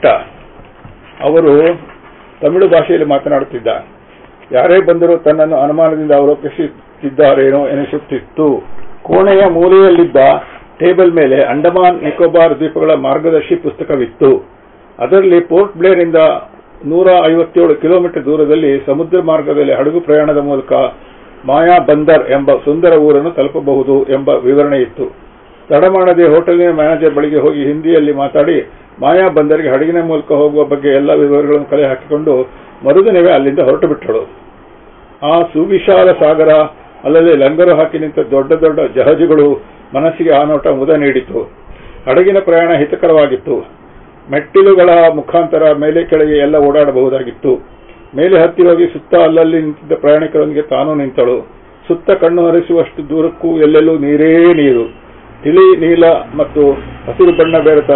ಅವರು ತಮಿಳು ಭಾಷೆಯಲ್ಲಿ ಮಾತನಾಡುತ್ತಿದ್ದ ಯಾರೇ ಬಂದರೂ ತನ್ನನ್ನು ಅನುಮಾನದಿಂದ ಆರೋಪಿಸುತ್ತಿದ್ದಾರೇನೋ ಎನಿಸುತ್ತಿತ್ತು ಕೋಣೆಯ ಮೂಲೆಯಲ್ಲಿದ್ದ ಟೇಬಲ್ ಮೇಲೆ ಅಂಡಮಾನ್ ನಿಕೋಬಾರ್ ದ್ವೀಪಗಳ ಮಾರ್ಗದರ್ಶಿ ಪುಸ್ತಕವಿತ್ತು ಅದರಲ್ಲಿ ಪೋರ್ಟ್ ಬ್ಲೇರ್ ಇಂದ ನೂರ ಐವತ್ತೇಳು ಕಿಲೋಮೀಟರ್ ದೂರದಲ್ಲಿ ಸಮುದ್ರ ಮಾರ್ಗದಲ್ಲಿ ಹಡಗು ಪ್ರಯಾಣದ ಮೂಲಕ ಮಾಯಾ ಬಂದರ್ ಎಂಬ ಸುಂದರ ಊರನ್ನು ತಲುಪಬಹುದು ಎಂಬ ವಿವರಣೆ ಇತ್ತು ತಡ ಮಾಡದೆ ಹೋಟೆಲಿನ ಮ್ಯಾನೇಜರ್ ಬಳಿಗೆ ಹೋಗಿ ಹಿಂದಿಯಲ್ಲಿ ಮಾತಾಡಿ ಮಾಯಾ ಬಂದರಿಗೆ ಹಡಗಿನ ಮೂಲಕ ಹೋಗುವ ಬಗ್ಗೆ ಎಲ್ಲ ವಿವರಗಳನ್ನು ಕಲೆ ಹಾಕಿಕೊಂಡು ಮರುದಿನವೇ ಅಲ್ಲಿಂದ ಹೊರಟು ಬಿಟ್ಟಳು ಆ ಸುವಿಶಾಲ ಸಾಗರ ಅಲ್ಲದೆ ಲಂಗರು ಹಾಕಿ ನಿಂತ ದೊಡ್ಡ ದೊಡ್ಡ ಜಹಾಜುಗಳು ಮನಸ್ಸಿಗೆ ಆ ನೋಟ ಮುದ ನೀಡಿತು ಹಡಗಿನ ಪ್ರಯಾಣ ಹಿತಕರವಾಗಿತ್ತು ಮೆಟ್ಟಿಲುಗಳ ಮುಖಾಂತರ ಮೇಲೆ ಕೆಳಗೆ ಎಲ್ಲ ಓಡಾಡಬಹುದಾಗಿತ್ತು ಮೇಲೆ ಹತ್ತಿ ಹೋಗಿ ಸುತ್ತ ಅಲ್ಲಲ್ಲಿ ನಿಂತಿದ್ದ ಪ್ರಯಾಣಿಕರೊಂದಿಗೆ ತಾನೂ ನಿಂತಳು ಸುತ್ತ ಕಣ್ಣು ಹರಿಸುವಷ್ಟು ದೂರಕ್ಕೂ ಎಲ್ಲೆಲ್ಲೂ ನೀರೇ ನೀರು ತಿಳಿ ನೀಲ ಮತ್ತು ಹಸಿರು ಬಣ್ಣ ಬೆರೆತ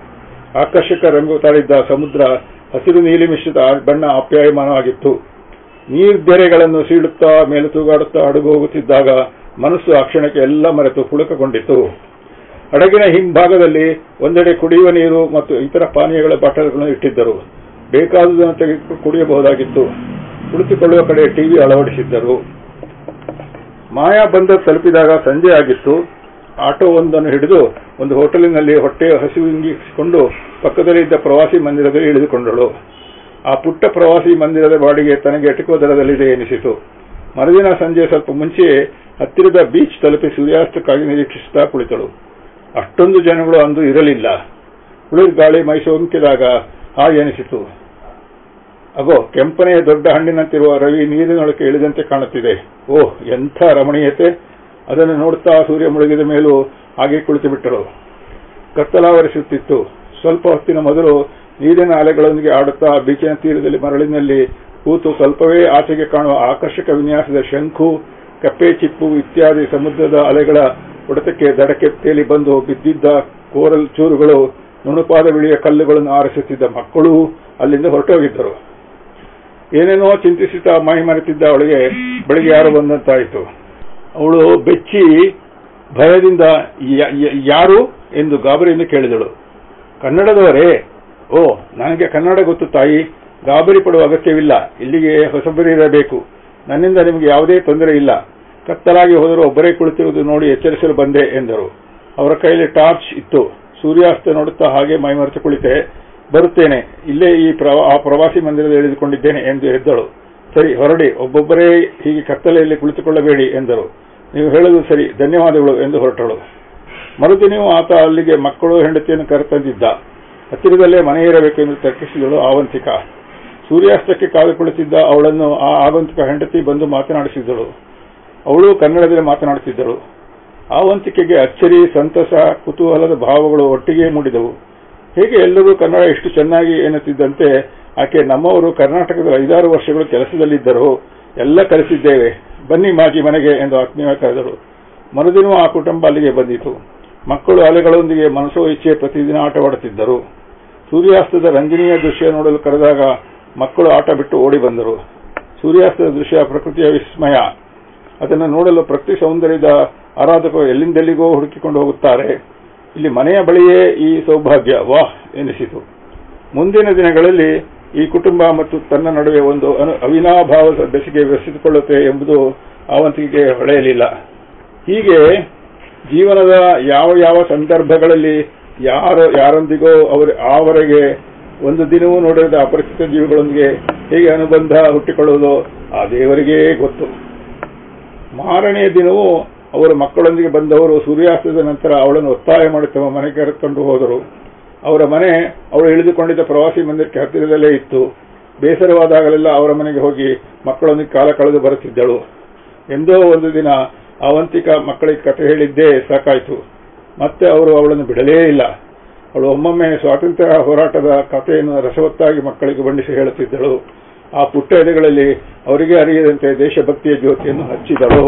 ಆಕರ್ಷಕ ರಂಗು ತಾಳಿದ್ದ ಸಮುದ್ರ ಹಸಿರು ನೀಲಿ ಮಿಶ್ರಿತ ಆ ಬಣ್ಣ ಆಪ್ಯಾಯಮಾನವಾಗಿತ್ತು ನೀರ್ದೆರೆಗಳನ್ನು ಸೀಳುತ್ತಾ ಮೇಲೆ ತೂಗಾಡುತ್ತಾ ಹಡಗು ಹೋಗುತ್ತಿದ್ದಾಗ ಮನಸ್ಸು ಆ ಕ್ಷಣಕ್ಕೆ ಎಲ್ಲ ಮರೆತು ಪುಳಕಗೊಂಡಿತು ಹಡಗಿನ ಹಿಂಭಾಗದಲ್ಲಿ ಒಂದೆಡೆ ಕುಡಿಯುವ ನೀರು ಮತ್ತು ಇತರ ಪಾನೀಯಗಳ ಬಾಟಲ್ಗಳನ್ನು ಇಟ್ಟಿದ್ದರು ಬೇಕಾದುದನ್ನು ತೆಗೆದು ಕುಡಿಯಬಹುದಾಗಿತ್ತು ಕುಳಿತುಕೊಳ್ಳುವ ಕಡೆ ಟಿವಿ ಅಳವಡಿಸಿದ್ದರು ಮಾಯಾ ಬಂದರ್ ತಲುಪಿದಾಗ ಸಂಜೆ ಆಗಿತ್ತು ಆಟೋ ಒಂದನ್ನು ಹಿಡಿದು ಒಂದು ಹೋಟೆಲಿನಲ್ಲಿ ಹೊಟ್ಟೆ ಹಸಿವಿಂಗಿಸಿಕೊಂಡು ಪಕ್ಕದಲ್ಲಿದ್ದ ಪ್ರವಾಸಿ ಮಂದಿರದಲ್ಲಿ ಇಳಿದುಕೊಂಡಳು ಆ ಪುಟ್ಟ ಪ್ರವಾಸಿ ಮಂದಿರದ ಬಾಡಿಗೆ ತನಗೆ ಎಟಕುವ ದರದಲ್ಲಿದೆ ಎನಿಸಿತು ಮರುದಿನ ಸಂಜೆ ಸ್ವಲ್ಪ ಮುಂಚೆಯೇ ಹತ್ತಿರದ ಬೀಚ್ ತಲುಪಿ ಸೂರ್ಯಾಸ್ತಕ್ಕಾಗಿ ನಿರೀಕ್ಷಿಸುತ್ತಾ ಕುಳಿತಳು ಅಷ್ಟೊಂದು ಜನಗಳು ಅಂದು ಇರಲಿಲ್ಲ ಕುಳಿರ್ ಗಾಳಿ ಮೈ ಸೋಂಕಿದಾಗ ಹಾಗೆ ಎನಿಸಿತು ಅಗೋ ಕೆಂಪನೆಯ ದೊಡ್ಡ ಹಣ್ಣಿನಂತಿರುವ ರವಿ ನೀರಿನೊಳಕ್ಕೆ ಇಳಿದಂತೆ ಕಾಣುತ್ತಿದೆ ಓಹ್ ಎಂಥ ರಮಣೀಯತೆ ಅದನ್ನು ನೋಡುತ್ತಾ ಸೂರ್ಯ ಮುಳುಗಿದ ಮೇಲೂ ಹಾಗೆ ಕುಳಿತು ಬಿಟ್ಟಳು ಕತ್ತಲಾವರಿಸುತ್ತಿತ್ತು ಸ್ವಲ್ಪ ಹೊತ್ತಿನ ಮೊದಲು ನೀರಿನ ಅಲೆಗಳೊಂದಿಗೆ ಆಡುತ್ತಾ ಬೀಚಿನ ತೀರದಲ್ಲಿ ಮರಳಿನಲ್ಲಿ ಕೂತು ಸ್ವಲ್ಪವೇ ಆಚೆಗೆ ಕಾಣುವ ಆಕರ್ಷಕ ವಿನ್ಯಾಸದ ಶಂಖು ಕಪ್ಪೆ ಚಿಪ್ಪು ಇತ್ಯಾದಿ ಸಮುದ್ರದ ಅಲೆಗಳ ಹೊಡೆತಕ್ಕೆ ದಡಕ್ಕೆ ತೇಲಿ ಬಂದು ಬಿದ್ದಿದ್ದ ಕೋರಲ್ ಚೂರುಗಳು ನುಣುಪಾದ ಬಿಳಿಯ ಕಲ್ಲುಗಳನ್ನು ಆರಿಸುತ್ತಿದ್ದ ಮಕ್ಕಳು ಅಲ್ಲಿಂದ ಹೊರಟೋಗಿದ್ದರು ಏನೇನೋ ಚಿಂತಿಸುತ್ತಾ ಮೈ ಮರೆತಿದ್ದ ಅವಳಿಗೆ ಬೆಳಿಗ್ಗೆ ಯಾರು ಬಂದಂತಾಯಿತು ಅವಳು ಬೆಚ್ಚಿ ಭಯದಿಂದ ಯ- ಯ- ಯಾರು ಎಂದು ಗಾಬರಿಯಿಂದ ಕೇಳಿದಳು ಕನ್ನಡದವರೇ ಓ ನನಗೆ ಕನ್ನಡ ಗೊತ್ತು ತಾಯಿ ಗಾಬರಿ ಪಡುವ ಅಗತ್ಯವಿಲ್ಲ ಇಲ್ಲಿಗೆ ಹೊಸಬರಿರಬೇಕು ನನ್ನಿಂದ ನಿಮಗೆ ಯಾವುದೇ ತೊಂದರೆ ಇಲ್ಲ ಕತ್ತಲಾಗಿ ಹೋದರೂ ಒಬ್ಬರೇ ಕುಳಿತಿರುವುದು ನೋಡಿ ಎಚ್ಚರಿಸಲು ಬಂದೆ ಎಂದರು ಅವರ ಕೈಯಲ್ಲಿ ಟಾರ್ಚ್ ಇತ್ತು ಸೂರ್ಯಾಸ್ತ ನೋಡುತ್ತಾ ಹಾಗೆ ಮೈಮರೆತು ಕುಳಿತೆ ಬರುತ್ತೇನೆ ಇಲ್ಲೇ ಈ ಪ್ರವ- ಆ ಪ್ರವಾಸಿ ಮಂದಿರದಲ್ಲಿ ಇಳಿದುಕೊಂಡಿದ್ದೇನೆ ಎಂದು ಎದ್ದಳು ಸರಿ ಹೊರಡಿ ಒಬ್ಬೊಬ್ಬರೇ ಹೀಗೆ ಕತ್ತಲೆಯಲ್ಲಿ ಕುಳಿತುಕೊಳ್ಳಬೇಡಿ ಎಂದರು ನೀವು ಹೇಳುವುದು ಸರಿ ಧನ್ಯವಾದಗಳು ಎಂದು ಹೊರಟಳು ಮರುದಿನವೂ ಆತ ಅಲ್ಲಿಗೆ ಮಕ್ಕಳು ಹೆಂಡತಿಯನ್ನು ಕರೆತಂದಿದ್ದ ಹತ್ತಿರದಲ್ಲೇ ಮನೆ ಇರಬೇಕೆಂದು ತರ್ಕಿಸಿದಳು ಆವಂತಿಕ ಸೂರ್ಯಾಸ್ತಕ್ಕೆ ಕಾದು ಕುಳಿತಿದ್ದ ಅವಳನ್ನು ಆ ಆಗಂತುಕ ಹೆಂಡತಿ ಬಂದು ಮಾತನಾಡಿಸಿದಳು ಅವಳು ಕನ್ನಡದಲ್ಲಿ ಮಾತನಾಡುತ್ತಿದ್ದಳು ಆವಂತಿಕೆಗೆ ಅಚ್ಚರಿ ಸಂತಸ ಕುತೂಹಲದ ಭಾವಗಳು ಒಟ್ಟಿಗೆ ಮೂಡಿದವು ಹೇಗೆ ಎಲ್ಲರೂ ಕನ್ನಡ ಎಷ್ಟು ಚೆನ್ನಾಗಿ ಎನ್ನುತ್ತಿದ್ದಂತೆ ಆಕೆ ನಮ್ಮವರು ಕರ್ನಾಟಕದ ಐದಾರು ವರ್ಷಗಳು ಕೆಲಸದಲ್ಲಿದ್ದರು ಎಲ್ಲ ಕಲಿಸಿದ್ದೇವೆ ಬನ್ನಿ ಮಾಜಿ ಮನೆಗೆ ಎಂದು ಆತ್ಮೀಯ ಕರೆದಳು ಮರುದಿನವೂ ಆ ಕುಟುಂಬ ಅಲ್ಲಿಗೆ ಬಂದಿತು ಮಕ್ಕಳು ಅಲೆಗಳೊಂದಿಗೆ ಮನಸೋ ಇಚ್ಛೆ ಪ್ರತಿದಿನ ಆಟವಾಡುತ್ತಿದ್ದರು ಸೂರ್ಯಾಸ್ತದ ರಂಜನೀಯ ದೃಶ್ಯ ನೋಡಲು ಕರೆದಾಗ ಮಕ್ಕಳು ಆಟ ಬಿಟ್ಟು ಓಡಿ ಬಂದರು ಸೂರ್ಯಾಸ್ತದ ದೃಶ್ಯ ಪ್ರಕೃತಿಯ ವಿಸ್ಮಯ ಅದನ್ನು ನೋಡಲು ಪ್ರಕೃತಿ ಸೌಂದರ್ಯದ ಆರಾಧಕರು ಎಲ್ಲಿಂದೆಲ್ಲಿಗೋ ಹುಡುಕಿಕೊಂಡು ಹೋಗುತ್ತಾರೆ ಇಲ್ಲಿ ಮನೆಯ ಬಳಿಯೇ ಈ ಸೌಭಾಗ್ಯ ವಾಹ್ ಎನಿಸಿತು ಮುಂದಿನ ದಿನಗಳಲ್ಲಿ ಈ ಕುಟುಂಬ ಮತ್ತು ತನ್ನ ನಡುವೆ ಒಂದು ಅನು ಅವಿನಾಭಾವ ಬೆಸಿಗೆ ಬೆಸೆದುಕೊಳ್ಳುತ್ತೆ ಎಂಬುದು ಅವಂತಿಗೆ ಹೊಳೆಯಲಿಲ್ಲ ಹೀಗೆ ಜೀವನದ ಯಾವ ಯಾವ ಸಂದರ್ಭಗಳಲ್ಲಿ ಯಾರು ಯಾರೊಂದಿಗೋ ಅವರ ಆವರೆಗೆ ಒಂದು ದಿನವೂ ನೋಡಿದ ಅಪರಿಚಿತ ಜೀವಿಗಳೊಂದಿಗೆ ಹೇಗೆ ಅನುಬಂಧ ಹುಟ್ಟಿಕೊಳ್ಳುವುದೋ ಆ ದೇವರಿಗೇ ಗೊತ್ತು ಮಾರನೆಯ ದಿನವೂ ಅವರ ಮಕ್ಕಳೊಂದಿಗೆ ಬಂದವರು ಸೂರ್ಯಾಸ್ತದ ನಂತರ ಅವಳನ್ನು ಒತ್ತಾಯ ಮಾಡಿ ತಮ್ಮ ಮನೆಗೆ ಕರೆದುಕೊಂಡು ಹೋದರು ಅವರ ಮನೆ ಅವಳು ಇಳಿದುಕೊಂಡಿದ್ದ ಪ್ರವಾಸಿ ಮಂದಿರಕ್ಕೆ ಹತ್ತಿರದಲ್ಲೇ ಇತ್ತು ಬೇಸರವಾದಾಗಲೆಲ್ಲ ಅವರ ಮನೆಗೆ ಹೋಗಿ ಮಕ್ಕಳೊಂದಿಗೆ ಕಾಲ ಕಳೆದು ಬರುತ್ತಿದ್ದಳು ಎಂದೋ ಒಂದು ದಿನ ಅವಂತಿಕ ಮಕ್ಕಳಿಗೆ ಕಥೆ ಹೇಳಿದ್ದೇ ಸಾಕಾಯಿತು ಮತ್ತೆ ಅವರು ಅವಳನ್ನು ಬಿಡಲೇ ಇಲ್ಲ ಅವಳು ಒಮ್ಮೊಮ್ಮೆ ಸ್ವಾತಂತ್ರ್ಯ ಹೋರಾಟದ ಕಥೆಯನ್ನು ರಸವತ್ತಾಗಿ ಮಕ್ಕಳಿಗೆ ಬಣ್ಣಿಸಿ ಹೇಳುತ್ತಿದ್ದಳು ಆ ಪುಟ್ಟ ಎದೆಗಳಲ್ಲಿ ಅವರಿಗೆ ಅರಿಯದಂತೆ ದೇಶಭಕ್ತಿಯ ಜ್ಯೋತಿಯನ್ನು ಹಚ್ಚಿದಳು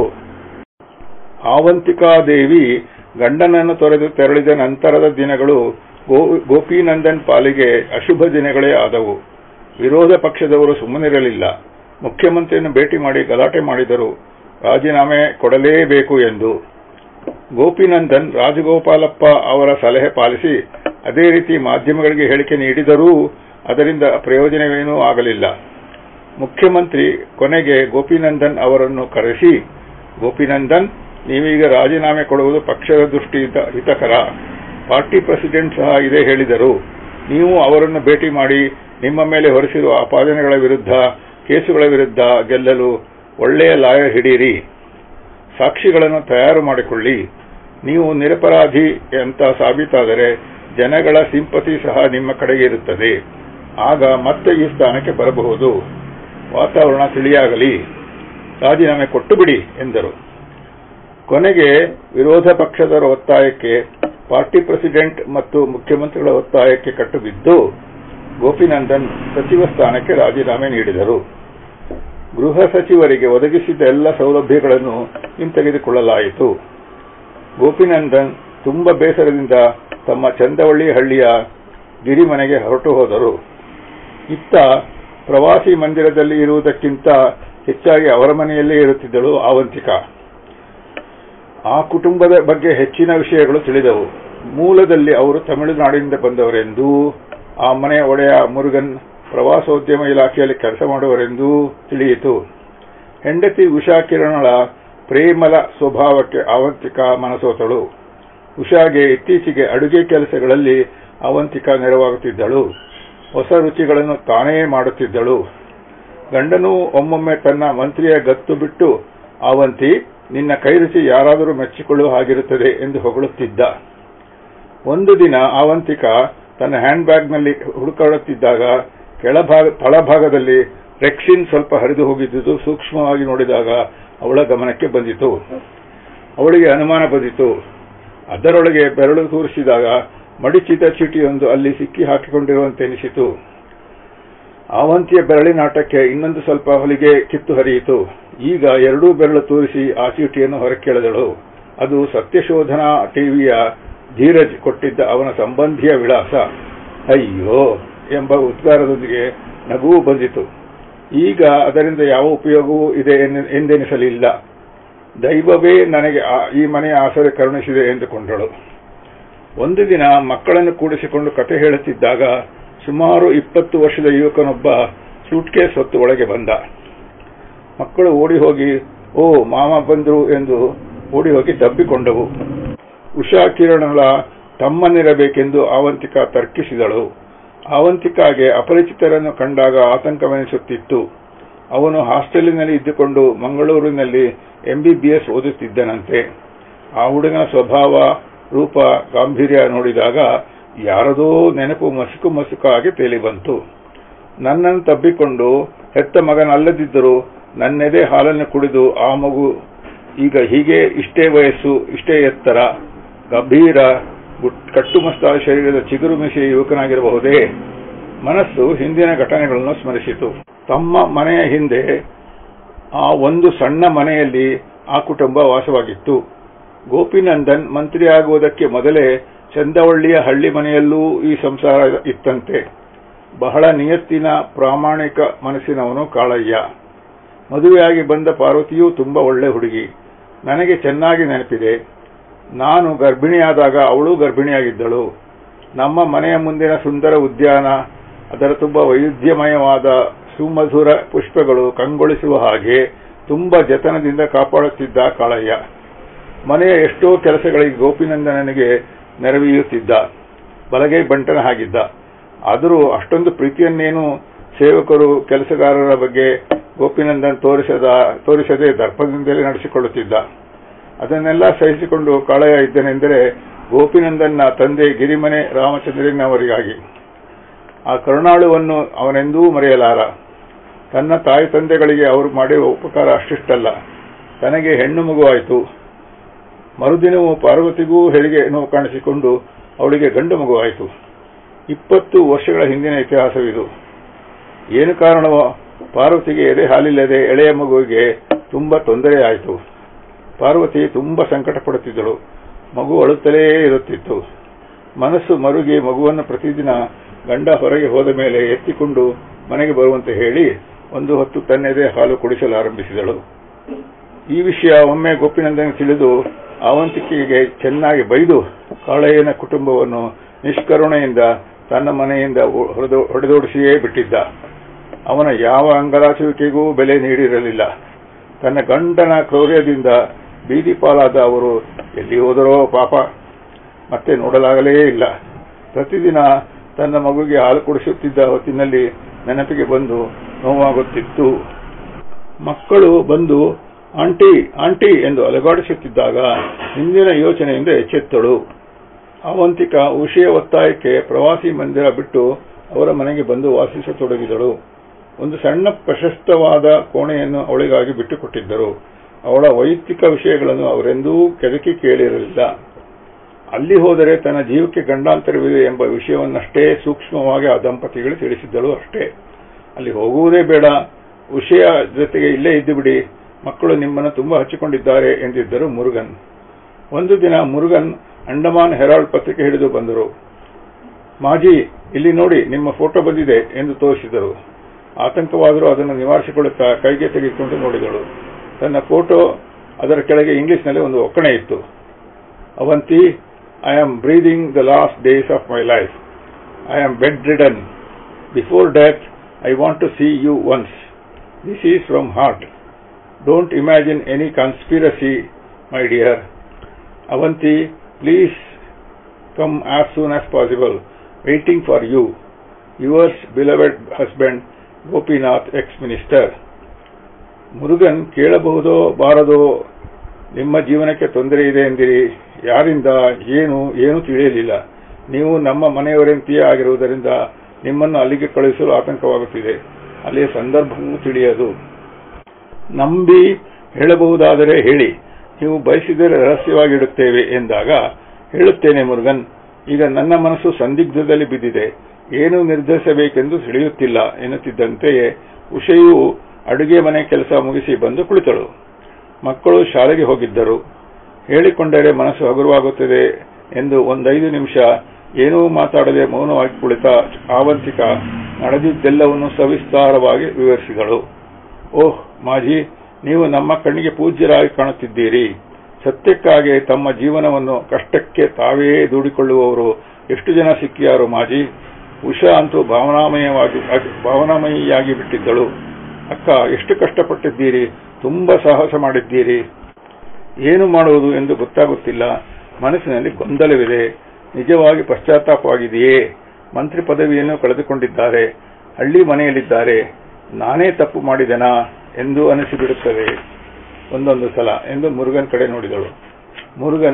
ಆವಂತಿಕಾದೇವಿ ಗಂಡನನ್ನು ತೊರೆದು ತೆರಳಿದ ನಂತರದ ದಿನಗಳು ಗೋಪಿನಂದನ್ ಪಾಲಿಗೆ ಅಶುಭ ದಿನಗಳೇ ಆದವು ವಿರೋಧ ಪಕ್ಷದವರು ಸುಮ್ಮನಿರಲಿಲ್ಲ ಮುಖ್ಯಮಂತ್ರಿಯನ್ನು ಭೇಟಿ ಮಾಡಿ ಗಲಾಟೆ ಮಾಡಿದರು ರಾಜೀನಾಮೆ ಕೊಡಲೇಬೇಕು ಎಂದು ಗೋಪಿನಂದನ್ ರಾಜಗೋಪಾಲಪ್ಪ ಅವರ ಸಲಹೆ ಪಾಲಿಸಿ ಅದೇ ರೀತಿ ಮಾಧ್ಯಮಗಳಿಗೆ ಹೇಳಿಕೆ ನೀಡಿದರೂ ಅದರಿಂದ ಪ್ರಯೋಜನವೇನೂ ಆಗಲಿಲ್ಲ ಮುಖ್ಯಮಂತ್ರಿ ಕೊನೆಗೆ ಗೋಪಿನಂದನ್ ಅವರನ್ನು ಕರೆಸಿ ಗೋಪಿನಂದನ್ ನೀವೀಗ ರಾಜೀನಾಮೆ ಕೊಡುವುದು ಪಕ್ಷದ ದೃಷ್ಟಿಯಿಂದ ಹಿತಕರ ಪಾರ್ಟಿ ಪ್ರೆಸಿಡೆಂಟ್ ಸಹ ಇದೇ ಹೇಳಿದರು ನೀವು ಅವರನ್ನು ಭೇಟಿ ಮಾಡಿ ನಿಮ್ಮ ಮೇಲೆ ಹೊರಿಸಿರುವ ಆಪಾದನೆಗಳ ವಿರುದ್ಧ ಕೇಸುಗಳ ವಿರುದ್ಧ ಗೆಲ್ಲಲು ಒಳ್ಳೆಯ ಲಾಯರ್ ಹಿಡೀರಿ ಸಾಕ್ಷಿಗಳನ್ನು ತಯಾರು ಮಾಡಿಕೊಳ್ಳಿ ನೀವು ನಿರಪರಾಧಿ ಅಂತ ಸಾಬೀತಾದರೆ ಜನಗಳ ಸಿಂಪತಿ ಸಹ ನಿಮ್ಮ ಕಡೆಗೆ ಇರುತ್ತದೆ ಆಗ ಮತ್ತೆ ಈ ಸ್ಥಾನಕ್ಕೆ ಬರಬಹುದು ವಾತಾವರಣ ತಿಳಿಯಾಗಲಿ ರಾಜೀನಾಮೆ ಕೊಟ್ಟು ಬಿಡಿ ಎಂದರು ಕೊನೆಗೆ ವಿರೋಧ ಪಕ್ಷದವರ ಒತ್ತಾಯಕ್ಕೆ ಪಾರ್ಟಿ ಪ್ರೆಸಿಡೆಂಟ್ ಮತ್ತು ಮುಖ್ಯಮಂತ್ರಿಗಳ ಒತ್ತಾಯಕ್ಕೆ ಕಟ್ಟುಬಿದ್ದು ಗೋಪಿನಂದನ್ ಸಚಿವ ಸ್ಥಾನಕ್ಕೆ ರಾಜೀನಾಮೆ ನೀಡಿದರು ಗೃಹ ಸಚಿವರಿಗೆ ಒದಗಿಸಿದ ಎಲ್ಲ ಸೌಲಭ್ಯಗಳನ್ನು ಹಿಂತೆಗೆದುಕೊಳ್ಳಲಾಯಿತು ಗೋಪಿನಂದನ್ ತುಂಬಾ ಬೇಸರದಿಂದ ತಮ್ಮ ಚಂದವಳ್ಳಿ ಹಳ್ಳಿಯ ಗಿರಿಮನೆಗೆ ಹೊರಟು ಹೋದರು ಇತ್ತ ಪ್ರವಾಸಿ ಮಂದಿರದಲ್ಲಿ ಇರುವುದಕ್ಕಿಂತ ಹೆಚ್ಚಾಗಿ ಅವರ ಮನೆಯಲ್ಲೇ ಇರುತ್ತಿದ್ದಳು ಆವಂತಿಕ ಆ ಕುಟುಂಬದ ಬಗ್ಗೆ ಹೆಚ್ಚಿನ ವಿಷಯಗಳು ತಿಳಿದವು ಮೂಲದಲ್ಲಿ ಅವರು ತಮಿಳುನಾಡಿನಿಂದ ಬಂದವರೆಂದೂ ಆ ಮನೆಯ ಒಡೆಯ ಮುರುಗನ್ ಪ್ರವಾಸೋದ್ಯಮ ಇಲಾಖೆಯಲ್ಲಿ ಕೆಲಸ ಮಾಡುವರೆಂದೂ ತಿಳಿಯಿತು ಹೆಂಡತಿ ಉಷಾ ಕಿರಣಳ ಪ್ರೇಮಲ ಸ್ವಭಾವಕ್ಕೆ ಅವಂತಿಕ ಮನಸೋತಳು ಉಷಾಗೆ ಇತ್ತೀಚೆಗೆ ಅಡುಗೆ ಕೆಲಸಗಳಲ್ಲಿ ಅವಂತಿಕ ನೆರವಾಗುತ್ತಿದ್ದಳು ಹೊಸ ರುಚಿಗಳನ್ನು ತಾನೇ ಮಾಡುತ್ತಿದ್ದಳು ಗಂಡನೂ ಒಮ್ಮೊಮ್ಮೆ ತನ್ನ ಮಂತ್ರಿಯ ಗತ್ತು ಬಿಟ್ಟು ಅವಂತಿ ನಿನ್ನ ಕೈರುಚಿ ಯಾರಾದರೂ ಮೆಚ್ಚಿಕೊಳ್ಳುವ ಹಾಗಿರುತ್ತದೆ ಎಂದು ಹೊಗಳುತ್ತಿದ್ದ ಒಂದು ದಿನ ಆವಂತಿಕ ತನ್ನ ಹ್ಯಾಂಡ್ ಬ್ಯಾಗ್ನಲ್ಲಿ ಹುಡುಕಾಡುತ್ತಿದ್ದಾಗ ಕೆಳಭಾಗ ತಳಭಾಗದಲ್ಲಿ ರೆಕ್ಸಿನ್ ಸ್ವಲ್ಪ ಹರಿದು ಹೋಗಿದ್ದುದು ಸೂಕ್ಷ್ಮವಾಗಿ ನೋಡಿದಾಗ ಅವಳ ಗಮನಕ್ಕೆ ಬಂದಿತು ಅವಳಿಗೆ ಅನುಮಾನ ಬಂದಿತು ಅದರೊಳಗೆ ಬೆರಳು ತೋರಿಸಿದಾಗ ಮಡಿಚಿದ ಚೀಟಿಯೊಂದು ಅಲ್ಲಿ ಸಿಕ್ಕಿ ಹಾಕಿಕೊಂಡಿರುವಂತೆ ಎನಿಸಿತು ಆವಂತಿಯ ಬೆರಳಿನಾಟಕ್ಕೆ ಇನ್ನೊಂದು ಸ್ವಲ್ಪ ಹೊಲಿಗೆ ಕಿತ್ತು ಹರಿಯಿತು ಈಗ ಎರಡೂ ಬೆರಳು ತೋರಿಸಿ ಆ ಚೀಟಿಯನ್ನು ಹೊರಕೆಳೆದಳು ಅದು ಸತ್ಯಶೋಧನಾ ಟಿವಿಯ ಧೀರಜ್ ಕೊಟ್ಟಿದ್ದ ಅವನ ಸಂಬಂಧಿಯ ವಿಳಾಸ ಅಯ್ಯೋ ಎಂಬ ಉದ್ಗಾರದೊಂದಿಗೆ ನಗುವು ಬಂದಿತು ಈಗ ಅದರಿಂದ ಯಾವ ಉಪಯೋಗವೂ ಇದೆ ಎಂದೆನಿಸಲಿಲ್ಲ ದೈವವೇ ನನಗೆ ಈ ಮನೆಯ ಆಸರೆ ಕರುಣಿಸಿದೆ ಎಂದುಕೊಂಡಳು ಒಂದು ದಿನ ಮಕ್ಕಳನ್ನು ಕೂಡಿಸಿಕೊಂಡು ಕತೆ ಹೇಳುತ್ತಿದ್ದಾಗ ಸುಮಾರು ಇಪ್ಪತ್ತು ವರ್ಷದ ಯುವಕನೊಬ್ಬ ಸೂಟ್ಕೇಸ್ ಹೊತ್ತು ಒಳಗೆ ಬಂದ ಮಕ್ಕಳು ಓಡಿ ಹೋಗಿ ಓ ಮಾಮ ಬಂದ್ರು ಎಂದು ಓಡಿ ಹೋಗಿ ತಬ್ಬಿಕೊಂಡವು ಉಷಾ ಕಿರಣಳ ತಮ್ಮನಿರಬೇಕೆಂದು ಆವಂತಿಕ ತರ್ಕಿಸಿದಳು ಆವಂತಿಕಾಗೆ ಅಪರಿಚಿತರನ್ನು ಕಂಡಾಗ ಆತಂಕವೆನಿಸುತ್ತಿತ್ತು ಅವನು ಹಾಸ್ಟೆಲಿನಲ್ಲಿ ಇದ್ದುಕೊಂಡು ಮಂಗಳೂರಿನಲ್ಲಿ ಎಂಬಿಬಿಎಸ್ ಓದುತ್ತಿದ್ದನಂತೆ ಆ ಹುಡುಗನ ಸ್ವಭಾವ ರೂಪ ಗಾಂಭೀರ್ಯ ನೋಡಿದಾಗ ಯಾರದೋ ನೆನಪು ಮಸುಕು ಮಸುಕಾಗಿ ತೇಲಿ ಬಂತು ನನ್ನನ್ನು ತಬ್ಬಿಕೊಂಡು ಹೆತ್ತ ಮಗನಲ್ಲದಿದ್ದರೂ ನನ್ನೆದೆ ಹಾಲನ್ನು ಕುಡಿದು ಆ ಮಗು ಈಗ ಹೀಗೆ ಇಷ್ಟೇ ವಯಸ್ಸು ಇಷ್ಟೇ ಎತ್ತರ ಗಂಭೀರ ಕಟ್ಟುಮಸ್ತಾದ ಶರೀರದ ಚಿಗುರು ಮಿಶಿಯ ಯುವಕನಾಗಿರಬಹುದೇ ಮನಸ್ಸು ಹಿಂದಿನ ಘಟನೆಗಳನ್ನು ಸ್ಮರಿಸಿತು ತಮ್ಮ ಮನೆಯ ಹಿಂದೆ ಆ ಒಂದು ಸಣ್ಣ ಮನೆಯಲ್ಲಿ ಆ ಕುಟುಂಬ ವಾಸವಾಗಿತ್ತು ಗೋಪಿನಂದನ್ ಮಂತ್ರಿಯಾಗುವುದಕ್ಕೆ ಮೊದಲೇ ಚಂದವಳ್ಳಿಯ ಹಳ್ಳಿ ಮನೆಯಲ್ಲೂ ಈ ಸಂಸಾರ ಇತ್ತಂತೆ ಬಹಳ ನಿಯತ್ತಿನ ಪ್ರಾಮಾಣಿಕ ಮನಸ್ಸಿನವನು ಕಾಳಯ್ಯ ಮದುವೆಯಾಗಿ ಬಂದ ಪಾರ್ವತಿಯೂ ತುಂಬಾ ಒಳ್ಳೆ ಹುಡುಗಿ ನನಗೆ ಚೆನ್ನಾಗಿ ನೆನಪಿದೆ ನಾನು ಗರ್ಭಿಣಿಯಾದಾಗ ಅವಳು ಗರ್ಭಿಣಿಯಾಗಿದ್ದಳು ನಮ್ಮ ಮನೆಯ ಮುಂದಿನ ಸುಂದರ ಉದ್ಯಾನ ಅದರ ತುಂಬಾ ವೈವಿಧ್ಯಮಯವಾದ ಸುಮಧುರ ಪುಷ್ಪಗಳು ಕಂಗೊಳಿಸುವ ಹಾಗೆ ತುಂಬಾ ಜತನದಿಂದ ಕಾಪಾಡುತ್ತಿದ್ದ ಕಾಳಯ್ಯ ಮನೆಯ ಎಷ್ಟೋ ಕೆಲಸಗಳಿಗೆ ಗೋಪಿನಂದನನಿಗೆ ನೆರವೇಯುತ್ತಿದ್ದ ಬಲಗೈ ಬಂಟನ ಹಾಗಿದ್ದ ಆದರೂ ಅಷ್ಟೊಂದು ಪ್ರೀತಿಯನ್ನೇನು ಸೇವಕರು ಕೆಲಸಗಾರರ ಬಗ್ಗೆ ಗೋಪಿನಂದನ್ ತೋರಿಸದ ತೋರಿಸದೆ ದರ್ಪದಿಂದಲೇ ನಡೆಸಿಕೊಳ್ಳುತ್ತಿದ್ದ ಅದನ್ನೆಲ್ಲ ಸಹಿಸಿಕೊಂಡು ಕಾಳಯ್ಯ ಇದ್ದನೆಂದರೆ ಗೋಪಿನಂದನ್ನ ತಂದೆ ಗಿರಿಮನೆ ರಾಮಚಂದ್ರನವರಿಗಾಗಿ ಆ ಕರುಣಾಳುವನ್ನು ಅವನೆಂದೂ ಮರೆಯಲಾರ ತನ್ನ ತಾಯಿ ತಂದೆಗಳಿಗೆ ಅವರು ಮಾಡಿರುವ ಉಪಕಾರ ಅಷ್ಟಿಷ್ಟಲ್ಲ ತನಗೆ ಹೆಣ್ಣು ಮಗುವಾಯಿತು ಮರುದಿನವೂ ಪಾರ್ವತಿಗೂ ಹೆರಿಗೆ ನೋವು ಕಾಣಿಸಿಕೊಂಡು ಅವಳಿಗೆ ಗಂಡು ಮಗುವಾಯಿತು ಇಪ್ಪತ್ತು ವರ್ಷಗಳ ಹಿಂದಿನ ಇತಿಹಾಸವಿದು ಏನು ಕಾರಣವೋ ಪಾರ್ವತಿಗೆ ಎದೆ ಹಾಲಿಲ್ಲದೆ ಎಳೆಯ ಮಗುವಿಗೆ ತುಂಬಾ ತೊಂದರೆಯಾಯಿತು ಪಾರ್ವತಿ ತುಂಬಾ ಸಂಕಟ ಪಡುತ್ತಿದ್ದಳು ಮಗು ಅಳುತ್ತಲೇ ಇರುತ್ತಿತ್ತು ಮನಸ್ಸು ಮರುಗಿ ಮಗುವನ್ನು ಪ್ರತಿದಿನ ಗಂಡ ಹೊರಗೆ ಹೋದ ಮೇಲೆ ಎತ್ತಿಕೊಂಡು ಮನೆಗೆ ಬರುವಂತೆ ಹೇಳಿ ಒಂದು ಹೊತ್ತು ತನ್ನೆದೆ ಹಾಲು ಕುಡಿಸಲಾರಂಭಿಸಿದಳು ಈ ವಿಷಯ ಒಮ್ಮೆ ಗೋಪಿನಂದನ್ ತಿಳಿದು ಅವಂತಿಕೆಗೆ ಚೆನ್ನಾಗಿ ಬೈದು ಕಾಳಯ್ಯನ ಕುಟುಂಬವನ್ನು ನಿಷ್ಕರುಣೆಯಿಂದ ತನ್ನ ಮನೆಯಿಂದ ಹೊಡೆದೋಡಿಸಿಯೇ ಬಿಟ್ಟಿದ್ದ ಅವನ ಯಾವ ಅಂಗಲಾಚುವಿಕೆಗೂ ಬೆಲೆ ನೀಡಿರಲಿಲ್ಲ ತನ್ನ ಗಂಡನ ಕ್ರೌರ್ಯದಿಂದ ಬೀದಿ ಪಾಲಾದ ಅವರು ಎಲ್ಲಿ ಹೋದರೋ ಪಾಪ ಮತ್ತೆ ನೋಡಲಾಗಲೇ ಇಲ್ಲ ಪ್ರತಿದಿನ ತನ್ನ ಮಗುಗೆ ಹಾಲು ಕುಡಿಸುತ್ತಿದ್ದ ಹೊತ್ತಿನಲ್ಲಿ ನೆನಪಿಗೆ ಬಂದು ನೋವಾಗುತ್ತಿತ್ತು ಮಕ್ಕಳು ಬಂದು ಆಂಟಿ ಆಂಟಿ ಎಂದು ಅಲಗಾಡಿಸುತ್ತಿದ್ದಾಗ ಹಿಂದಿನ ಯೋಚನೆಯಿಂದ ಎಚ್ಚೆತ್ತಳು ಅವಂತಿಕ ಉಷೆಯ ಒತ್ತಾಯಕ್ಕೆ ಪ್ರವಾಸಿ ಮಂದಿರ ಬಿಟ್ಟು ಅವರ ಮನೆಗೆ ಬಂದು ವಾಸಿಸತೊಡಗಿದಳು ಒಂದು ಸಣ್ಣ ಪ್ರಶಸ್ತವಾದ ಕೋಣೆಯನ್ನು ಅವಳಿಗಾಗಿ ಬಿಟ್ಟುಕೊಟ್ಟಿದ್ದರು ಅವಳ ವೈಯಕ್ತಿಕ ವಿಷಯಗಳನ್ನು ಅವರೆಂದೂ ಕೆದಕಿ ಕೇಳಿರಲಿಲ್ಲ ಅಲ್ಲಿ ಹೋದರೆ ತನ್ನ ಜೀವಕ್ಕೆ ಗಂಡಾಂತರವಿದೆ ಎಂಬ ವಿಷಯವನ್ನಷ್ಟೇ ಸೂಕ್ಷ್ಮವಾಗಿ ಆ ದಂಪತಿಗಳು ತಿಳಿಸಿದ್ದಳು ಅಷ್ಟೇ ಅಲ್ಲಿ ಹೋಗುವುದೇ ಬೇಡ ವಿಷಯ ಜೊತೆಗೆ ಇಲ್ಲೇ ಇದ್ದು ಬಿಡಿ ಮಕ್ಕಳು ನಿಮ್ಮನ್ನು ತುಂಬಾ ಹಚ್ಚಿಕೊಂಡಿದ್ದಾರೆ ಎಂದಿದ್ದರು ಮುರುಗನ್ ಒಂದು ದಿನ ಮುರುಗನ್ ಅಂಡಮಾನ್ ಹೆರಾಲ್ಡ್ ಪತ್ರಿಕೆ ಹಿಡಿದು ಬಂದರು ಮಾಜಿ ಇಲ್ಲಿ ನೋಡಿ ನಿಮ್ಮ ಫೋಟೋ ಬಂದಿದೆ ಎಂದು ತೋರಿಸಿದರು ಆತಂಕವಾದರೂ ಅದನ್ನು ನಿವಾರಿಸಿಕೊಳ್ಳುತ್ತಾ ಕೈಗೆ ತೆಗೆದುಕೊಂಡು ನೋಡಿದಳು ತನ್ನ ಫೋಟೋ ಅದರ ಕೆಳಗೆ ಇಂಗ್ಲಿಷ್ನಲ್ಲಿ ಒಂದು ಒಕ್ಕಣೆ ಇತ್ತು Avanti I am breathing the last days of my life I am bedridden before death I want to see you once this is from heart don't imagine any conspiracy my dear Avanti please come as soon as possible, waiting for you. Yours beloved husband, Gopinath ex minister Murugan ಕೇಳಬಹುದೋ ಬಾರದೋ ನಿಮ್ಮ ಜೀವನಕ್ಕೆ ತೊಂದರೆ ಇದೆ ಎಂದಿರಿ ಯಾರಿಂದ ಏನು ಏನೂ ತಿಳಿಯಲಿಲ್ಲ ನೀವು ನಮ್ಮ ಮನೆಯವರಂತೆಯೇ ಆಗಿರುವುದರಿಂದ ನಿಮ್ಮನ್ನು ಅಲ್ಲಿಗೆ ಕಳುಹಿಸಲು ಆತಂಕವಾಗುತ್ತಿದೆ ಅಲ್ಲಿಯ ಸಂದರ್ಭವೂ ತಿಳಿಯದು ನಂಬಿ ಹೇಳಬಹುದಾದರೆ ಹೇಳಿ ನೀವು ಬಯಸಿದರೆ ರಹಸ್ಯವಾಗಿಡುತ್ತೇವೆ ಎಂದಾಗ ಹೇಳುತ್ತೇನೆ ಮುರುಗನ್ ಈಗ ನನ್ನ ಮನಸ್ಸು ಸಂದಿಗ್ಧದಲ್ಲಿ ಬಿದ್ದಿದೆ ಏನು ನಿರ್ಧರಿಸಬೇಕೆಂದು ತಿಳಿಯುತ್ತಿಲ್ಲ ಎನ್ನುತ್ತಿದ್ದಂತೆಯೇ ಉಷೆಯು ಅಡುಗೆ ಮನೆ ಕೆಲಸ ಮುಗಿಸಿ ಬಂದು ಕುಳಿತಳು ಮಕ್ಕಳು ಶಾಲೆಗೆ ಹೋಗಿದ್ದರು ಹೇಳಿಕೊಂಡರೆ ಮನಸ್ಸು ಹಗುರವಾಗುತ್ತದೆ ಎಂದು ಒಂದೈದು ನಿಮಿಷ ಏನೂ ಮಾತಾಡದೆ ಮೌನವಾಗಿ ಕುಳಿತ ಆವಂತಿಕ ನಡೆದಿದ್ದೆಲ್ಲವನ್ನು ಸವಿಸ್ತಾರವಾಗಿ ವಿವರಿಸಿದಳು ಓಹ್ ಮಾಜಿ ನೀವು ನಮ್ಮ ಕಣ್ಣಿಗೆ ಪೂಜ್ಯರಾಗಿ ಕಾಣುತ್ತಿದ್ದೀರಿ ಸತ್ಯಕ್ಕಾಗಿ ತಮ್ಮ ಜೀವನವನ್ನು ಕಷ್ಟಕ್ಕೆ ತಾವೇ ದೂಡಿಕೊಳ್ಳುವವರು ಎಷ್ಟು ಜನ ಸಿಕ್ಕಿಯಾರು ಮಾಜಿ ಉಷಾ ಅಂತೂ ಭಾವನಾಮಯವಾಗಿ ಭಾವನಾಮಯಿಯಾಗಿ ಬಿಟ್ಟಿದ್ದಳು ಅಕ್ಕ ಎಷ್ಟು ಕಷ್ಟಪಟ್ಟಿದ್ದೀರಿ ತುಂಬಾ ಸಾಹಸ ಮಾಡಿದ್ದೀರಿ ಏನು ಮಾಡುವುದು ಎಂದು ಗೊತ್ತಾಗುತ್ತಿಲ್ಲ ಮನಸ್ಸಿನಲ್ಲಿ ಗೊಂದಲವಿದೆ ನಿಜವಾಗಿ ಪಶ್ಚಾತ್ತಾಪವಾಗಿದೆಯೇ ಮಂತ್ರಿ ಪದವಿಯನ್ನು ಕಳೆದುಕೊಂಡಿದ್ದಾರೆ ಹಳ್ಳಿ ಮನೆಯಲ್ಲಿದ್ದಾರೆ ನಾನೇ ತಪ್ಪು ಮಾಡಿದೆನಾ ಎಂದು ಅನಿಸಿಬಿಡುತ್ತದೆ ಒಂದೊಂದು ಸಲ ಎಂದು ಮುರುಗನ್ ಕಡೆ ನೋಡಿದಳು ಮುರುಗನ್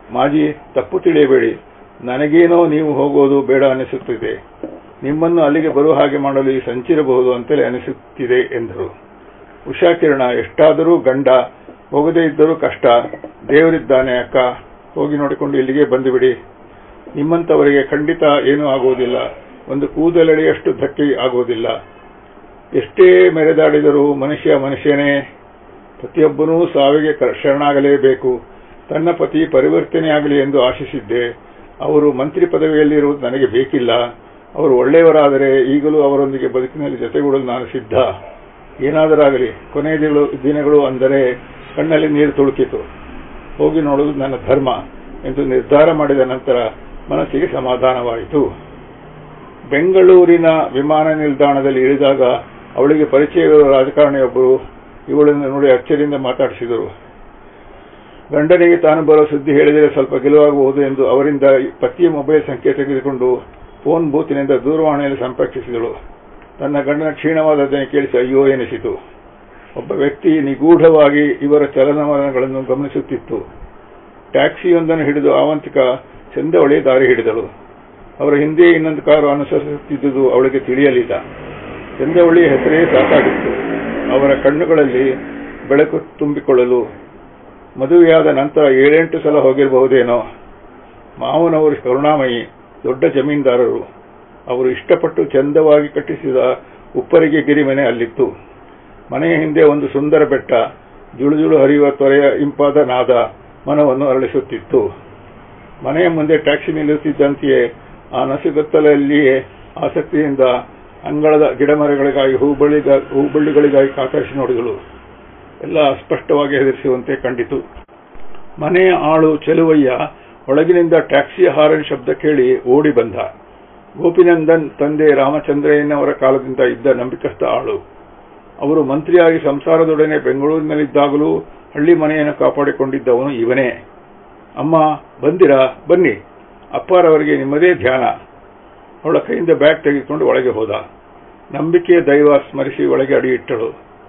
ಮಾಜಿ ತಪ್ಪು ತಿಳಿಯಬೇಡಿ ನನಗೇನೋ ನೀವು ಹೋಗೋದು ಬೇಡ ಅನಿಸುತ್ತಿದೆ ನಿಮ್ಮನ್ನು ಅಲ್ಲಿಗೆ ಬರುವ ಹಾಗೆ ಮಾಡಲು ಈ ಸಂಚಿರಬಹುದು ಅಂತಲೇ ಅನಿಸುತ್ತಿದೆ ಎಂದರು ಉಷಾ ಕಿರಣ ಎಷ್ಟಾದರೂ ಗಂಡ ಹೋಗದೇ ಇದ್ದರೂ ಕಷ್ಟ ದೇವರಿದ್ದಾನೆ ಅಕ್ಕ ಹೋಗಿ ನೋಡಿಕೊಂಡು ಇಲ್ಲಿಗೆ ಬಂದುಬಿಡಿ ನಿಮ್ಮಂತವರಿಗೆ ಖಂಡಿತ ಏನೂ ಆಗುವುದಿಲ್ಲ ಒಂದು ಕೂದಲೆಳೆಯಷ್ಟು ಧಕ್ಕೆ ಆಗುವುದಿಲ್ಲ ಎಷ್ಟೇ ಮೆರೆದಾಡಿದರೂ ಮನುಷ್ಯ ಮನುಷ್ಯನೇ ಪ್ರತಿಯೊಬ್ಬನೂ ಸಾವಿಗೆ ಶರಣಾಗಲೇಬೇಕು ತನ್ನ ಪತಿ ಪರಿವರ್ತನೆಯಾಗಲಿ ಎಂದು ಆಶಿಸಿದ್ದೆ ಅವರು ಮಂತ್ರಿ ಪದವಿಯಲ್ಲಿರುವುದು ನನಗೆ ಬೇಕಿಲ್ಲ ಅವರು ಒಳ್ಳೆಯವರಾದರೆ ಈಗಲೂ ಅವರೊಂದಿಗೆ ಬದುಕಿನಲ್ಲಿ ಜೊತೆಗೂಡಲು ನಾನು ಸಿದ್ಧ ಏನಾದರಾಗಲಿ ಕೊನೆಯ ದಿನಗಳು ಅಂದರೆ ಕಣ್ಣಲ್ಲಿ ನೀರು ತುಳುಕಿತು ಹೋಗಿ ನೋಡುವುದು ನನ್ನ ಧರ್ಮ ಎಂದು ನಿರ್ಧಾರ ಮಾಡಿದ ನಂತರ ಮನಸ್ಸಿಗೆ ಸಮಾಧಾನವಾಯಿತು ಬೆಂಗಳೂರಿನ ವಿಮಾನ ನಿಲ್ದಾಣದಲ್ಲಿ ಇಳಿದಾಗ ಅವಳಿಗೆ ಪರಿಚಯವಿರುವ ರಾಜಕಾರಣಿಯೊಬ್ಬರು ಇವಳನ್ನು ನೋಡಿ ಅಚ್ಚರಿಯಿಂದ ಮಾತಾಡಿಸಿದರು ಗಂಡನಿಗೆ ತಾನು ಬರೋ ಸುದ್ದಿ ಹೇಳಿದರೆ ಸ್ವಲ್ಪ ಗೆಲುವಾಗಬಹುದು ಎಂದು ಅವರಿಂದ ಪತಿಯ ಮೊಬೈಲ್ ಸಂಖ್ಯೆ ತೆಗೆದುಕೊಂಡು ಫೋನ್ ಬೂತಿನಿಂದ ದೂರವಾಣಿಯಲ್ಲಿ ಸಂಪರ್ಕಿಸಿದಳು ತನ್ನ ಗಂಡನ ಕ್ಷೀಣವಾದ ದನಿ ಕೇಳಿಸಿ ಅಯ್ಯೋ ಎನಿಸಿತು ಒಬ್ಬ ವ್ಯಕ್ತಿ ನಿಗೂಢವಾಗಿ ಇವರ ಚಲನವಲನಗಳನ್ನು ಗಮನಿಸುತ್ತಿತ್ತು ಟ್ಯಾಕ್ಸಿಯೊಂದನ್ನು ಹಿಡಿದು ಆವಂತಿಕ ಚಂದವಳಿ ದಾರಿ ಹಿಡಿದಳು ಅವರ ಹಿಂದೆ ಇನ್ನೊಂದು ಕಾರು ಅನುಸರಿಸುತ್ತಿದ್ದುದು ಅವಳಿಗೆ ತಿಳಿಯಲಿಲ್ಲ ಚಂದವಳಿ ಹೆಸರೇ ಸಾಕಾಗಿತ್ತು ಅವರ ಕಣ್ಣುಗಳಲ್ಲಿ ಬೆಳಕು ತುಂಬಿಕೊಳ್ಳಲು ಮದುವೆಯಾದ ನಂತರ ಏಳೆಂಟು ಸಲ ಹೋಗಿರಬಹುದೇನೋ ಮಾವನವರು ಕರುಣಾಮಯಿ ದೊಡ್ಡ ಜಮೀನ್ದಾರರು ಅವರು ಇಷ್ಟಪಟ್ಟು ಚಂದವಾಗಿ ಕಟ್ಟಿಸಿದ ಉಪ್ಪರಿಗೆ ಗಿರಿಮನೆ ಅಲ್ಲಿತ್ತು ಮನೆಯ ಹಿಂದೆ ಒಂದು ಸುಂದರ ಬೆಟ್ಟ ಜುಳುಜುಳು ಹರಿಯುವ ತೊರೆಯ ಇಂಪಾದ ನಾದ ಮನವನ್ನು ಅರಳಿಸುತ್ತಿತ್ತು ಮನೆಯ ಮುಂದೆ ಟ್ಯಾಕ್ಸಿ ನಿಲ್ಲುತ್ತಿದ್ದಂತೆಯೇ ಆ ನಸುಗತ್ತಲಲ್ಲಿಯೇ ಆಸಕ್ತಿಯಿಂದ ಅಂಗಳದ ಗಿಡಮರಗಳಿಗಾಗಿ ಹೂಬಳ್ಳಿಗಳಿಗಾಗಿ ಕಾತರಿಸಿ ನೋಡಿದಳು ಎಲ್ಲ ಅಸ್ಪಷ್ಟವಾಗಿ ಹೆದರಿಸುವಂತೆ ಕಂಡಿತು ಮನೆಯ ಆಳು ಚೆಲುವಯ್ಯ ಒಳಗಿನಿಂದ ಟ್ಯಾಕ್ಸಿಯ ಹಾರನ್ ಶಬ್ದ ಕೇಳಿ ಓಡಿ ಬಂದ ಗೋಪಿನಂದನ್ ತಂದೆ ರಾಮಚಂದ್ರಯ್ಯನವರ ಕಾಲದಿಂದ ಇದ್ದ ನಂಬಿಕಸ್ಥ ಆಳು ಅವರು ಮಂತ್ರಿಯಾಗಿ ಸಂಸಾರದೊಡನೆ ಬೆಂಗಳೂರಿನಲ್ಲಿದ್ದಾಗಲೂ ಹಳ್ಳಿ ಮನೆಯನ್ನು ಕಾಪಾಡಿಕೊಂಡಿದ್ದವನು ಇವನೇ ಅಮ್ಮ ಬಂದಿರಾ ಬನ್ನಿ ಅಪ್ಪಾರವರಿಗೆ ನಿಮ್ಮದೇ ಧ್ಯಾನ ಅವಳ ಕೈಯಿಂದ ಬ್ಯಾಗ್ ತೆಗೆದುಕೊಂಡು ಒಳಗೆ ಹೋದ ನಂಬಿಕೆಯ ದೈವ ಸ್ಮರಿಸಿ ಒಳಗೆ ಅಡಿಯಿಟ್ಟಳು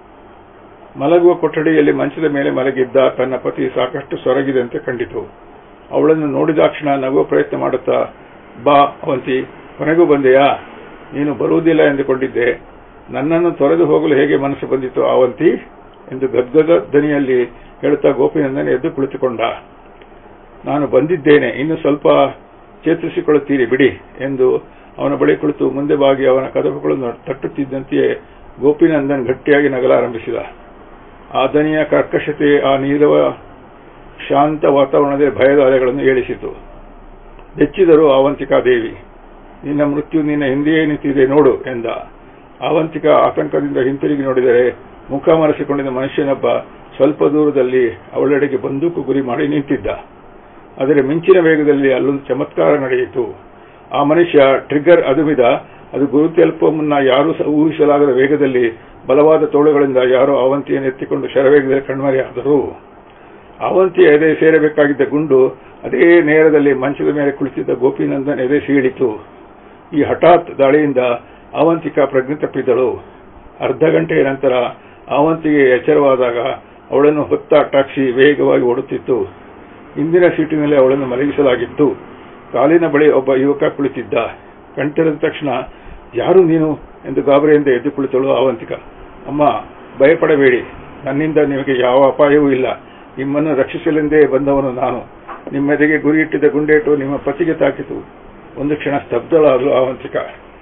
ಮಲಗುವ ಕೊಠಡಿಯಲ್ಲಿ ಮಂಚದ ಮೇಲೆ ಮಲಗಿದ್ದ ತನ್ನ ಪತಿ ಸಾಕಷ್ಟು ಸೊರಗಿದಂತೆ ಕಂಡಿತು ಅವಳನ್ನು ನೋಡಿದಾಕ್ಷಣ ನಗುವ ಪ್ರಯತ್ನ ಮಾಡುತ್ತಾ ಬಾ ಅವಂತಿ ಕೊನೆಗೂ ಬಂದೆಯಾ ನೀನು ಬರುವುದಿಲ್ಲ ಎಂದುಕೊಂಡಿದ್ದೆ ನನ್ನನ್ನು ತೊರೆದು ಹೋಗಲು ಹೇಗೆ ಮನಸ್ಸು ಬಂದಿತು ಅವಂತಿ ಎಂದು ಗದ್ಗದ ದನಿಯಲ್ಲಿ ಹೇಳುತ್ತಾ ಗೋಪಿನಂದನ್ ಎದ್ದು ಕುಳಿತುಕೊಂಡ ನಾನು ಬಂದಿದ್ದೇನೆ ಇನ್ನು ಸ್ವಲ್ಪ ಚೇತರಿಸಿಕೊಳ್ಳುತ್ತೀರಿ ಬಿಡಿ ಎಂದು ಅವನ ಬಳಿ ಕುಳಿತು ಮುಂದೆ ಬಾಗಿ ಅವನ ಕದಪುಗಳನ್ನು ತಟ್ಟುತ್ತಿದ್ದಂತೆಯೇ ಗೋಪಿನಂದನ್ ಗಟ್ಟಿಯಾಗಿ ನಗಲಾರಂಭಿಸಿದ ಆ ದನಿಯ ಕರ್ಕಶತೆ ಆ ನೀರವ ಶಾಂತ ವಾತಾವರಣದಲ್ಲಿ ಭಯದ ಅಲೆಗಳನ್ನು ಏಳಿಸಿತು ಬೆಚ್ಚಿದರು ಆವಂತಿಕಾ ದೇವಿ ನಿನ್ನ ಮೃತ್ಯು ನಿನ್ನ ಹಿಂದೆಯೇ ನಿಂತಿದೆ ನೋಡು ಎಂದ ಆವಂತಿಕ ಆತಂಕದಿಂದ ಹಿಂತಿರುಗಿ ನೋಡಿದರೆ ಮುಖ ಮರೆಸಿಕೊಂಡಿದ್ದ ಮನುಷ್ಯನೊಬ್ಬ ಸ್ವಲ್ಪ ದೂರದಲ್ಲಿ ಅವಳೆಡೆಗೆ ಬಂದೂಕು ಗುರಿ ಮಾಡಿ ನಿಂತಿದ್ದ ಆದರೆ ಮಿಂಚಿನ ವೇಗದಲ್ಲಿ ಅಲ್ಲೊಂದು ಚಮತ್ಕಾರ ನಡೆಯಿತು ಆ ಮನುಷ್ಯ ಟ್ರಿಗರ್ ಅದುಮಿದ ಅದು ಗುರು ತಲುಪುವ ಮುನ್ನ ಯಾರೂ ಊಹಿಸಲಾಗದ ವೇಗದಲ್ಲಿ ಬಲವಾದ ತೋಳುಗಳಿಂದ ಯಾರೋ ಅವಂತಿಯನ್ನು ಎತ್ತಿಕೊಂಡು ಶರವೇಗದಲ್ಲಿ ಕಣ್ಮರೆಯಾದರು ಅವಂತಿಯ ಎದೆ ಸೇರಬೇಕಾಗಿದ್ದ ಗುಂಡು ಅದೇ ನೇರದಲ್ಲಿ ಮಂಚದ ಮೇಲೆ ಕುಳಿತಿದ್ದ ಗೋಪಿನಂದನ್ ಎದೆ ಸೀಳಿತು ಈ ಹಠಾತ್ ದಾಳಿಯಿಂದ ಅವಂತಿಕ ಪ್ರಜ್ಞೆ ತಪ್ಪಿದಳು ಅರ್ಧ ಗಂಟೆಯ ನಂತರ ಅವಂತಿಗೆ ಎಚ್ಚರವಾದಾಗ ಅವಳನ್ನು ಹೊತ್ತ ಟ್ಯಾಕ್ಸಿ ವೇಗವಾಗಿ ಓಡುತ್ತಿತ್ತು ಹಿಂದಿನ ಸೀಟಿನಲ್ಲಿ ಅವಳನ್ನು ಮಲಗಿಸಲಾಗಿತ್ತು ಕಾಲಿನ ಬಳಿ ಒಬ್ಬ ಯುವಕ ಕುಳಿತಿದ್ದ ಕಣ್ತೆರೆದ ತಕ್ಷಣ ಯಾರು ನೀನು ಎಂದು ಗಾಬರಿಯಿಂದ ಎದ್ದು ಕುಳಿತಳು ಅವಂತಿಕ ಅಮ್ಮ ಭಯಪಡಬೇಡಿ ನನ್ನಿಂದ ನಿಮಗೆ ಯಾವ ಅಪಾಯವೂ ಇಲ್ಲ ನಿಮ್ಮನ್ನು ರಕ್ಷಿಸಲೆಂದೇ ಬಂದವನು ನಾನು ನಿಮ್ಮೆದೆಗೆ ಗುರಿಯಿಟ್ಟಿದ್ದ ಗುಂಡೇಟು ನಿಮ್ಮ ಪತಿಗೆ ತಾಕಿತು ಒಂದು ಕ್ಷಣ ಸ್ತಬ್ಧಳಾದಳು ಅವಂತಿಕ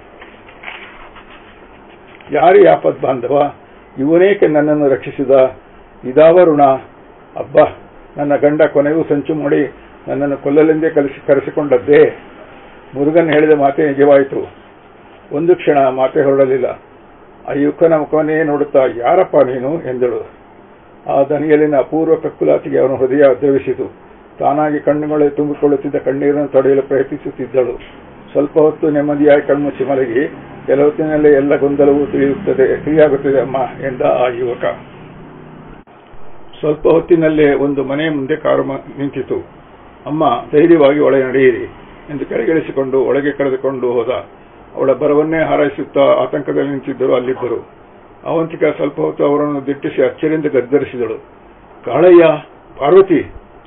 ಯಾರೇ ಆಪದ್ ಬಾಂಧವ ಇವನೇಕೆ ನನ್ನನ್ನು ರಕ್ಷಿಸಿದ ಇದಾವ ಋಣ ಅಬ್ಬ ನನ್ನ ಗಂಡ ಕೊನೆಗೂ ಸಂಚು ಮಾಡಿ ನನ್ನನ್ನು ಕೊಲ್ಲಲೆಂದೇ ಕಲಿಸಿ ಕರೆಸಿಕೊಂಡದ್ದೇ ಮುರುಗನ್ ಹೇಳಿದ ಮಾತೆ ನಿಜವಾಯಿತು ಒಂದು ಕ್ಷಣ ಮಾತೆ ಹೊರಡಲಿಲ್ಲ ಆ ಯುವಕನ ಮುಖವನ್ನೇ ನೋಡುತ್ತಾ ಯಾರಪ್ಪ ನೀನು ಎಂದಳು ಆ ದನಿಯಲ್ಲಿನ ಅಪೂರ್ವ ಕಕ್ಕುಲಾತಿಗೆ ಅವನ ಹೃದಯ ದ್ರವಿಸಿತು ತಾನಾಗಿ ಕಣ್ಣುಗಳೇ ತುಂಬಿಕೊಳ್ಳುತ್ತಿದ್ದ ಕಣ್ಣೀರನ್ನು ತಡೆಯಲು ಪ್ರಯತ್ನಿಸುತ್ತಿದ್ದಳು ಸ್ವಲ್ಪ ಹೊತ್ತು ನೆಮ್ಮದಿಯಾಗಿ ಕಣ್ಮುಚ್ಚಿ ಮಲಗಿ ಕೆಲವತ್ತಿನಲ್ಲೇ ಎಲ್ಲ ಗೊಂದಲವೂ ತಿಳಿಯುತ್ತದೆ ತಿಳಿಯಾಗುತ್ತದೆ ಅಮ್ಮ ಎಂದ ಆ ಯುವಕ ಸ್ವಲ್ಪ ಹೊತ್ತಿನಲ್ಲೇ ಒಂದು ಮನೆಯ ಮುಂದೆ ಕಾರು ನಿಂತಿತು ಅಮ್ಮ ಧೈರ್ಯವಾಗಿ ಒಳಗೆ ನಡೆಯಿರಿ ಎಂದು ಕೆಳಗಿಳಿಸಿಕೊಂಡು ಒಳಗೆ ಕರೆದುಕೊಂಡು ಹೋದ ಅವಳ ಬರವನ್ನೇ ಹಾರೈಸುತ್ತಾ ಆತಂಕದಲ್ಲಿ ನಿಂತಿದ್ದರು ಅಲ್ಲಿದ್ದರು ಅವಂತಿಕ ಸ್ವಲ್ಪ ಹೊತ್ತು ಅವರನ್ನು ದಿಟ್ಟಿಸಿ ಅಚ್ಚರಿಯಿಂದ ಗದ್ದರಿಸಿದಳು ಕಾಳಯ್ಯ ಪಾರ್ವತಿ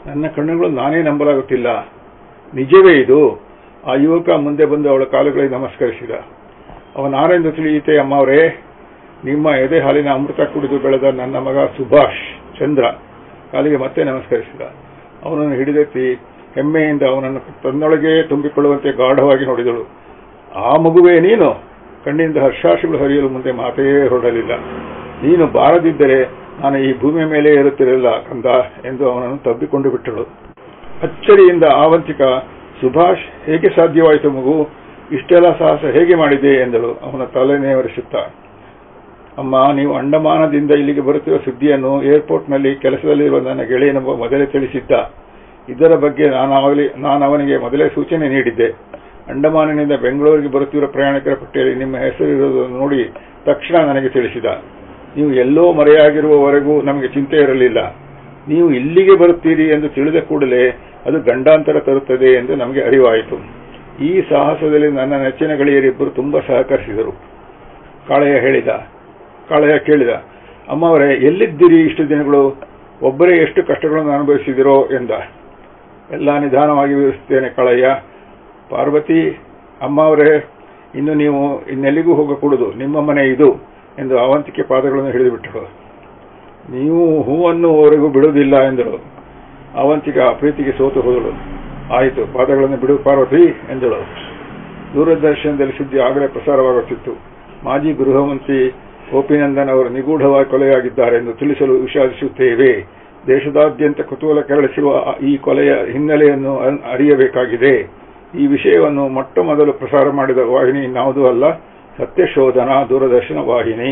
ನನ್ನ ಕಣ್ಣುಗಳು ನಾನೇ ನಂಬಲಾಗುತ್ತಿಲ್ಲ ನಿಜವೇ ಇದು ಆ ಯುವಕ ಮುಂದೆ ಬಂದು ಅವಳ ಕಾಲುಗಳಿಗೆ ನಮಸ್ಕರಿಸಿದ ಅವನಾರೆಂದು ತಿಳಿಯಿತೆ ಅಮ್ಮ ಅವರೇ ನಿಮ್ಮ ಎದೆ ಹಾಲಿನ ಅಮೃತ ಕುಡಿದು ಬೆಳೆದ ನನ್ನ ಮಗ ಸುಭಾಷ್ ಚಂದ್ರ ಕಾಲಿಗೆ ಮತ್ತೆ ನಮಸ್ಕರಿಸಿದ ಅವನನ್ನು ಹಿಡಿದೆತ್ತಿ ಹೆಮ್ಮೆಯಿಂದ ಅವನನ್ನು ತನ್ನೊಳಗೆ ತುಂಬಿಕೊಳ್ಳುವಂತೆ ಗಾಢವಾಗಿ ನೋಡಿದಳು ಆ ಮಗುವೇ ನೀನು ಕಣ್ಣಿಂದ ಹರ್ಷಾಶಗಳು ಹರಿಯಲು ಮುಂದೆ ಮಾತೇ ಹೊರಡಲಿಲ್ಲ ನೀನು ಬಾರದಿದ್ದರೆ ನಾನು ಈ ಭೂಮಿಯ ಮೇಲೆ ಇರುತ್ತಿರಲಿಲ್ಲ ಕಂದ ಎಂದು ಅವನನ್ನು ತಬ್ಬಿಕೊಂಡು ಬಿಟ್ಟಳು ಅಚ್ಚರಿಯಿಂದ ಆವಂತಿಕ ಸುಭಾಷ್ ಹೇಗೆ ಸಾಧ್ಯವಾಯಿತು ಮಗು ಇಷ್ಟೆಲ್ಲ ಸಾಹಸ ಹೇಗೆ ಮಾಡಿದೆ ಎಂದಳು ಅವನ ತಲೆನೇವರಿಸುತ್ತಾ ಅಮ್ಮ ನೀವು ಅಂಡಮಾನದಿಂದ ಇಲ್ಲಿಗೆ ಬರುತ್ತಿರುವ ಸುದ್ದಿಯನ್ನು ಏರ್ಪೋರ್ಟ್ನಲ್ಲಿ ಕೆಲಸದಲ್ಲಿರುವ ನನ್ನ ಗೆಳೆಯನೊಬ್ಬ ಮೊದಲೇ ತಿಳಿಸಿದ್ದ ಇದರ ಬಗ್ಗೆ ನಾನಾಗಲಿ ನಾನು ಅವನಿಗೆ ಮೊದಲೇ ಸೂಚನೆ ನೀಡಿದ್ದೆ ಅಂಡಮಾನಿನಿಂದ ಬೆಂಗಳೂರಿಗೆ ಬರುತ್ತಿರುವ ಪ್ರಯಾಣಿಕರ ಪಟ್ಟಿಯಲ್ಲಿ ನಿಮ್ಮ ಹೆಸರಿರುವುದನ್ನು ನೋಡಿ ತಕ್ಷಣ ನನಗೆ ತಿಳಿಸಿದ ನೀವು ಎಲ್ಲೋ ಮರೆಯಾಗಿರುವವರೆಗೂ ನಮಗೆ ಚಿಂತೆ ಇರಲಿಲ್ಲ ನೀವು ಇಲ್ಲಿಗೆ ಬರುತ್ತೀರಿ ಎಂದು ತಿಳಿದ ಕೂಡಲೇ ಅದು ಗಂಡಾಂತರ ತರುತ್ತದೆ ಎಂದು ನಮಗೆ ಅರಿವಾಯಿತು ಈ ಸಾಹಸದಲ್ಲಿ ನನ್ನ ನೆಚ್ಚಿನ ಗೆಳೆಯರಿಬ್ಬರು ತುಂಬಾ ಸಹಕರಿಸಿದರು ಕಾಳೆಯ ಹೇಳಿದ ಕಾಳೆಯ ಕೇಳಿದ ಅಮ್ಮವರೇ ಎಲ್ಲಿದ್ದೀರಿ ಇಷ್ಟು ದಿನಗಳು ಒಬ್ಬರೇ ಎಷ್ಟು ಕಷ್ಟಗಳನ್ನು ಅನುಭವಿಸಿದಿರೋ ಎಂದ ಎಲ್ಲ ನಿಧಾನವಾಗಿ ವಿವರಿಸುತ್ತೇನೆ ಕಾಳಯ್ಯ ಪಾರ್ವತಿ ಅಮ್ಮವರೇ ಇನ್ನು ನೀವು ಇನ್ನೆಲ್ಲಿಗೂ ಹೋಗಕೂಡದು ನಿಮ್ಮ ಮನೆ ಇದು ಎಂದು ಅವಂತಿಕೆ ಪಾದಗಳನ್ನು ಹಿಡಿದುಬಿಟ್ಟಳು ನೀವು ಹೂವನ್ನುವರೆಗೂ ಬಿಡುವುದಿಲ್ಲ ಎಂದಳು ಅವಂತಿಕ ಪ್ರೀತಿಗೆ ಸೋತು ಹೋದಳು ಆಯಿತು ಪಾದಗಳನ್ನು ಬಿಡು ಪಾರ್ವತಿ ಎಂದಳು ದೂರದರ್ಶನದಲ್ಲಿ ಸುದ್ದಿ ಆಗಲೇ ಪ್ರಸಾರವಾಗುತ್ತಿತ್ತು ಮಾಜಿ ಗೃಹ ಮಂತ್ರಿ ಗೋಪಿನಂದನ್ ಅವರು ನಿಗೂಢವಾಗಿ ಕೊಲೆಯಾಗಿದ್ದಾರೆ ಎಂದು ತಿಳಿಸಲು ವಿಷಾದಿಸುತ್ತೇವೆ ದೇಶದಾದ್ಯಂತ ಕುತೂಹಲ ಕೆರಳಿಸಿರುವ ಈ ಕೊಲೆಯ ಹಿನ್ನೆಲೆಯನ್ನು ಅರಿಯಬೇಕಾಗಿದೆ ಈ ವಿಷಯವನ್ನು ಮೊಟ್ಟ ಮೊದಲು ಪ್ರಸಾರ ಮಾಡಿದ ವಾಹಿನಿ ಇನ್ನಾವುದೂ ಅಲ್ಲ ಸತ್ಯಶೋಧನಾ ದೂರದರ್ಶನ ವಾಹಿನಿ